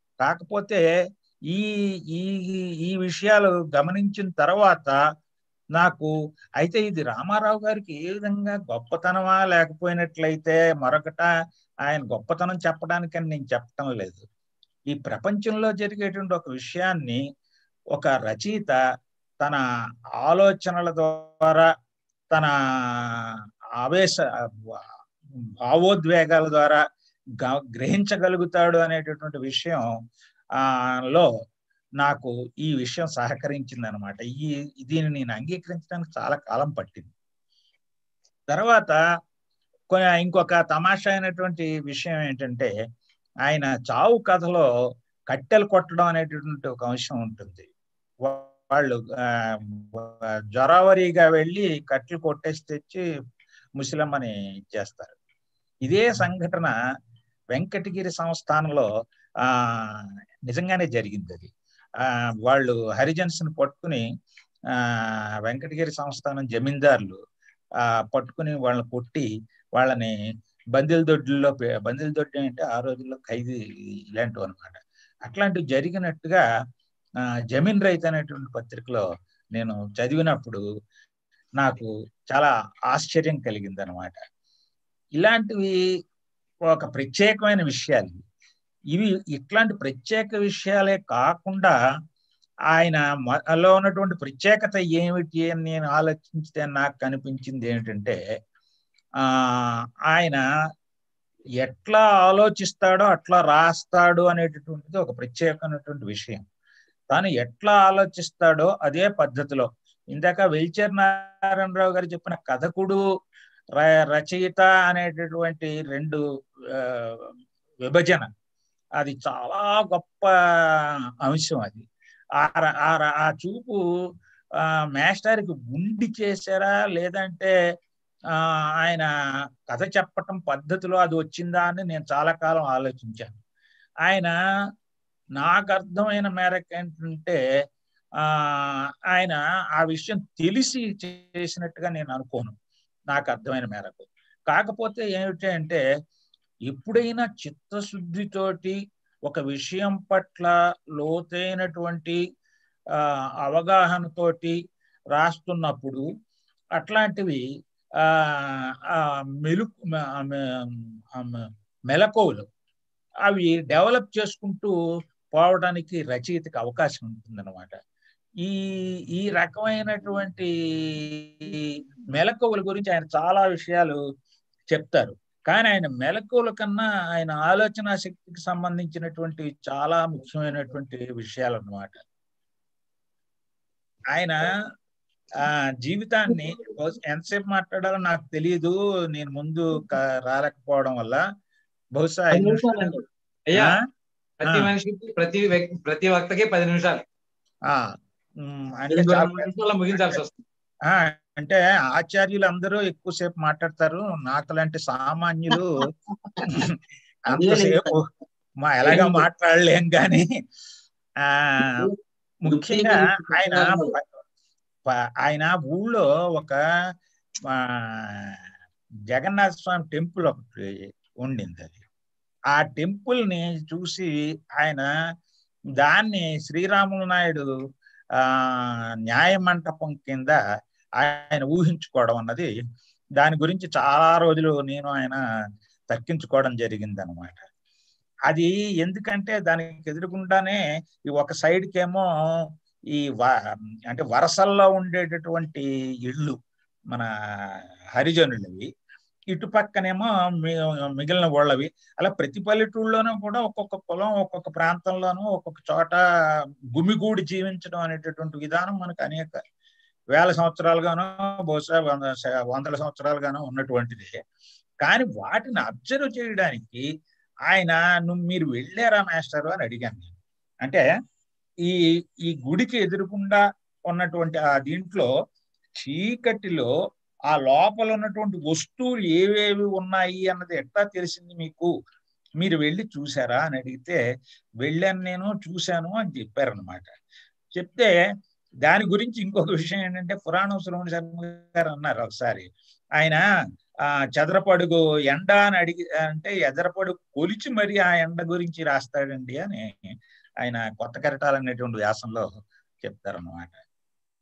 కాకపోతే ఈ ఈ ఈ విషయాలు గమనించిన తర్వాత నాకు అయితే ఇది రామారావు గారికి ఏ విధంగా గొప్పతనమా లేకపోయినట్లయితే మరొకట ఆయన గొప్పతనం చెప్పడానికని నేను చెప్పటం లేదు ఈ ప్రపంచంలో జరిగేటువంటి ఒక విషయాన్ని ఒక రచయిత తన ఆలోచనల ద్వారా తన ఆవేశ భావోద్వేగాల ద్వారా గ- గ్రహించగలుగుతాడు అనేటటువంటి విషయం ఆ లో నాకు ఈ విషయం సహకరించింది అనమాట ఈ దీన్ని నేను అంగీకరించడానికి చాలా కాలం పట్టింది తర్వాత కొ- ఇంకొక తమాషా అయినటువంటి విషయం ఏంటంటే ఆయన చావు కథలో కట్టెలు కొట్టడం అనేటటువంటి ఒక అంశం ఉంటుంది వా- వాళ్ళు ఆ, జొరావరిగా వెళ్ళి కట్టెలు కొట్టేసి తెచ్చి ముసలమ్మని ఇచ్చేస్తారు ఇదే సంఘటన వెంకటగిరి సంస్థానంలో ఆ నిజంగానే జరిగింది అది ఆ వాళ్ళు హరిజన్స్ ని పట్టుకుని ఆ వెంకటగిరి సంస్థానం జమీందారులు ఆ పట్టుకుని వాళ్ళని కొట్టి వాళ్ళని బందిల దొడ్లలో పె- బందిల దొడ్డి అంటే ఆ రోజుల్లో ఖైదీ ఇలాంటివి అనమాట అట్లాంటివి జరిగినట్టుగా ఆ జమీన్ రైతు అనేటువంటి పత్రికలో నేను చదివినప్పుడు నాకు చాలా ఆశ్చర్యం కలిగింది అనమాట ఇలాంటివి ఒక ప్రత్యేకమైన విషయాలు ఇవి ఇట్లాంటి ప్రత్యేక విషయాలే కాకుండా ఆయన లో ఉన్నటువంటి ప్రత్యేకత ఏమిటి అని నేను ఆలోచిస్తే నాకు కనిపించింది ఏమిటంటే ఆ ఆయన ఎట్లా ఆలోచిస్తాడో అట్లా రాస్తాడు అనేటటువంటిది ఒక ప్రత్యేకమైనటువంటి విషయం తాను ఎట్లా ఆలోచిస్తాడో అదే పద్ధతిలో ఇందాక వెల్చర్ నారాయణరావు గారు చెప్పిన కథకుడు ర- రచయిత అనేటటువంటి రెండు ఆ, విభజన అది చాలా గొప్ప అంశం అది ఆ ర- ఆ ర- ఆ చూపు ఆ మాస్టర్కి ఉండి చేశారా లేదంటే ఆ ఆయన కథ చెప్పటం పద్ధతిలో అది వచ్చిందా అని నేను చాలా కాలం ఆలోచించాను ఆయన నాకు అర్థమైన మేరకు ఏంటంటే ఆ ఆయన ఆ విషయం తెలిసి చేసినట్టుగా నేను అనుకోను నాకు అర్థమైన మేరకు కాకపోతే ఏమిటి అంటే ఎప్పుడైనా చిత్తశుద్ధితోటి ఒక విషయం పట్ల లోతైనటువంటి ఆ అవగాహనతోటి రాస్తున్నప్పుడు అట్లాంటివి ఆ ఆ మెలు మ- మ- మ- మెలకువలు అవి డెవలప్ చేసుకుంటూ పోవడానికి రచయితకి అవకాశం ఉంటుందన్నమాట ఈ ఈ రకమైనటువంటి మెలకువల గురించి ఆయన చాలా విషయాలు చెప్తారు కానీ ఆయన మెలకువల కన్నా ఆయన ఆలోచన శక్తికి సంబంధించినటువంటి చాలా ముఖ్యమైనటువంటి విషయాలు అన్నమాట ఆయన ఆ జీవితాన్ని బహుశా ఎంతసేపు మాట్లాడాలో నాకు తెలియదు నేను ముందు క- రాలేకపోవడం వల్ల బహుశా పది ఐదు నిమిషాలండి నిమిషాలు అయ్యా ఆ? ప్రతి ఆ. మనిషికి ప్రతి వ్యక్తి ప్రతి వక్తకి పది నిమిషాలు ఆ, ఉమ్, అంటే రెండు చాలా రెండు నిమిషాల్లో ముగించాల్సి వస్తుంది ఆ, అంటే ఆచార్యులు అందరూ ఎక్కువసేపు మాట్లాడతారు నాకు లాంటి సామాన్యులు అంతసేపు మా ఎలాగా మాట్లాడలేం కానీ ఆ ముఖ్యంగా ఆయన ప- ప- ఆయన ఊళ్ళో ఒక ఆ, జగన్నాథ స్వామి టెంపుల్ ఒకటి ఉండింది అది ఆ టెంపుల్ ని చూసి ఆయన దాన్ని శ్రీరాములు నాయుడు ఆ న్యాయ మంటపం కింద ఆయన ఊహించుకోవడం అన్నది దాని గురించి చాలా రోజులు నేను ఆయన తర్కించుకోవడం జరిగింది అనమాట అది ఎందుకంటే దానికి ఎదురుగుండానే ఈ ఒక సైడ్కి ఏమో ఈ వ అంటే వరసల్లో ఉండేటటువంటి ఇళ్ళు మన హరిజనులవి ఇటు పక్కనేమో మి- మిగిలిన వాళ్ళవి అలా ప్రతి పల్లెటూళ్ళలోనూ కూడా ఒక్కొక్క కులం ఒక్కొక్క ప్రాంతంలోనూ ఒక్కొక్క చోట గుమిగూడి జీవించడం అనేటటువంటి విధానం మనకు అనేక వేల సంవత్సరాలుగానో బహుశా వంద స- వందల సంవత్సరాలుగానో ఉన్నటువంటిది కానీ వాటిని అబ్జర్వ్ చేయడానికి ఆయన నువ్వు మీరు వెళ్ళారా మాస్టర్ అని అడిగాను నేను అంటే ఈ ఈ గుడికి ఎదురుకుండా ఉన్నటువంటి ఆ దీంట్లో చీకటిలో ఆ లోపల ఉన్నటువంటి వస్తువులు ఏవేవి ఉన్నాయి అన్నది ఎట్లా తెలిసింది మీకు మీరు వెళ్ళి చూసారా అని అడిగితే వెళ్ళాను నేను చూశాను అని చెప్పారనమాట చెప్తే దాని గురించి ఇంకొక విషయం ఏంటంటే పురాణం శ్రవణ శర్మ గారు అన్నారు ఒకసారి ఆయన ఆ చదరపడుగు ఎండ అని అడిగి అంటే ఎదరపడుగు కొలిచి మరి ఆ ఎండ గురించి రాస్తాడండి అని ఆయన కొత్త కరటాలు అనేటువంటి వ్యాసంలో చెప్తారన్నమాట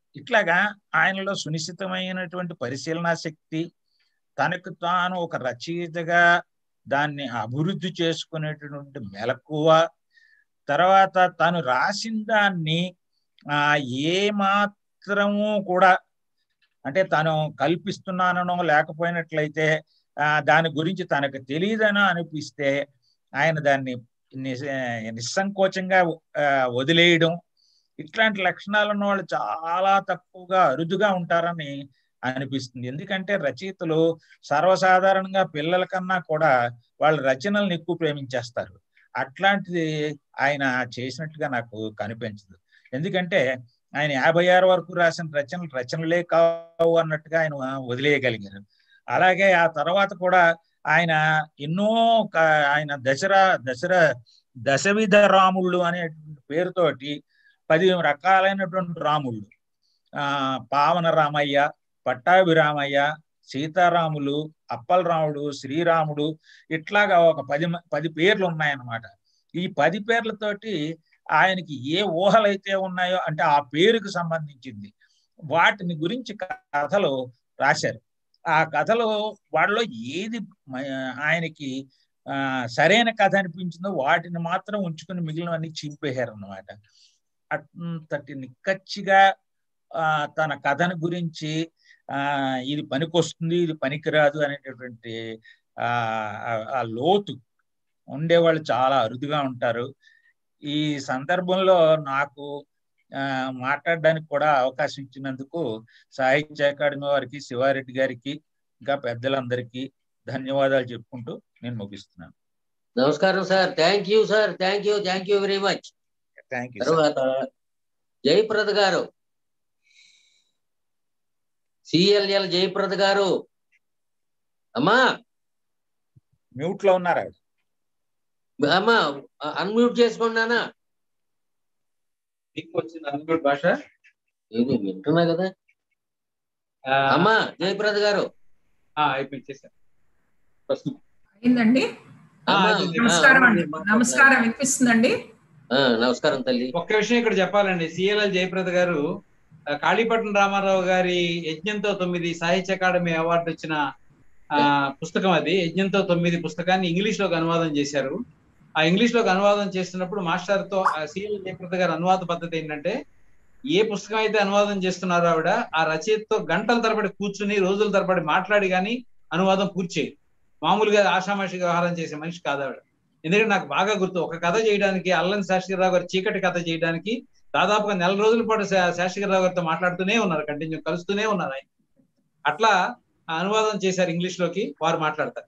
ఇట్లాగా ఆయనలో సునిశ్చితమైనటువంటి పరిశీలనా శక్తి తనకు తాను ఒక రచయితగా దాన్ని అభివృద్ధి చేసుకునేటటువంటి మెలకువ తర్వాత తను రాసిన దాన్ని ఆ ఏ మాత్రము కూడా అంటే తను కల్పిస్తున్నానో లేకపోయినట్లయితే ఆ దాని గురించి తనకు తెలియదనో అనిపిస్తే ఆయన దాన్ని నిస్- నిస్సంకోచంగా ఆ, వదిలేయడం ఇట్లాంటి లక్షణాలు ఉన్న వాళ్ళు చాలా తక్కువగా అరుదుగా ఉంటారని అనిపిస్తుంది ఎందుకంటే రచయితలు సర్వసాధారణంగా పిల్లల కన్నా కూడా వాళ్ళ రచనల్ని ఎక్కువ ప్రేమించేస్తారు అట్లాంటిది ఆయన చేసినట్టుగా నాకు కనిపించదు ఎందుకంటే ఆయన యాభై ఆరు వరకు రాసిన రచనలు రచనలే కావు అన్నట్టుగా ఆయన వదిలేయగలిగారు అలాగే ఆ తర్వాత కూడా ఆయన ఎన్నో క- ఆయన దసరా దసరా దశవిధ రాముళ్ళు అనేటువంటి పేరుతోటి పది రకాలైనటువంటి రాముళ్ళు ఆ పావన రామయ్య పట్టాభిరామయ్య సీతారాములు అప్పల్ రాముడు శ్రీరాముడు ఇట్లాగా ఒక పది మ- పది పేర్లు ఉన్నాయన్నమాట ఈ పది పేర్లతోటి ఆయనకి ఏ ఊహలైతే ఉన్నాయో అంటే ఆ పేరుకు సంబంధించింది వాటిని గురించి కథలు రాశారు ఆ కథలో వాళ్ళలో ఏది మ- ఆయనకి ఆ సరైన కథ అనిపించిందో వాటిని మాత్రం ఉంచుకుని మిగిలినవన్నీ చింపేశారు అన్నమాట అంతటి నిక్కచ్చిగా ఆ తన కథను గురించి ఆ ఇది పనికొస్తుంది ఇది పనికిరాదు అనేటటువంటి ఆ ఆ- ఆ లోతు ఉండేవాళ్ళు చాలా అరుదుగా ఉంటారు ఈ సందర్భంలో నాకు ఆ మాట్లాడడానికి కూడా అవకాశం ఇచ్చినందుకు సాహిత్య అకాడమీ వారికి శివారెడ్డి గారికి ఇంకా పెద్దలందరికీ ధన్యవాదాలు చెప్పుకుంటూ నేను ముగిస్తున్నాను నమస్కారం sir thank you sir thank you thank you very much thank you తర్వాత జయప్రద గారు సిఎల్ఎల్ జయప్రద గారు అమ్మా మ్యూట్ లో ఉన్నారా అమ్మా అన్మ్యూట్ చేసుకున్నానా మీకు వచ్చింది అన్మ్యూట్ భాష ఇది వింటున్నా కదా ఆ, అమ్మా జయప్రద గారు ఆ, అయిపోయింది చేశాను ప్రస్తుతం అయిందండి అమ్మా, అయిపోయింది. ఆ, నమస్కారం అండి అవునండి, నమస్కారం వినిపిస్తుందండి ఆ, నమస్కారం తల్లి ఒక్క విషయం ఇక్కడ చెప్పాలండి సిఎల్ఎల్ జయప్రద గారు ఆ, కాళీపట్నం రామారావు గారి యజ్ఞంతో తొమ్మిది సాహిత్య అకాడమీ అవార్డు వచ్చిన ఆ పుస్తకం అది యజ్ఞంతో తొమ్మిది పుస్తకాన్ని ఇంగ్లీష్ లోకి అనువాదం చేశారు ఆ ఇంగ్లీష్ లోకి అనువాదం చేస్తున్నప్పుడు మాస్టర్ తో సిఎల్ జయప్రద గారి అనువాద పద్ధతి ఏంటంటే ఏ పుస్తకం అయితే అనువాదం చేస్తున్నారో ఆవిడ ఆ రచయితతో గంటల తరబడి కూర్చుని రోజుల తరబడి మాట్లాడి కానీ అనువాదం పూర్తి చేయదు మామూలుగా ఆషామాషి వ్యవహారం చేసే మనిషి కాదు ఆవిడ ఎందుకంటే నాకు బాగా గుర్తు ఒక కథ చేయడానికి అల్లం శాస్త్రిరావు గారు చీకటి కథ చేయడానికి దాదాపుగా నెల రోజుల పాటు శా- శాస్త్రిరావు గారితో మాట్లాడుతూనే ఉన్నారు కంటిన్యూ కలుస్తూనే ఉన్నారు ఆయన అట్లా ఆ అనువాదం చేశారు ఇంగ్లీష్ లోకి వారు మాట్లాడతారు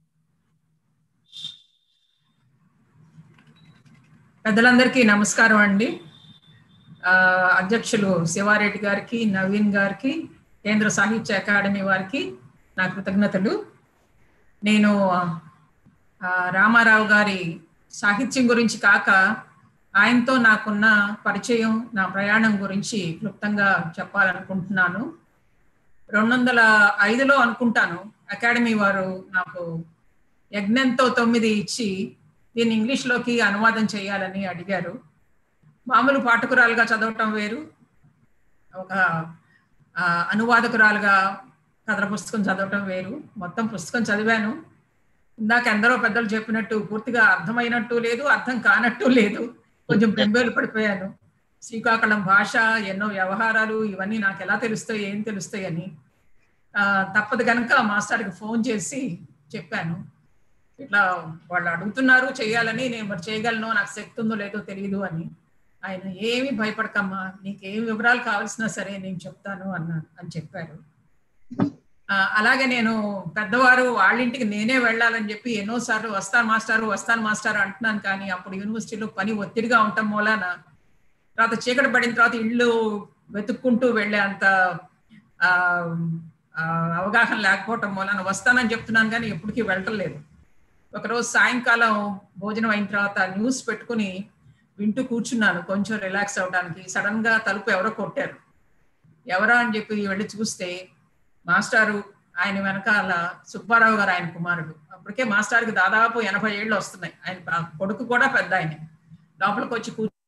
పెద్దలందరికీ నమస్కారం అండి ఆ, అధ్యక్షులు శివారెడ్డి గారికి నవీన్ గారికి కేంద్ర సాహిత్య అకాడమీ వారికి నా కృతజ్ఞతలు నేను ఆ, రామారావు గారి సాహిత్యం గురించి కాక ఆయనతో నాకున్న పరిచయం నా ప్రయాణం గురించి క్లుప్తంగా చెప్పాలనుకుంటున్నాను రెండు వందల ఐదులో అనుకుంటాను అకాడమీ వారు నాకు యజ్ఞంతో తొమ్మిది ఇచ్చి దీన్ని ఇంగ్లీష్లోకి అనువాదం చేయాలని అడిగారు మామూలు పాఠకురాలుగా చదవటం వేరు ఒక ఆ, అనువాదకురాలుగా కథల పుస్తకం చదవటం వేరు మొత్తం పుస్తకం చదివాను ఇందాక ఎందరో పెద్దలు చెప్పినట్టు పూర్తిగా అర్థమైనట్టు లేదు అర్థం కానట్టు లేదు కొంచెం బెంబేలు పడిపోయాను శ్రీకాకుళం భాష ఎన్నో వ్యవహారాలు ఇవన్నీ నాకు ఎలా తెలుస్తాయి ఏం తెలుస్తాయి అని ఆ, తప్పదు కనుక మాస్టర్కి ఫోన్ చేసి చెప్పాను ఇట్లా వాళ్ళు అడుగుతున్నారు చేయాలని నేను మరి చేయగలను నాకు శక్తి ఉందో లేదో తెలియదు అని ఆయన ఏమీ భయపడకమ్మా నీకు ఏం వివరాలు కావాల్సినా సరే నేను చెప్తాను అన్నాను అని చెప్పారు ఆ, అలాగే నేను పెద్దవారు వాళ్ళ ఇంటికి నేనే వెళ్ళాలని చెప్పి ఎన్నోసార్లు వస్తాను మాస్టారు వస్తాను మాస్టారు అంటున్నాను కానీ అప్పుడు యూనివర్సిటీలో పని ఒత్తిడిగా ఉండటం మూలాన తర్వాత చీకటి పడిన తర్వాత ఇల్లు వెతుక్కుంటూ వెళ్ళే అంత ఆ, ఆ, అవగాహన లేకపోవటం మూలాన వస్తానని చెప్తున్నాను కానీ ఎప్పటికీ వెళ్ళటం ఒకరోజు సాయంకాలం భోజనం అయిన తర్వాత న్యూస్ పెట్టుకుని వింటూ కూర్చున్నాను కొంచెం రిలాక్స్ అవడానికి సడన్ గా తలుపు ఎవరో కొట్టారు ఎవరా అని చెప్పి వెళ్ళి చూస్తే మాస్టారు ఆయన వెనకాల సుబ్బారావు గారు ఆయన కుమారుడు అప్పటికే మాస్టర్కి దాదాపు ఎనభై ఏళ్ళు వస్తున్నాయి ఆయన కొడుకు కూడా పెద్ద ఆయన లోపలికి వచ్చి కూర్చు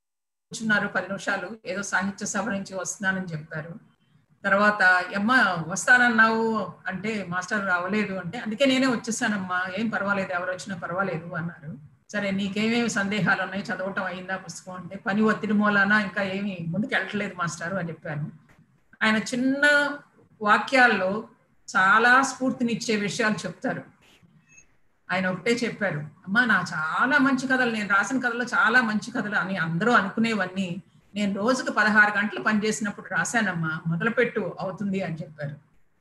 కూర్చున్నారు పది నిమిషాలు ఏదో సాహిత్య సభ నుంచి వస్తున్నానని చెప్పారు తర్వాత అమ్మ వస్తానన్నావు అంటే మాస్టర్ రావలేదు అంటే అందుకే నేనే వచ్చేసానమ్మా ఏం పర్వాలేదు ఎవరు వచ్చినా పర్వాలేదు అన్నారు సరే నీకేమేమి సందేహాలు ఉన్నాయి చదవటం అయిందా పుస్తకం అంటే పని ఒత్తిడి మూలాన ఇంకా ఏమి ముందుకు వెళ్ళట్లేదు మాస్టారు అని చెప్పాను ఆయన చిన్న వాక్యాల్లో చాలా స్ఫూర్తినిచ్చే విషయాలు చెప్తారు ఆయన ఒకటే చెప్పారు అమ్మా నా చాలా మంచి కథలు నేను రాసిన కథలు చాలా మంచి కథలు అని అందరూ అనుకునేవన్నీ నేను రోజుకు పదహారు గంటలు పనిచేసినప్పుడు రాశానమ్మా మొదలుపెట్టు అవుతుంది అని చెప్పారు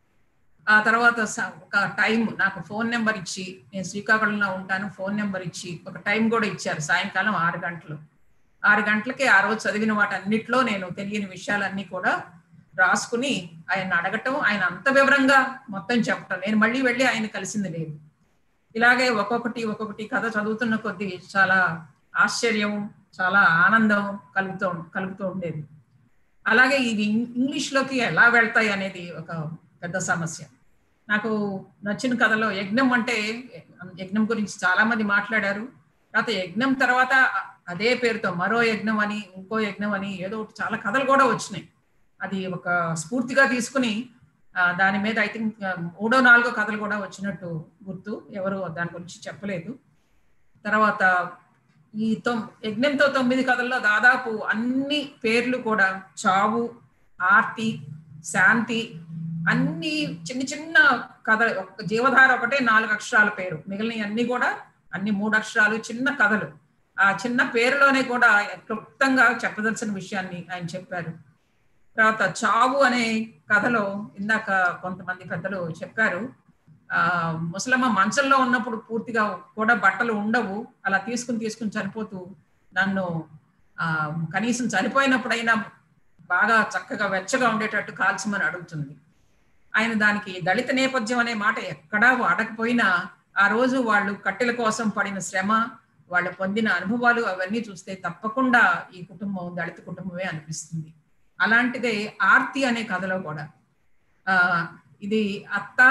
ఆ తర్వాత స- ఒక టైం నాకు ఫోన్ నెంబర్ ఇచ్చి నేను శ్రీకాకుళంలో ఉంటాను ఫోన్ నెంబర్ ఇచ్చి ఒక టైం కూడా ఇచ్చారు సాయంకాలం ఆరు గంటలు ఆరు గంటలకి ఆ రోజు చదివిన వాటన్నిటిలో నేను తెలియని విషయాలన్నీ కూడా రాసుకుని ఆయన అడగటం ఆయన అంత వివరంగా మొత్తం చెప్పటం నేను మళ్ళీ వెళ్ళి ఆయన కలిసింది లేదు ఇలాగే ఒక్కొక్కటి ఒక్కొక్కటి కథ చదువుతున్న కొద్దీ చాలా ఆశ్చర్యం చాలా ఆనందం కలుగుతూ కలుగుతూ ఉండేది అలాగే ఇవి ఇంగ్- ఇంగ్లీష్లోకి ఎలా వెళ్తాయి అనేది ఒక పెద్ద సమస్య నాకు నచ్చిన కథలో యజ్ఞం అంటే యజ్ఞం గురించి చాలా మంది మాట్లాడారు తర్వాత యజ్ఞం తర్వాత అదే పేరుతో మరో యజ్ఞం అని ఇంకో యజ్ఞం అని ఏదో ఒకటి చాలా కథలు కూడా వచ్చినాయి అది ఒక స్ఫూర్తిగా తీసుకుని ఆ, దాని మీద ఐ థింక్ మూడో నాలుగో కథలు కూడా వచ్చినట్టు గుర్తు ఎవరు దాని గురించి చెప్పలేదు తర్వాత ఈ తొమ్ యజ్ఞంతో తొమ్మిది కథల్లో దాదాపు అన్ని పేర్లు కూడా చావు ఆర్తి శాంతి అన్ని చిన్న చిన్న కథ ఒక జీవధార ఒకటే నాలుగు అక్షరాల పేరు మిగిలిన అన్ని కూడా అన్ని మూడు అక్షరాలు చిన్న కథలు ఆ చిన్న పేరులోనే కూడా క్లుప్తంగా చెప్పదలసిన విషయాన్ని ఆయన చెప్పారు తర్వాత చావు అనే కథలో ఇందాక కొంతమంది పెద్దలు చెప్పారు ఆ ముసలమ్మ మంచంలో ఉన్నప్పుడు పూర్తిగా కూడా బట్టలు ఉండవు అలా తీసుకుని తీసుకుని చనిపోతూ నన్ను ఆ కనీసం చనిపోయినప్పుడైనా బాగా చక్కగా వెచ్చగా ఉండేటట్టు కాల్చమని అడుగుతుంది ఆయన దానికి దళిత నేపథ్యం అనే మాట ఎక్కడా వాడకపోయినా ఆ రోజు వాళ్ళు కట్టెల కోసం పడిన శ్రమ వాళ్ళు పొందిన అనుభవాలు అవన్నీ చూస్తే తప్పకుండా ఈ కుటుంబం దళిత కుటుంబమే అనిపిస్తుంది అలాంటిదే ఆర్తి అనే కథలో కూడా ఆ ఇది అత్త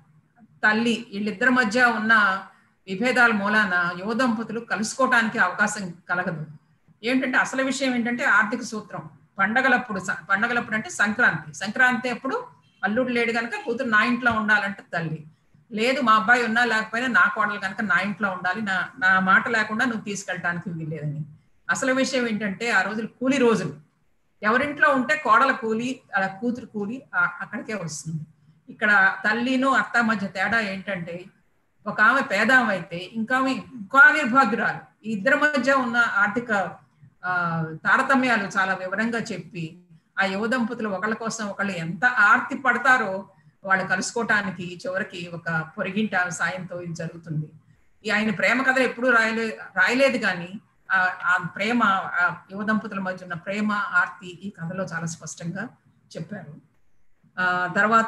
తల్లి వీళ్ళిద్దరి మధ్య ఉన్న విభేదాల మూలాన యువ దంపతులు కలుసుకోవటానికి అవకాశం కలగదు ఏంటంటే అసలు విషయం ఏంటంటే ఆర్థిక సూత్రం పండగలప్పుడు స- పండగలప్పుడు అంటే సంక్రాంతి సంక్రాంతి అప్పుడు అల్లుడు లేడు కనుక కూతురు నా ఇంట్లో ఉండాలంటే తల్లి లేదు మా అబ్బాయి ఉన్నా లేకపోయినా నా కోడలు కనుక నా ఇంట్లో ఉండాలి నా నా మాట లేకుండా నువ్వు తీసుకెళ్ళటానికి వీల్లేదని అసలు విషయం ఏంటంటే ఆ రోజులు కూలి రోజులు ఎవరింట్లో ఉంటే కోడల కూలి ఆ కూతురు కూలి ఆ- అక్కడికే వస్తుంది ఇక్కడ తల్లిను అత్త మధ్య తేడా ఏంటంటే ఒక ఆమె పేదామె అయితే ఇంకా ఆమె ఇంకా నిర్భాగ్యురాలు ఈ ఇద్దరి మధ్య ఉన్న ఆర్థిక ఆ తారతమ్యాలు చాలా వివరంగా చెప్పి ఆ యువ దంపతులు ఒకళ్ళ కోసం ఒకళ్ళు ఎంత ఆర్తి పడతారో వాళ్ళు కలుసుకోవటానికి చివరికి ఒక పొరిగింట సాయంతో ఇది జరుగుతుంది ఈ ఆయన ప్రేమ కథ ఎప్పుడూ రాయలే రాయలేదు కానీ ఆ ఆ ప్రేమ ఆ యువ దంపతుల మధ్య ఉన్న ప్రేమ ఆర్తి ఈ కథలో చాలా స్పష్టంగా చెప్పారు ఆ తర్వాత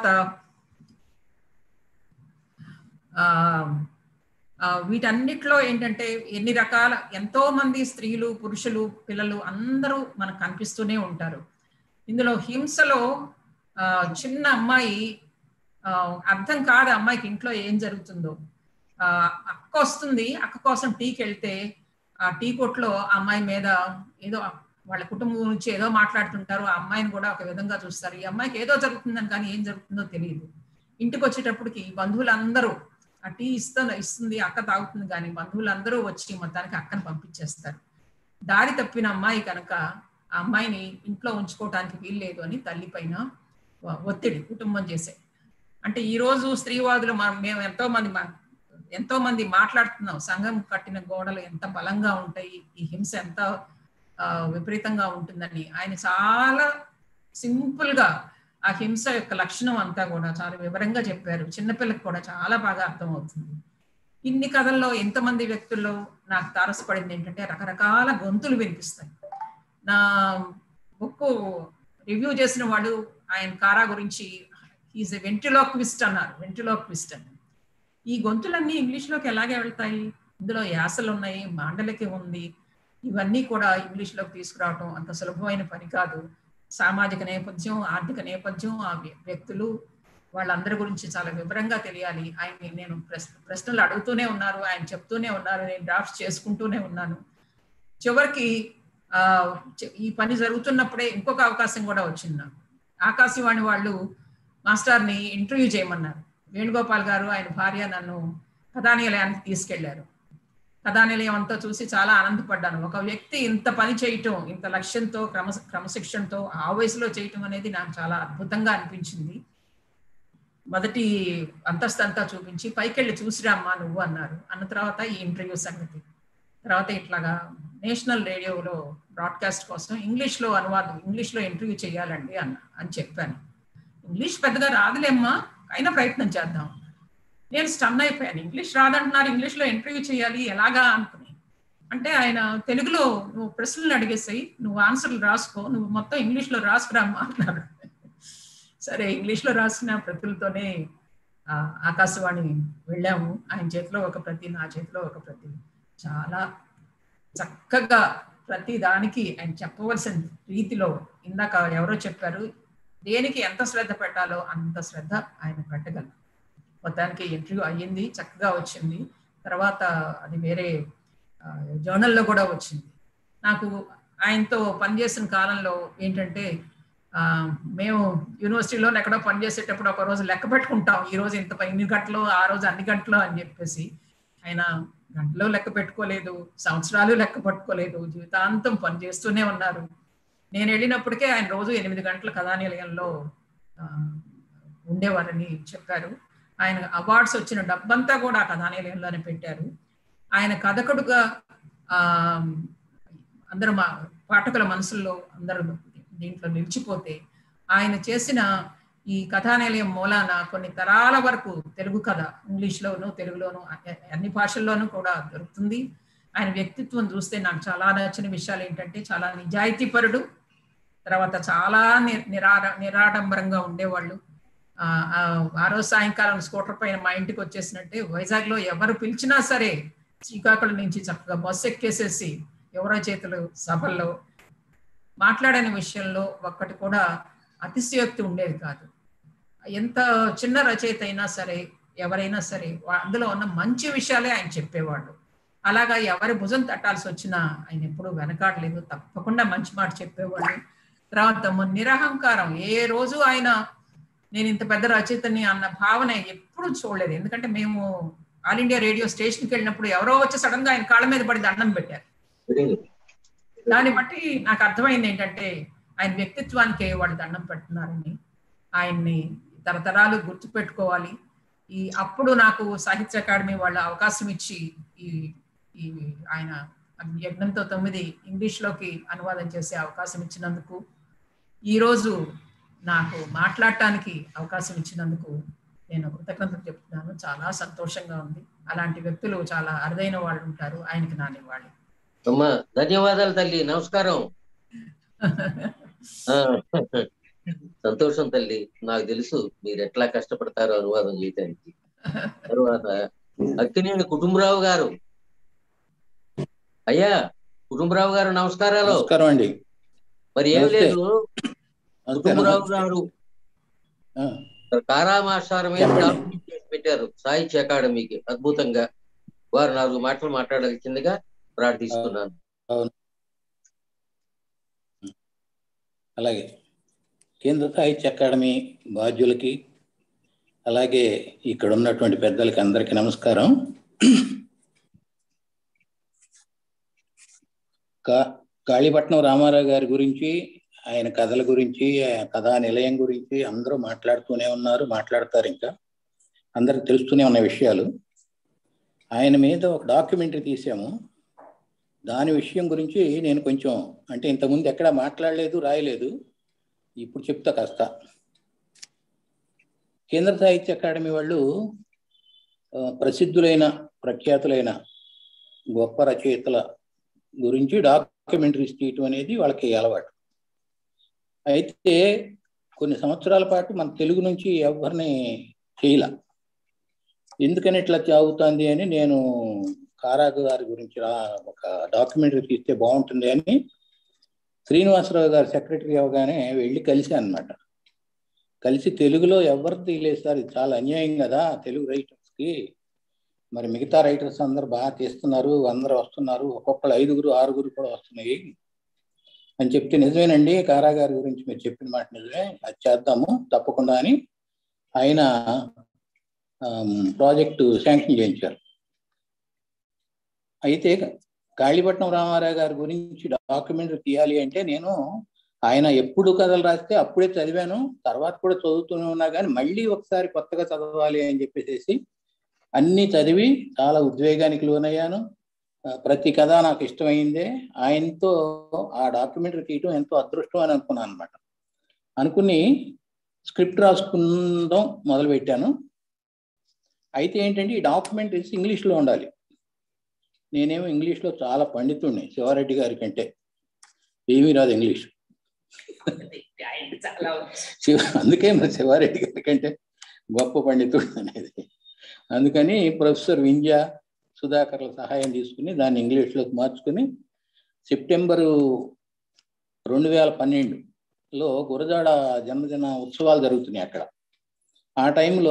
ఆ ఆ, వీటన్నిటిలో ఏంటంటే ఎన్ని రకాల ఎంతో మంది స్త్రీలు పురుషులు పిల్లలు అందరూ మనకు కనిపిస్తూనే ఉంటారు ఇందులో హింసలో ఆ, చిన్న అమ్మాయి ఆ, అర్థం కాదు అమ్మాయికి ఇంట్లో ఏం జరుగుతుందో ఆ, అక్క వస్తుంది అక్క కోసం టీకి వెళ్తే ఆ టీ కొట్లో ఆ అమ్మాయి మీద ఏదో వాళ్ళ కుటుంబం నుంచి ఏదో మాట్లాడుతుంటారు ఆ అమ్మాయిని కూడా ఒక విధంగా చూస్తారు ఈ అమ్మాయికి ఏదో జరుగుతుందని కానీ ఏం జరుగుతుందో తెలియదు ఇంటికి వచ్చేటప్పటికి బంధువులందరూ ఆ టీ ఇస్తా ఇస్తుంది అక్క తాగుతుంది కానీ బంధువులందరూ వచ్చి మొత్తానికి అక్కను పంపించేస్తారు దారి తప్పిన అమ్మాయి కనుక ఆ అమ్మాయిని ఇంట్లో ఉంచుకోవటానికి వీల్లేదు అని తల్లి పైన వ- ఒత్తిడి కుటుంబం చేసే అంటే ఈ రోజు స్త్రీవాదులు మ- మేము ఎంతో మంది మా- ఎంతో మంది మాట్లాడుతున్నాం సంఘం కట్టిన గోడలు ఎంత బలంగా ఉంటాయి ఈ హింస ఎంత ఆ, విపరీతంగా ఉంటుందని ఆయన చాలా సింపుల్ గా ఆ హింస యొక్క లక్షణం అంతా కూడా చాలా వివరంగా చెప్పారు చిన్నపిల్లకి కూడా చాలా బాగా అర్థమవుతుంది ఇన్ని కథల్లో ఎంతమంది వ్యక్తుల్లో నాకు తారసపడింది ఏంటంటే రకరకాల గొంతులు వినిపిస్తాయి నా బుక్ రివ్యూ చేసిన వాడు ఆయన కారా గురించి ఈజ్ ఎ వెంటిలోక్విస్ట్ అన్నారు వెంటిలోక్విస్ట్ అని ఈ గొంతులన్నీ ఇంగ్లీష్లోకి ఎలాగే వెళ్తాయి ఇందులో యాసలు ఉన్నాయి మాండలిక ఉంది ఇవన్నీ కూడా ఇంగ్లీష్లోకి తీసుకురావటం అంత సులభమైన పని కాదు సామాజిక నేపథ్యం ఆర్థిక నేపథ్యం ఆ వ్య- వ్యక్తులు వాళ్ళందరి గురించి చాలా వివరంగా తెలియాలి ఆయన నేను ప్రశ్న ప్రశ్నలు అడుగుతూనే ఉన్నారు ఆయన చెప్తూనే ఉన్నారు నేను డ్రాఫ్ట్స్ చేసుకుంటూనే ఉన్నాను చివరికి ఆ, చె- ఈ పని జరుగుతున్నప్పుడే ఇంకొక అవకాశం కూడా వచ్చింది నాకు ఆకాశవాణి వాళ్ళు మాస్టర్ని ఇంటర్వ్యూ చేయమన్నారు వేణుగోపాల్ గారు ఆయన భార్య నన్ను కథానిలయానికి తీసుకెళ్లారు కథానిలయం అంతా చూసి చాలా ఆనందపడ్డాను ఒక వ్యక్తి ఇంత పని చేయటం ఇంత లక్ష్యంతో క్రమ క్రమశిక్షణతో ఆ వయసులో చేయటం అనేది నాకు చాలా అద్భుతంగా అనిపించింది మొదటి అంతస్తు అంతా చూపించి పైకెళ్ళి చూసిరామ్మా నువ్వు అన్నారు అన్న తర్వాత ఈ ఇంటర్వ్యూ సంగతి తర్వాత ఇట్లాగా నేషనల్ రేడియోలో బ్రాడ్కాస్ట్ కోసం ఇంగ్లీష్లో అనువాదం ఇంగ్లీష్లో ఇంటర్వ్యూ చేయాలండి అన్న అని చెప్పాను ఇంగ్లీష్ పెద్దగా రాదులేమ్మా అయినా ప్రయత్నం చేద్దాం నేను స్టన్ అయిపోయాను ఇంగ్లీష్ రాదంటున్నారు ఇంగ్లీష్లో ఇంటర్వ్యూ చేయాలి ఎలాగా అనుకుని అంటే ఆయన తెలుగులో నువ్వు ప్రశ్నలు అడిగేసాయి నువ్వు ఆన్సర్లు రాసుకో నువ్వు మొత్తం ఇంగ్లీష్లో రాసుకురామ్మా అన్నారు సరే ఇంగ్లీష్లో రాసిన ప్రతులతోనే ఆ, ఆకాశవాణి వెళ్ళాము ఆయన చేతిలో ఒక ప్రతి నా చేతిలో ఒక ప్రతి చాలా చక్కగా ప్రతి దానికి ఆయన చెప్పవలసిన రీతిలో ఇందాక ఎవరో చెప్పారు దేనికి ఎంత శ్రద్ధ పెట్టాలో అంత శ్రద్ధ ఆయన పెట్టగలరు మొత్తానికి ఇంటర్వ్యూ అయ్యింది చక్కగా వచ్చింది తర్వాత అది వేరే ఆ, జర్నల్లో కూడా వచ్చింది నాకు ఆయనతో పనిచేసిన కాలంలో ఏంటంటే ఆ, మేము యూనివర్సిటీలో ఎక్కడో పనిచేసేటప్పుడు ఒక రోజు లెక్క పెట్టుకుంటాం ఈ రోజు ఇంత ఇన్ని గంటలు ఆ రోజు అన్ని గంటలు అని చెప్పేసి ఆయన గంటలు లెక్క పెట్టుకోలేదు సంవత్సరాలు లెక్క పట్టుకోలేదు జీవితాంతం పనిచేస్తూనే ఉన్నారు నేను వెళ్ళినప్పటికే ఆయన రోజు ఎనిమిది గంటల కథానిలయంలో ఆ, ఉండేవారని చెప్పారు ఆయన అవార్డ్స్ వచ్చిన డబ్బంతా కూడా ఆ కథానిలయంలోనే పెట్టారు ఆయన కథకుడుగా ఆ అందరూ మా పాఠకుల మనసుల్లో అందరూ దీంట్లో నిలిచిపోతే ఆయన చేసిన ఈ కథానిలయం మూలాన కొన్ని తరాల వరకు తెలుగు కథ ఇంగ్లీష్లోను తెలుగులోను అ- అన్ని భాషల్లోనూ కూడా దొరుకుతుంది ఆయన వ్యక్తిత్వం చూస్తే నాకు చాలా నచ్చిన విషయాలు ఏంటంటే చాలా నిజాయితీపరుడు తర్వాత చాలా ని- నిరాడ నిరాడంబరంగా ఉండేవాళ్ళు ఆ, ఆ, ఆ రోజు సాయంకాలం స్కూటర్ పైన మా ఇంటికి వచ్చేసినట్టే వైజాగ్ లో ఎవరు పిలిచినా సరే శ్రీకాకుళం నుంచి చక్కగా బస్సు ఎక్కేసేసి ఎవరో చేతులు సభల్లో మాట్లాడని విషయంలో ఒక్కటి కూడా అతిశయోక్తి ఉండేది కాదు ఎంత చిన్న రచయిత అయినా సరే ఎవరైనా సరే వా- అందులో ఉన్న మంచి విషయాలే ఆయన చెప్పేవాళ్ళు అలాగా ఎవరి భుజం తట్టాల్సి వచ్చినా ఆయన ఎప్పుడూ వెనకాడలేదు తప్పకుండా మంచి మాట చెప్పేవాళ్ళు తర్వాత మ- నిరహంకారం ఏ రోజు ఆయన నేను ఇంత పెద్ద రచయితని అన్న భావన ఎప్పుడూ చూడలేదు ఎందుకంటే మేము ఆల్ ఇండియా రేడియో స్టేషన్కి వెళ్ళినప్పుడు ఎవరో వచ్చి సడన్ గా ఆయన కాళ్ళ మీద పడి దండం పెట్టారు దాన్ని బట్టి నాకు అర్థమైంది ఏంటంటే ఆయన వ్యక్తిత్వానికి వాళ్ళు దండం పెడుతున్నారని ఆయన్ని తరతరాలు గుర్తుపెట్టుకోవాలి ఈ అప్పుడు నాకు సాహిత్య అకాడమీ వాళ్ళ అవకాశం ఇచ్చి ఈ ఈ ఆయన యజ్ఞంతో తొమ్మిది ఇంగ్లీష్లోకి అనువాదం చేసే అవకాశం ఇచ్చినందుకు ఈరోజు నాకు మాట్లాడటానికి అవకాశం ఇచ్చినందుకు నేను కృతజ్ఞతలు చెప్తున్నాను చాలా సంతోషంగా ఉంది అలాంటి వ్యక్తులు చాలా అరుదైన వాళ్ళు ఉంటారు ఆయనకి నానివ్వాలి అమ్మా ధన్యవాదాలు తల్లి నమస్కారం ఆ, సంతోషం తల్లి నాకు తెలుసు మీరు ఎట్లా కష్టపడతారో అనువాదం చేయడానికి తర్వాత అక్కినేని కుటుంబరావు గారు అయ్యా కుటుంబరావు గారు నమస్కారాలు నమస్కారం అండి మరి ఏం నమస్తే. లేదు కుటుంబరావు గారు కారా మాస్టర్ మీద డాక్యుమెంట్ చేసి పెట్టారు సాహిత్య అకాడమీకి అద్భుతంగా వారు నాలుగు మాటలు మాట్లాడాల్సిందిగా ప్రార్థిస్తున్నాను అవును అలాగే కేంద్ర సాహిత్య అకాడమీ బాధ్యులకి అలాగే ఇక్కడ ఉన్నటువంటి పెద్దలకి అందరికీ నమస్కారం కా కాళీపట్నం రామారావు గారి గురించి ఆయన కథల గురించి ఆ కథా నిలయం గురించి అందరూ మాట్లాడుతూనే ఉన్నారు మాట్లాడతారు ఇంకా అందరికి తెలుస్తూనే ఉన్న విషయాలు ఆయన మీద ఒక డాక్యుమెంటరీ తీసాము దాని విషయం గురించి నేను కొంచెం అంటే ఇంతకుముందు ఎక్కడా మాట్లాడలేదు రాయలేదు ఇప్పుడు చెప్తా కాస్త కేంద్ర సాహిత్య అకాడమీ వాళ్ళు ఆ, ప్రసిద్ధులైన ప్రఖ్యాతులైన గొప్ప రచయితల గురించి డాక్యుమెంటరీస్ తీయటం అనేది వాళ్ళకి అలవాటు అయితే కొన్ని సంవత్సరాల పాటు మన తెలుగు నుంచి ఎవరిని చేయల ఎందుకని ఇట్లా అవుతుంది అని నేను కారాగు గారి గురించి రా ఒక డాక్యుమెంటరీ తీస్తే బాగుంటుంది అని శ్రీనివాసరావు గారు సెక్రటరీ అవగానే వెళ్ళి కలిసి అనమాట కలిసి తెలుగులో ఎవరు తీయలేదు సార్ ఇది చాలా అన్యాయం కదా తెలుగు రైటర్స్కి మరి మిగతా రైటర్స్ అందరు బాగా తీస్తున్నారు అందరూ వస్తున్నారు ఒక్కొక్కరు ఐదుగురు ఆరుగురు కూడా వస్తున్నాయి అని చెప్తే నిజమేనండి కారాగారి గురించి మీరు చెప్పిన మాట నిజమే అది చేద్దాము తప్పకుండా అని ఆయన ప్రాజెక్టు శాంక్షన్ చేయించారు అయితే కాళీపట్నం రామారావు గారి గురించి డాక్యుమెంటరీ తీయాలి అంటే నేను ఆయన ఎప్పుడు కథలు రాస్తే అప్పుడే చదివాను తర్వాత కూడా చదువుతూనే ఉన్నా కానీ మళ్ళీ ఒకసారి కొత్తగా చదవాలి అని చెప్పేసి అన్నీ చదివి చాలా ఉద్వేగానికి లోనయ్యాను ఆ, ప్రతి కథ నాకు ఇష్టమైందే ఆయనతో ఆ డాక్యుమెంటరీ తీయటం ఎంతో అదృష్టం అని అనుకున్నాను అనమాట అనుకుని స్క్రిప్ట్ రాసుకుందాం మొదలు పెట్టాను అయితే ఏంటంటే ఈ డాక్యుమెంటరీస్ ఇంగ్లీష్లో ఉండాలి నేనేమో ఇంగ్లీష్లో చాలా పండితుడిని శివారెడ్డి గారి కంటే ఏమీ రాదు ఇంగ్లీష్ శివ అందుకే మరి శివారెడ్డి గారి కంటే గొప్ప పండితుడు అనేది అందుకని ప్రొఫెసర్ వింజా సుధాకర్ల సహాయం తీసుకుని దాన్ని ఇంగ్లీష్లోకి మార్చుకుని సెప్టెంబరు రెండు వేల పన్నెండులో గురజాడ జన్మదిన ఉత్సవాలు జరుగుతున్నాయి అక్కడ ఆ టైంలో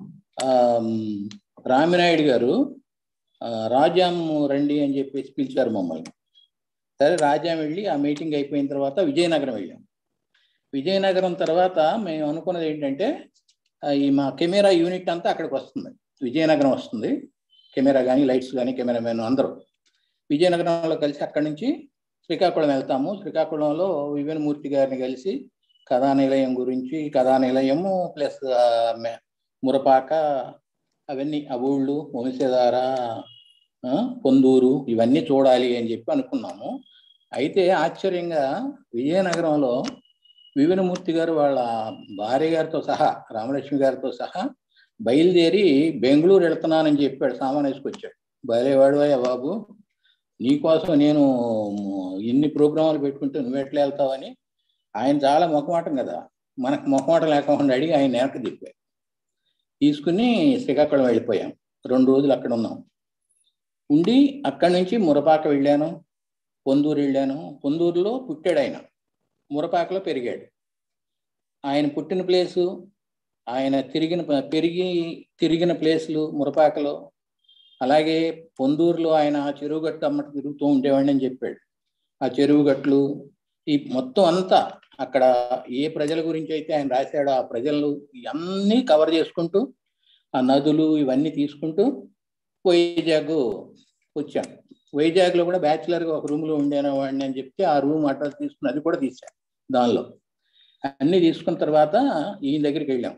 రామినాయుడు గారు ఆ, రాజాం రండి అని చెప్పేసి పిలిచారు మమ్మల్ని సరే రాజాం వెళ్ళి ఆ మీటింగ్ అయిపోయిన తర్వాత విజయనగరం వెళ్ళాం విజయనగరం తర్వాత మేము అనుకున్నది ఏంటంటే ఆ, ఈ మా కెమెరా యూనిట్ అంతా అక్కడికి వస్తుంది విజయనగరం వస్తుంది కెమెరా కానీ లైట్స్ కానీ కెమెరామెన్ అందరూ విజయనగరంలో కలిసి అక్కడి నుంచి శ్రీకాకుళం వెళ్తాము శ్రీకాకుళంలో వివేనమూర్తి గారిని కలిసి కథానిలయం గురించి కథానిలయము ప్లస్ మురపాక అవన్నీ ఆ ఊళ్ళు వంశధార ఆ, పొందూరు ఇవన్నీ చూడాలి అని చెప్పి అనుకున్నాము అయితే ఆశ్చర్యంగా విజయనగరంలో వివినమూర్తి గారు వాళ్ళ భార్య గారితో సహా రామలక్ష్మి గారితో సహా బయలుదేరి బెంగళూరు వెళ్తున్నానని చెప్పాడు సామాన్ వేసుకొచ్చాడు బయలువాడు అయ్యా బాబు నీకోసం నేను ఇన్ని ప్రోగ్రాములు పెట్టుకుంటే నువ్వు ఎట్లా వెళ్తావని ఆయన చాలా మొఖమాటం కదా మనకు మొఖమాటం లేకుండా అడిగి ఆయన వెనక్కి తిప్పాడు తీసుకుని శ్రీకాకుళం వెళ్ళిపోయాం రెండు రోజులు అక్కడ ఉన్నాం ఉండి అక్కడి నుంచి మురపాక వెళ్ళాను పొందూరు వెళ్ళాను పొందూరులో పుట్టాడు ఆయన మురపాకలో పెరిగాడు ఆయన పుట్టిన ప్లేసు ఆయన తిరిగిన పెరిగి తిరిగిన ప్లేసులు మురపాకలో అలాగే పొందూరులో ఆయన ఆ చెరువు గట్టు అమ్మట తిరుగుతూ ఉండేవాడిని అని చెప్పాడు ఆ చెరువు గట్లు ఈ మొత్తం అంతా అక్కడ ఏ ప్రజల గురించి అయితే ఆయన రాశాడో ఆ ప్రజలు ఇవన్నీ కవర్ చేసుకుంటూ ఆ నదులు ఇవన్నీ తీసుకుంటూ వైజాగ్ వచ్చాం వైజాగ్లో కూడా బ్యాచులర్గా ఒక రూమ్లో ఉండేన వాడిని అని చెప్తే ఆ రూమ్ అట్లా తీసుకుని అది కూడా తీసాం దానిలో అన్నీ తీసుకున్న తర్వాత ఈయన దగ్గరికి వెళ్ళాం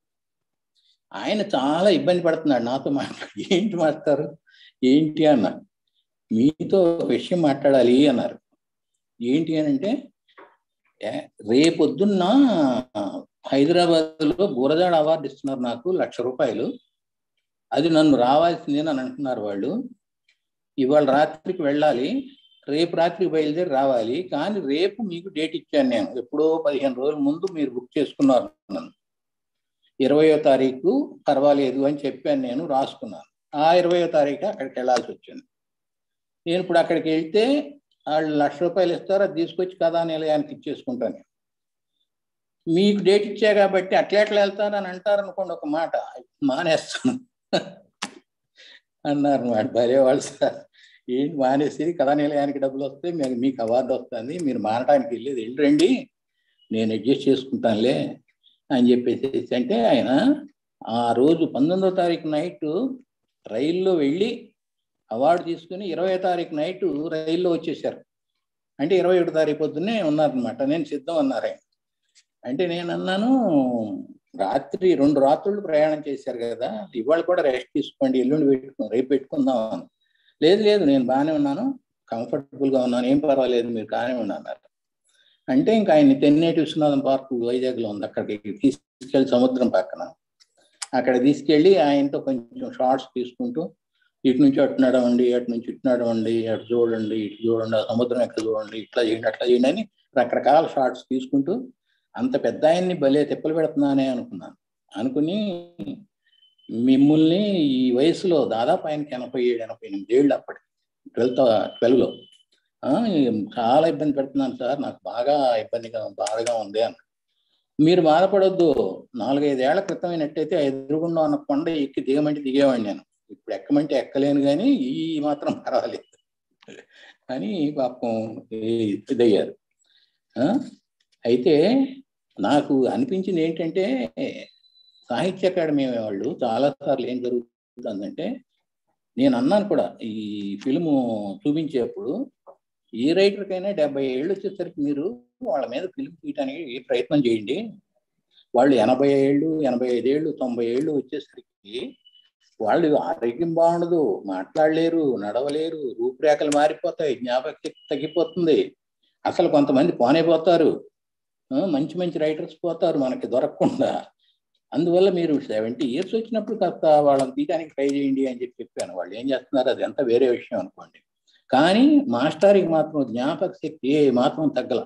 ఆయన చాలా ఇబ్బంది పడుతున్నాడు నాతో మాట్లాడి ఏంటి మాట్లాడతారు ఏంటి అన్న మీతో ఒక విషయం మాట్లాడాలి అన్నారు ఏంటి అని అంటే "ఏ, రేపొద్దున్న హైదరాబాద్లో గురజాడ అవార్డు ఇస్తున్నారు నాకు లక్ష రూపాయలు అది నన్ను రావాల్సిందే అని అంటున్నారు వాళ్ళు ఇవాళ రాత్రికి వెళ్ళాలి రేపు రాత్రికి బయలుదేరి రావాలి కానీ రేపు మీకు డేట్ ఇచ్చాను నేను ఎప్పుడో పదిహేను రోజుల ముందు మీరు బుక్ చేసుకున్నారు నన్ను ఇరవయో తారీఖు పర్వాలేదు అని చెప్పాను నేను రాసుకున్నాను ఆ ఇరవయో తారీఖు అక్కడికి వెళ్ళాల్సి వచ్చింది నేను ఇప్పుడు అక్కడికి వెళ్తే వాళ్ళు లక్ష రూపాయలు ఇస్తారు అది తీసుకొచ్చి కథా నిలయానికి ఇచ్చేసుకుంటాను మీకు డేట్ ఇచ్చా కాబట్టి అట్లా ఎట్లా వెళ్తారు అని అంటారు అనుకోండి ఒక మాట మానేస్తాను అన్నారు మాట భలే వాళ్ళు సార్ ఏంటి మానేసి కథా నిలయానికి డబ్బులు వస్తే మీకు మీకు అవార్డు వస్తుంది మీరు మానడానికి వెళ్ళేది వెళ్ళరండి నేను అడ్జస్ట్ చేసుకుంటానులే అని చెప్పేసి అంటే ఆయన ఆ రోజు పంతొమ్మిదో తారీఖు నైట్ రైల్లో వెళ్ళి అవార్డు తీసుకుని ఇరవై తారీఖు నైట్ రైల్లో వచ్చేసారు అంటే ఇరవై ఒకటి తారీఖు పొద్దున్నే ఉన్నారనమాట నేను సిద్ధం అన్నారు ఆయన అంటే నేను అన్నాను రాత్రి రెండు రాత్రులు ప్రయాణం చేశారు కదా ఇవాళ కూడా రెస్ట్ తీసుకోండి ఎల్లుండి పెట్టుకుని రేపు పెట్టుకుందాం అని లేదు లేదు నేను బాగానే ఉన్నాను కంఫర్టబుల్గా ఉన్నాను ఏం పర్వాలేదు మీరు బాగానే ఉన్నారు అంటే ఇంకా ఆయన తెన్నేటి విశ్వనాథం పార్క్ వైజాగ్లో ఉంది అక్కడికి తీసుకెళ్ళి సముద్రం పక్కన అక్కడ తీసుకెళ్ళి ఆయనతో కొంచెం షార్ట్స్ తీసుకుంటూ ఇటు నుంచి అటు నడవండి అటు నుంచి ఇటు నడవండి అటు చూడండి ఇటు చూడండి ఆ సముద్రం ఎక్కడ చూడండి ఇట్లా చేయండి అట్లా చేయండి అని రకరకాల షార్ట్స్ తీసుకుంటూ అంత పెద్ద ఆయన్ని భలే తిప్పలు పెడుతున్నానే అనుకున్నాను అనుకుని మిమ్మల్ని ఈ వయసులో దాదాపు ఆయనకి ఎనభై ఏడు ఎనభై ఎనిమిది ఏళ్ళు అప్పటి ట్వెల్త్ ట్వెల్వ్లో చాలా ఇబ్బంది పెడుతున్నాను సార్ నాకు బాగా ఇబ్బందిగా బాగా ఉంది అన్న మీరు బాధపడొద్దు నాలుగైదేళ్ల క్రితం అయినట్టయితే ఎదురుగుండా ఉన్న కొండ ఎక్కి దిగమంటే దిగేవాడిని నేను ఇప్పుడు ఎక్కమంటే ఎక్కలేను కానీ ఈ మాత్రం పర్వాలేదు అని పాపం ఇదయ్యారు ఆ? అయితే నాకు అనిపించింది ఏంటంటే సాహిత్య అకాడమీ వాళ్ళు చాలాసార్లు ఏం జరుగుతుందంటే నేను అన్నాను కూడా ఈ ఫిల్ము చూపించేప్పుడు ఏ రైటర్కైనా డెబ్బై ఏళ్ళు వచ్చేసరికి మీరు వాళ్ళ మీద ఫిల్మ్ తీయడానికి ప్రయత్నం చేయండి వాళ్ళు ఎనభై ఏళ్ళు ఎనభై ఐదేళ్ళు తొంభై ఏళ్ళు వచ్చేసరికి వాళ్ళు ఆరోగ్యం బాగుండదు మాట్లాడలేరు నడవలేరు రూపురేఖలు మారిపోతాయి జ్ఞాపక శక్తి తగ్గిపోతుంది అసలు కొంతమంది పోనేపోతారు ఆ, మంచి మంచి రైటర్స్ పోతారు మనకి దొరకకుండా అందువల్ల మీరు సెవెంటీ ఇయర్స్ వచ్చినప్పుడు కాస్త వాళ్ళని తీయడానికి ట్రై చేయండి అని చెప్పి చెప్పాను వాళ్ళు ఏం చేస్తున్నారు అది అంతా వేరే విషయం అనుకోండి కానీ మాస్టర్కి మాత్రం జ్ఞాపక శక్తి ఏ మాత్రం తగ్గల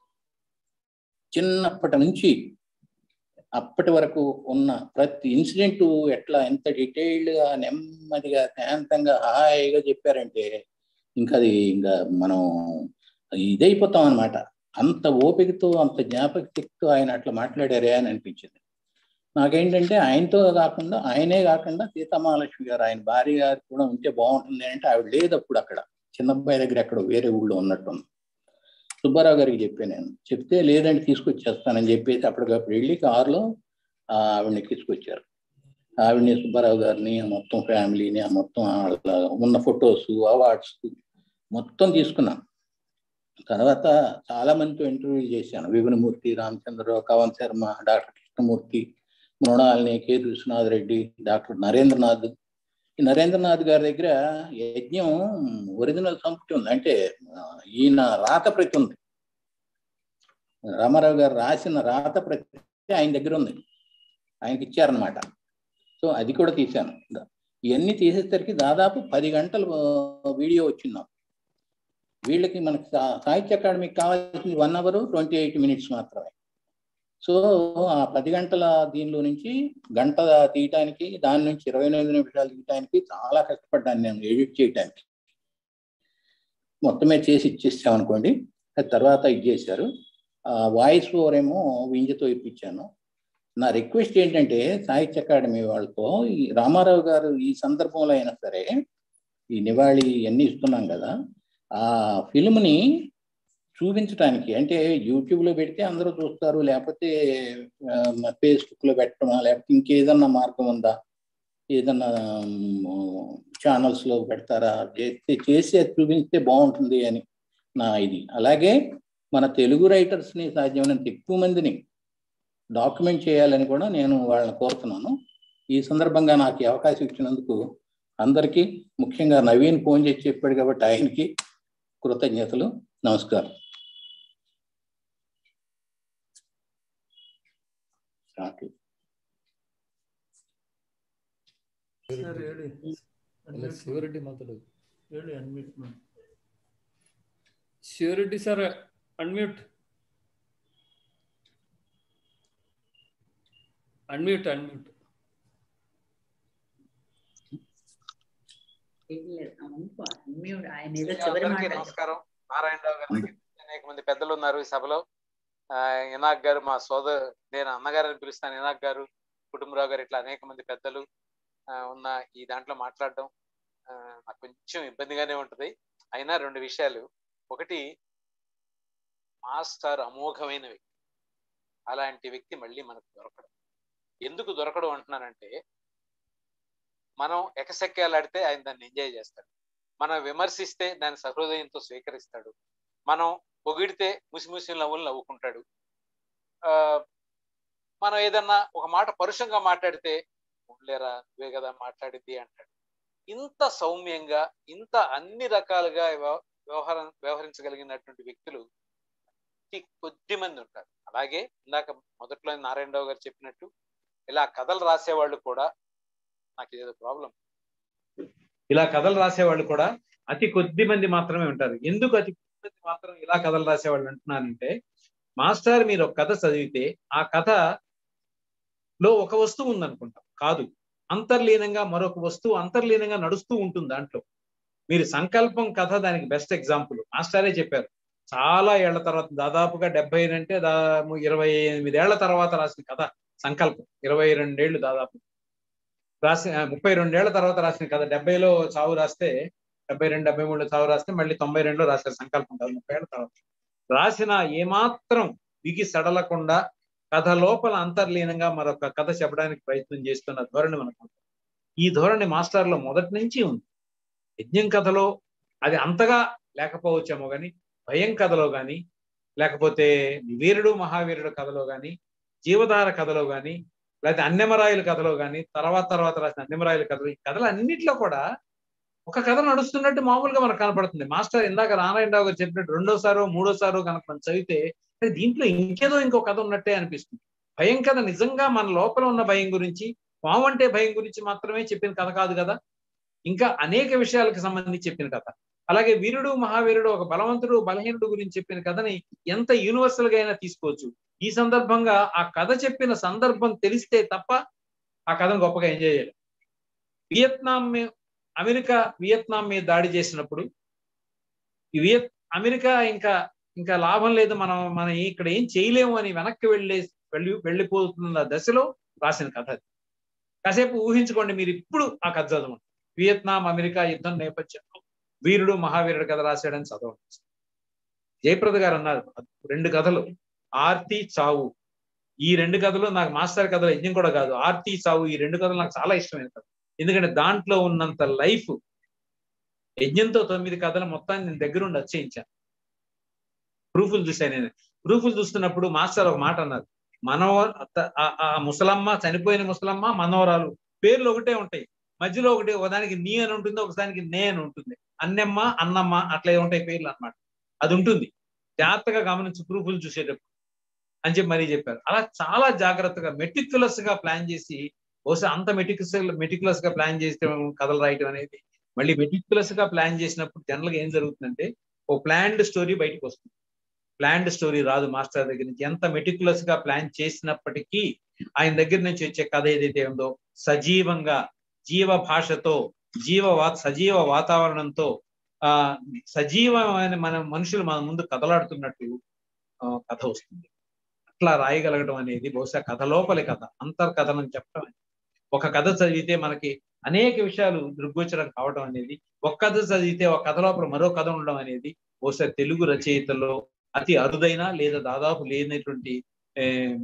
చిన్నప్పటి నుంచి అప్పటి వరకు ఉన్న ప్రతి ఇన్సిడెంట్ ఎట్లా ఎంత డీటెయిల్డ్గా నెమ్మదిగా శాంతంగా హాయిగా చెప్పారంటే ఇంకా అది ఇంకా మనం ఇదైపోతాం అనమాట అంత ఓపికతో అంత జ్ఞాపక శక్తితో ఆయన అట్లా మాట్లాడారే అని అనిపించింది నాకేంటంటే ఆయనతో కాకుండా ఆయనే కాకుండా సీతామహాలక్ష్మి గారు ఆయన భార్య గారు కూడా ఉంటే బాగుంటుంది అంటే ఆవిడ లేదు అప్పుడు అక్కడ చిన్నబ్బాయి దగ్గర ఎక్కడ వేరే ఊళ్ళో ఉన్నట్టుంది సుబ్బారావు గారికి చెప్పాను నేను చెప్తే లేదంటే తీసుకొచ్చేస్తానని చెప్పేసి అప్పటికప్పుడు వెళ్ళి కారులో ఆ, ఆవిడని తీసుకొచ్చారు ఆవిడని సుబ్బారావు గారిని ఆ మొత్తం ఫ్యామిలీని ఆ మొత్తం వాళ్ళ ఉన్న ఫొటోస్ అవార్డ్స్ మొత్తం తీసుకున్నాను తర్వాత చాలా మందితో ఇంటర్వ్యూ చేశాను Vipinamurthy Ramachandrarao Kavan Sharma doctor Krishnamurthy Mrinalini K Viswanath Reddy doctor Narendranath ఈ నరేంద్రనాథ్ గారి దగ్గర యజ్ఞం ఒరిజినల్ సంపుటి ఉంది అంటే ఆ, ఈయన రాత ప్రతి ఉంది రామారావు గారు రాసిన రాత ప్రతి ఆయన దగ్గర ఉంది ఆయనకి ఇచ్చారనమాట సో అది కూడా తీశాను ఇవన్నీ తీసేసరికి దాదాపు పది గంటలు ఆ, వీడియో వచ్చింది నాకు. వీళ్ళకి మనకి సా- సాహిత్య అకాడమీకి కావాల్సింది one hour twenty eight minutes మాత్రమే సో ఆ పది గంటల దీనిలో నుంచి గంట తీయటానికి దాని నుంచి ఇరవై ఎనిమిది నిమిషాలు తీయటానికి చాలా కష్టపడ్డాను నేను ఎడిట్ చేయటానికి మొత్తమే చేసి ఇచ్చేసాం అనుకోండి అది తర్వాత ఇది చేశారు వాయిస్ ఓవర్ ఏమో వింజతో ఇప్పించాను నా రిక్వెస్ట్ ఏంటంటే సాహిత్య అకాడమీ వాళ్ళతో ఈ రామారావు గారు ఈ సందర్భంలో అయినా సరే ఈ నివాళి ఇవన్నీ ఇస్తున్నాం కదా ఆ ఫిల్మ్ని చూపించడానికి అంటే యూట్యూబ్లో పెడితే అందరూ చూస్తారు లేకపోతే ఫేస్బుక్లో పెట్టడమా లేకపోతే ఇంకేదన్నా మార్గం ఉందా ఏదన్నా ఛానల్స్లో పెడతారా చేస్తే చేసి అది చూపిస్తే బాగుంటుంది అని నా ఇది అలాగే మన తెలుగు రైటర్స్ని సాధ్యమైనంత ఎక్కువ మందిని డాక్యుమెంట్ చేయాలని కూడా నేను వాళ్ళని కోరుతున్నాను ఈ సందర్భంగా నాకు ఈ అవకాశం ఇచ్చినందుకు అందరికీ ముఖ్యంగా నవీన్ ఫోన్ చేసి చెప్పాడు కాబట్టి ఆయనకి కృతజ్ఞతలు నమస్కారం చాలు. ಸರ್ ಹೇಳಿ ಅಲ್ಲ, ಶಿವರೆಡ್ಡಿ ಮಾತಾಡೋದು ಹೇಳಿ ಅನ್ಮ್ಯೂಟ್ ಮಾಡಿ Sivareddy sir unmute unmute unmute ఆయన ఏదో చివరి అందరికీ మాట నమస్కారం నారాయణరావు గారికి అనేక మంది పెద్దలు ఉన్నారు ఈ సభలో ఆ, ఇనాక్ గారు మా సోదరు నేను అన్నగారు అని పిలుస్తాను ఇనాక్ గారు కుటుంబరావు గారు ఇట్లా అనేక మంది పెద్దలు ఆ, ఉన్న ఈ దాంట్లో మాట్లాడడం ఆ, నాకు కొంచెం ఇబ్బందిగానే ఉంటది అయినా రెండు విషయాలు ఒకటి మాస్టర్ అమోఘమైన వ్యక్తి అలాంటి వ్యక్తి మళ్ళీ మనకు దొరకడం ఎందుకు దొరకడం అంటున్నానంటే మనం ఎకసెక్కేలాడితే ఆయన దాన్ని ఎంజాయ్ చేస్తాడు మనం విమర్శిస్తే దాన్ని సహృదయంతో స్వీకరిస్తాడు మనం పొగిడితే ముసిముసి నవ్వులు నవ్వుకుంటాడు ఆ మనం ఏదన్నా ఒక మాట పరుషంగా మాట్లాడితే ఉండలేరా నువ్వే కదా మాట్లాడింది అంటాడు ఇంత సౌమ్యంగా ఇంత అన్ని రకాలుగా వ్యవ- వ్యవహారం వ్యవహరించగలిగినటువంటి వ్యక్తులు అతి కొద్ది మంది ఉంటారు అలాగే ఇందాక మొదట్లో నారాయణరావు గారు చెప్పినట్టు ఇలా కథలు రాసేవాళ్ళు కూడా నాకు ఇదేదో ప్రాబ్లం ఇలా కథలు రాసేవాళ్ళు కూడా అతి కొద్ది మంది మాత్రమే ఉంటారు ఎందుకు అతి కొద్ది మంది మాత్రం ఇలా కథలు రాసేవాళ్ళు అంటున్నానంటే మాస్టర్ మీరు ఒక కథ చదివితే ఆ కథ లో ఒక వస్తువు ఉందనుకుంటాం కాదు అంతర్లీనంగా మరొక వస్తువు అంతర్లీనంగా నడుస్తూ ఉంటుంది దాంట్లో మీరు సంకల్పం కథ దానికి బెస్ట్ ఎగ్జాంపుల్ మాస్టరే చెప్పారు చాలా ఏళ్ల తర్వాత దాదాపుగా డెబ్బై అంటే దాదాపు ఇరవై ఎనిమిది ఏళ్ల తర్వాత రాసిన కథ సంకల్పం ఇరవై రెండేళ్లు దాదాపు రాసి ఆ, ముప్పై రెండేళ్ల తర్వాత రాసిన కథ డెబ్బైలో చావు రాస్తే డెబ్బై రెండు డెబ్బై మూడులో చావు రాస్తే మళ్ళీ తొంభై రెండులో రాశారు సంకల్పం కథ ముప్పై ఏళ్ల తర్వాత రాసిన ఏమాత్రం విగి సడలకుండా కథ లోపల అంతర్లీనంగా మరొక కథ చెప్పడానికి ప్రయత్నం చేస్తున్న ధోరణి మనకు ఉంది. ఈ ధోరణి మాస్టర్లో మొదటి నుంచి ఉంది యజ్ఞం కథలో అది అంతగా లేకపోవచ్చేమో కానీ భయం కథలో కానీ లేకపోతే వీరుడు మహావీరుడు కథలో కానీ జీవధార కథలో కానీ లేకపోతే అన్నెమరాయల కథలో కానీ తర్వాత తర్వాత రాసిన అన్నెమరాయల కథలు ఈ కథలు అన్నింటిలో కూడా ఒక కథ నడుస్తున్నట్టు మామూలుగా మనకు కనపడుతుంది మాస్టర్ ఇందాక నారాయణరావు గారు చెప్పినట్టు రెండోసారో మూడోసారో కనుక మనం చదివితే "అరే, దీంట్లో ఇంకేదో ఇంకో కథ ఉన్నట్టే అనిపిస్తుంది భయం కథ నిజంగా మన లోపల ఉన్న భయం గురించి పాము అంటే భయం గురించి మాత్రమే చెప్పిన కథ కాదు కదా ఇంకా అనేక విషయాలకు సంబంధించి చెప్పిన కథ అలాగే వీరుడు మహావీరుడు ఒక బలవంతుడు బలహీనుడు గురించి చెప్పిన కథని ఎంత యూనివర్సల్ గా అయినా తీసుకోవచ్చు ఈ సందర్భంగా ఆ కథ చెప్పిన సందర్భం తెలిస్తే తప్ప ఆ కథను గొప్పగా ఎంజాయ్ చేయాలి వియత్నాం మీ- అమెరికా వియత్నాం మీద దాడి చేసినప్పుడు ఈ వియత్ అమెరికా ఇంకా ఇంకా లాభం లేదు మనం మనం ఇక్కడ ఏం చేయలేము అని వెనక్కి వెళ్ళే వెళ్ళి వెళ్ళిపోతున్న దశలో రాసిన కథ అది కాసేపు ఊహించుకోండి మీరు ఇప్పుడు ఆ కథ చదవండి వియత్నాం అమెరికా యుద్ధం నేపథ్యంలో వీరుడు మహావీరుడు కథ రాశాడని చదవండి జయప్రద గారు అన్నారు రెండు కథలు ఆర్తి చావు ఈ రెండు కథలు నాకు మాస్టర్ కథలు యజ్ఞం కూడా కాదు ఆర్తి చావు ఈ రెండు కథలు నాకు చాలా ఇష్టమైన కథ ఎందుకంటే దాంట్లో ఉన్నంత లైఫ్ యజ్ఞంతో తొమ్మిది కథలు మొత్తాన్ని నేను దగ్గరుండి వచ్చేయించాను ప్రూఫ్లు చూశాను నేను ప్రూఫ్లు చూస్తున్నప్పుడు మాస్టర్ ఒక మాట అన్నారు మనవ అత్త- ఆ- ఆ ముసలమ్మ చనిపోయిన ముసలమ్మ మనవరాలు పేర్లు ఒకటే ఉంటాయి మధ్యలో ఒకటి ఒకదానికి నీ అని ఉంటుంది ఒకదానికి నే అని ఉంటుంది అన్నెమ్మ అన్నమ్మ అట్లా ఉంటాయి పేర్లు అన్నమాట అది ఉంటుంది జాగ్రత్తగా గమనించి ప్రూఫ్లు చూసేటప్పుడు అని చెప్పి మరీ చెప్పారు అలా చాలా జాగ్రత్తగా మెటిక్యులస్ గా ప్లాన్ చేసి బహుశా అంత మెటిక్యులస్ మెటిక్యులస్ గా ప్లాన్ చేసడం కథలు రాయటం అనేది మళ్ళీ మెటిక్యులస్ గా ప్లాన్ చేసినప్పుడు జనరల్ గా ఏం జరుగుతుందంటే ఓ ప్లాన్డ్ స్టోరీ బయటకు వస్తుంది ప్లాన్డ్ స్టోరీ రాదు మాస్టర్ దగ్గర నుంచి ఎంత మెటిక్యులస్ గా ప్లాన్ చేసినప్పటికీ ఆయన దగ్గర నుంచి వచ్చే కథ ఏదైతే ఉందో సజీవంగా జీవ భాషతో జీవ వా సజీవ వాతావరణంతో ఆ సజీవమైన మన మనుషులు మన ముందు కథలాడుతున్నట్టు ఆ, కథ వస్తుంది అట్లా రాయగలగడం అనేది బహుశా కథ లోపలి కథ అంతర్కథనం చెప్పడం అనేది. ఒక కథ చదివితే మనకి అనేక విషయాలు దృగ్గోచరం కావడం అనేది ఒక కథ చదివితే ఒక కథ లోపల మరో కథ ఉండడం అనేది బహుశా తెలుగు రచయితల్లో అతి అరుదైన లేదా దాదాపు లేనటువంటి ఏ,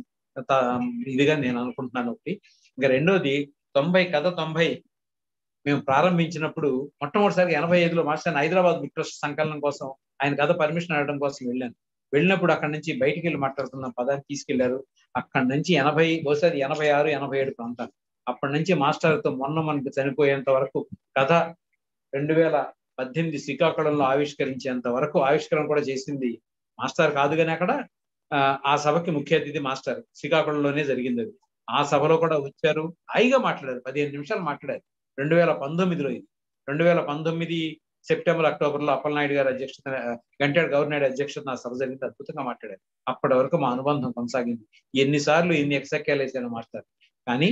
త- ఇదిగా నేను అనుకుంటున్నాను ఒకటి ఇంకా రెండోది తొంభై కథ తొంభై మేము ప్రారంభించినప్పుడు మొట్టమొదటిసారి ఎనభై ఐదులో మాస్టర్ హైదరాబాద్ బుక్ ట్రస్ట్ సంకలనం కోసం ఆయన కథ పర్మిషన్ అడగడం కోసం వెళ్ళాను వెళ్ళినప్పుడు అక్కడి నుంచి బయటికి వెళ్ళి మాట్లాడుతున్న పదాన్ని తీసుకెళ్లారు అక్కడి నుంచి ఎనభై బహుశా అది ఎనభై ఆరు ఎనభై ఏడు ప్రాంతాలు అప్పటి నుంచి మాస్టర్తో మొన్న మనకి చనిపోయేంత వరకు కథ రెండు వేల పద్దెనిమిది శ్రీకాకుళంలో ఆవిష్కరించేంత వరకు ఆవిష్కరణ కూడా చేసింది మాస్టర్ కాదు కానీ అక్కడ ఆ, ఆ సభకి ముఖ్య అతిథి మాస్టర్ శ్రీకాకుళంలోనే జరిగింది అది ఆ సభలో కూడా వచ్చారు హాయిగా మాట్లాడారు పదిహేను నిమిషాలు మాట్లాడారు రెండు వేల పంతొమ్మిదిలో ఇది రెండు వేల పంతొమ్మిది సెప్టెంబర్ అక్టోబర్ లో అప్పలనాయుడు గారి అధ్యక్షత గంటాడు గవర్నర్ అధ్యక్షత నా సభ జరిగింది అద్భుతంగా మాట్లాడారు అప్పటి వరకు మా అనుబంధం కొనసాగింది ఎన్నిసార్లు ఎన్ని ఎక్సెక్కేలు వేసాను మాస్టర్ కానీ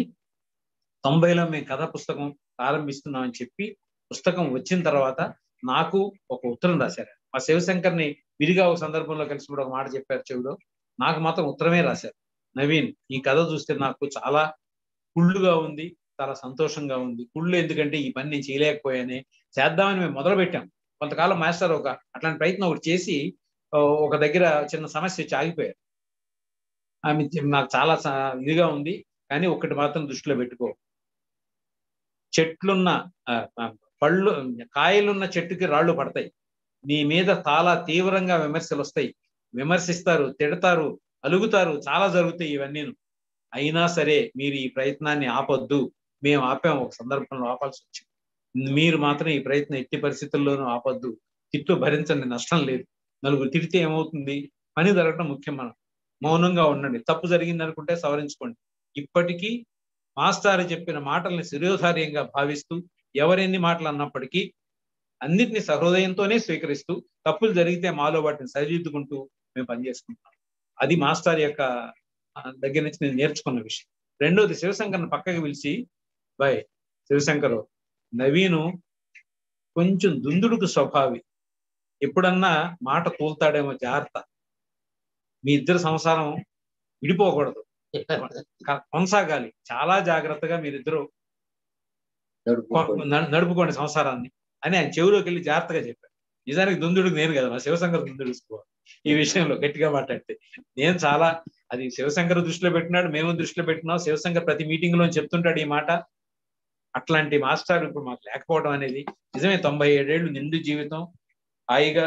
తొంభైలో మేము కథ పుస్తకం ప్రారంభిస్తున్నామని చెప్పి పుస్తకం వచ్చిన తర్వాత నాకు ఒక ఉత్తరం రాశారు మా శివశంకర్ని విడిగా ఒక సందర్భంలో కలిసినప్పుడు ఒక మాట చెప్పారు చెవిలో నాకు మాత్రం ఉత్తరమే రాశారు నవీన్ ఈ కథ చూస్తే నాకు చాలా కుళ్ళుగా ఉంది చాలా సంతోషంగా ఉంది కుళ్ళు ఎందుకంటే ఈ పని నేను చేయలేకపోయానే చేద్దామని మేము మొదలు పెట్టాం కొంతకాలం మాస్టర్ ఒక అట్లాంటి ప్రయత్నం ఒకటి చేసి ఆ, ఒక దగ్గర చిన్న సమస్య వచ్చి ఆగిపోయారు ఆమె చె- నాకు చాలా స- ఇదిగా ఉంది కానీ ఒకటి మాత్రం దృష్టిలో పెట్టుకో చెట్లున్న ఆ, ఆ, పళ్ళు కాయలున్న చెట్టుకి రాళ్ళు పడతాయి నీ మీద చాలా తీవ్రంగా విమర్శలు వస్తాయి విమర్శిస్తారు తిడతారు అలుగుతారు చాలా జరుగుతాయి ఇవన్నీ అయినా సరే మీరు ఈ ప్రయత్నాన్ని ఆపొద్దు మేము ఆపాం ఒక సందర్భంలో ఆపాల్సి వచ్చింది మీరు మాత్రం ఈ ప్రయత్నం ఎట్టి పరిస్థితుల్లోనూ ఆపొద్దు తిట్లు భరించండి నష్టం లేదు నలుగురు తిడితే ఏమవుతుంది పని జరగడం ముఖ్యం మనం మౌనంగా ఉండండి తప్పు జరిగింది అనుకుంటే సవరించుకోండి ఇప్పటికీ మాస్టారు చెప్పిన మాటల్ని శిరోధార్యంగా భావిస్తూ ఎవరెన్ని మాటలు అన్నప్పటికీ అన్నిటిని సహృదయంతోనే స్వీకరిస్తూ తప్పులు జరిగితే మాలో వాటిని సరిదిద్దుకుంటూ మేము పనిచేసుకుంటాం అది మాస్టర్ యొక్క ఆ, దగ్గర నుంచి నేను నేర్చుకున్న విషయం రెండోది శివశంకర్ని పక్కకి పిలిచి బాయ్ శివశంకరు నవీను కొంచెం దుందుడుకు స్వభావి ఎప్పుడన్నా మాట తూల్తాడేమో జాగ్రత్త మీ ఇద్దరు సంసారం విడిపోకూడదు క- కొనసాగాలి చాలా జాగ్రత్తగా మీరిద్దరు కొ- నడు- నడుపుకోండి సంసారాన్ని అని ఆయన చెవిలోకి వెళ్ళి జాగ్రత్తగా చెప్పారు నిజానికి దుందుడికి నేను కదా మా శివశంకర్ దుందుడు ఈ విషయంలో గట్టిగా మాట్లాడితే నేను చాలా అది శివశంకర్ దృష్టిలో పెట్టినాడు మేము దృష్టిలో పెట్టినాం శివశంకర్ ప్రతి మీటింగ్ లో చెప్తుంటాడు ఈ మాట అట్లాంటి మాస్టర్ ఇప్పుడు మాకు లేకపోవడం అనేది నిజమే తొంభై ఏడేళ్లు నిండు జీవితం హాయిగా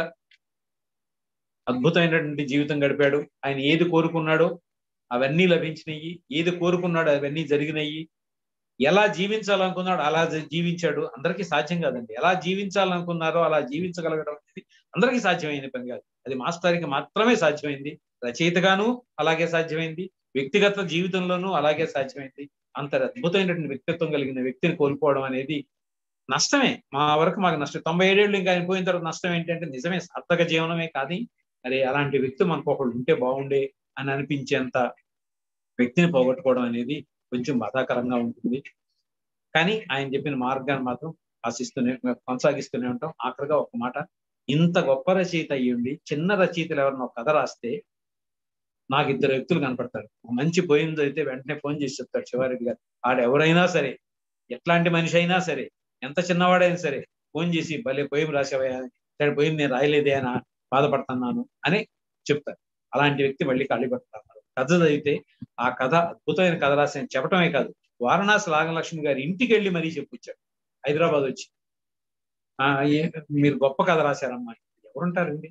అద్భుతమైనటువంటి జీవితం గడిపాడు ఆయన ఏది కోరుకున్నాడో అవన్నీ లభించినాయి ఏది కోరుకున్నాడో అవన్నీ జరిగినాయి ఎలా జీవించాలనుకున్నాడో అలా జీ- జీవించాడు అందరికీ సాధ్యం కాదండి ఎలా జీవించాలనుకున్నారో అలా జీవించగలగడం అనేది అందరికీ సాధ్యమైన పని కాదు అది మాస్టర్కి మాత్రమే సాధ్యమైంది రచయితగాను అలాగే సాధ్యమైంది వ్యక్తిగత జీవితంలోనూ అలాగే సాధ్యమైంది అంత అద్భుతమైనటువంటి వ్యక్తిత్వం కలిగిన వ్యక్తిని కోల్పోవడం అనేది నష్టమే మా వరకు మాకు నష్టం తొంభై ఏడేళ్ళు ఇంకా ఆయన పోయిన తర్వాత నష్టం ఏంటంటే నిజమే సార్థక జీవనమే కానీ మరి అలాంటి వ్యక్తి మనకు ఒకళ్ళు ఉంటే బాగుండే అని అనిపించేంత వ్యక్తిని పోగొట్టుకోవడం అనేది కొంచెం బాధాకరంగా ఉంటుంది కానీ ఆయన చెప్పిన మార్గాన్ని మాత్రం ఆశిస్తూనే కొనసాగిస్తూనే ఉంటాం ఆఖరిగా ఒక మాట ఇంత గొప్ప రచయిత అయ్యుండి చిన్న రచయితలు ఎవరన్నా ఒక కథ రాస్తే నాకు ఇద్దరు వ్యక్తులు కనపడతారు ఒక మంచి పోయింది అయితే వెంటనే ఫోన్ చేసి చెప్తాడు శివారెడ్డి గారు ఆడు ఎవరైనా సరే ఎట్లాంటి మనిషి అయినా సరే ఎంత చిన్నవాడైనా సరే ఫోన్ చేసి భలే పోయం రాసేవయ్యా ఇక్కడ పోయింది నేను రాయలేదే అని బాధపడుతున్నాను అని చెప్తారు అలాంటి వ్యక్తి మళ్ళీ ఖాళీ పడుతున్నారు కథ చదివితే ఆ కథ అద్భుతమైన కథ రాసిన చెప్పటమే కాదు వారణాసి నాగలక్ష్మి గారి ఇంటికి వెళ్ళి మరీ చెప్పుచ్చాడు హైదరాబాద్ వచ్చి ఆ ఏ- మీరు గొప్ప కథ రాశారమ్మా ఎవరుంటారండి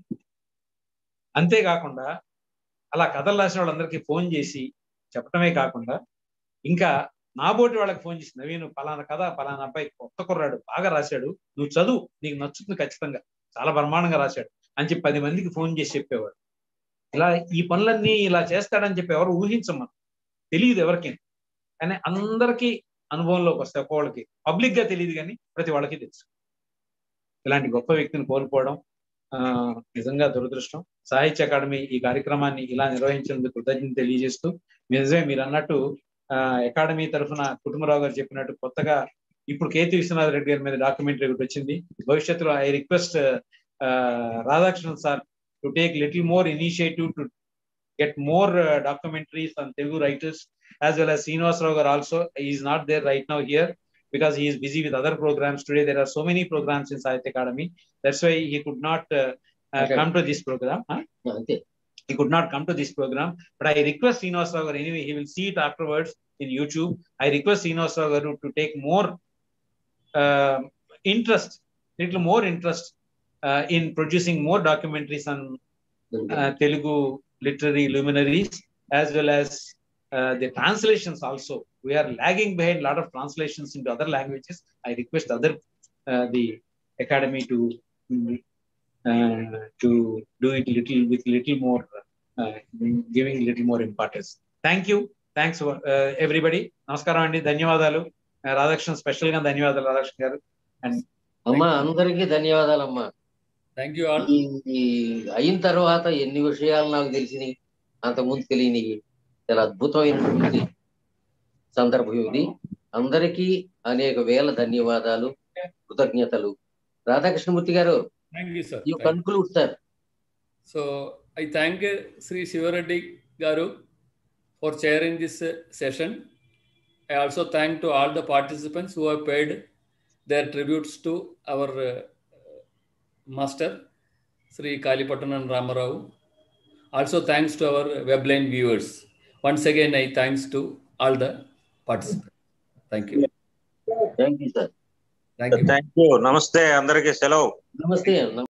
అంతేకాకుండా అలా కథలు రాసిన వాళ్ళందరికీ ఫోన్ చేసి చెప్పటమే కాకుండా ఇంకా నాబోటి వాళ్ళకి ఫోన్ చేసి నవీన్ పలానా కథ పలానా అబ్బాయి కొత్త కుర్రాడు బాగా రాశాడు నువ్వు చదువు నీకు నచ్చుతుంది ఖచ్చితంగా చాలా బ్రహ్మాండంగా రాశాడు అని చెప్పి పది మందికి ఫోన్ చేసి చెప్పేవాడు ఇలా ఈ పనులన్నీ ఇలా చేస్తాడని చెప్పి ఎవరు ఊహించమని తెలియదు ఎవరికి కానీ అందరికీ అనుభవంలోకి వస్తాయి ఒక్కొక్కళ్ళకి పబ్లిక్ గా తెలియదు కానీ ప్రతి వాళ్ళకి తెలుసు ఇలాంటి గొప్ప వ్యక్తిని కోల్పోవడం ఆ నిజంగా దురదృష్టం సాహిత్య అకాడమీ ఈ కార్యక్రమాన్ని ఇలా నిర్వహించినందుకు కృతజ్ఞత తెలియజేస్తూ నిజమే మీరు అన్నట్టు ఆ అకాడమీ తరఫున కుటుంబరావు గారు చెప్పినట్టు కొత్తగా ఇప్పుడు కేతి విశ్వనాథ్ రెడ్డి గారి మీద డాక్యుమెంటరీ ఒకటి వచ్చింది భవిష్యత్తులో I request Radhakrishnan sir to take little more initiative to get more uh, documentaries on Telugu writers as well as Srinivas Rao garu also. He is not there right now here because he is busy with other programs. Today there are so many programs in Sahitya Academy. That's why he could not uh, uh, Okay. come to this program. Huh? అంతే He could not come to this program. But I request Srinivas Rao garu anyway, he will see it afterwards in YouTube. I request Srinivas Rao garu to take more uh, interest, little more interest uh, in producing more documentaries on uh, Telugu literary luminaries as well as uh, the translations also. We are lagging behind a lot of translations into other languages. I request other uh, the academy to mm, uh, to do it little with little more uh, giving little more importance. Thank you. Thanks for uh, everybody. నమస్కారం అండి ధన్యవాదాలు రాధాకృష్ణ స్పెషల్ గా ధన్యవాదాలు రాధాకృష్ణ గారు అండ్ అమ్మా అందరికీ ధన్యవాదాలమ్మా థ్యాంక్ యూ ఆల్ ఈ ఈ అయిన తర్వాత ఎన్ని విషయాలు నాకు తెలిసినాయి అంతకుముందు తెలియనివి చాలా అద్భుతమైనటువంటి సందర్భం ఇది అందరికీ అనేక వేల ధన్యవాదాలు కృతజ్ఞతలు రాధాకృష్ణమూర్తి గారు thank you sir you conclude sir So I thank uh, Sri Shivareddy Garu for chairing this uh, session. I also thank to all the participants who have paid their tributes to our uh, master, Sri Kalipatanan Ramarao. Also thanks to our webline viewers. Once again, I thanks to all the participants. Thank you. Thank you sir Thank you. Thank you నమస్తే అందరికీ సెలవు నమస్తే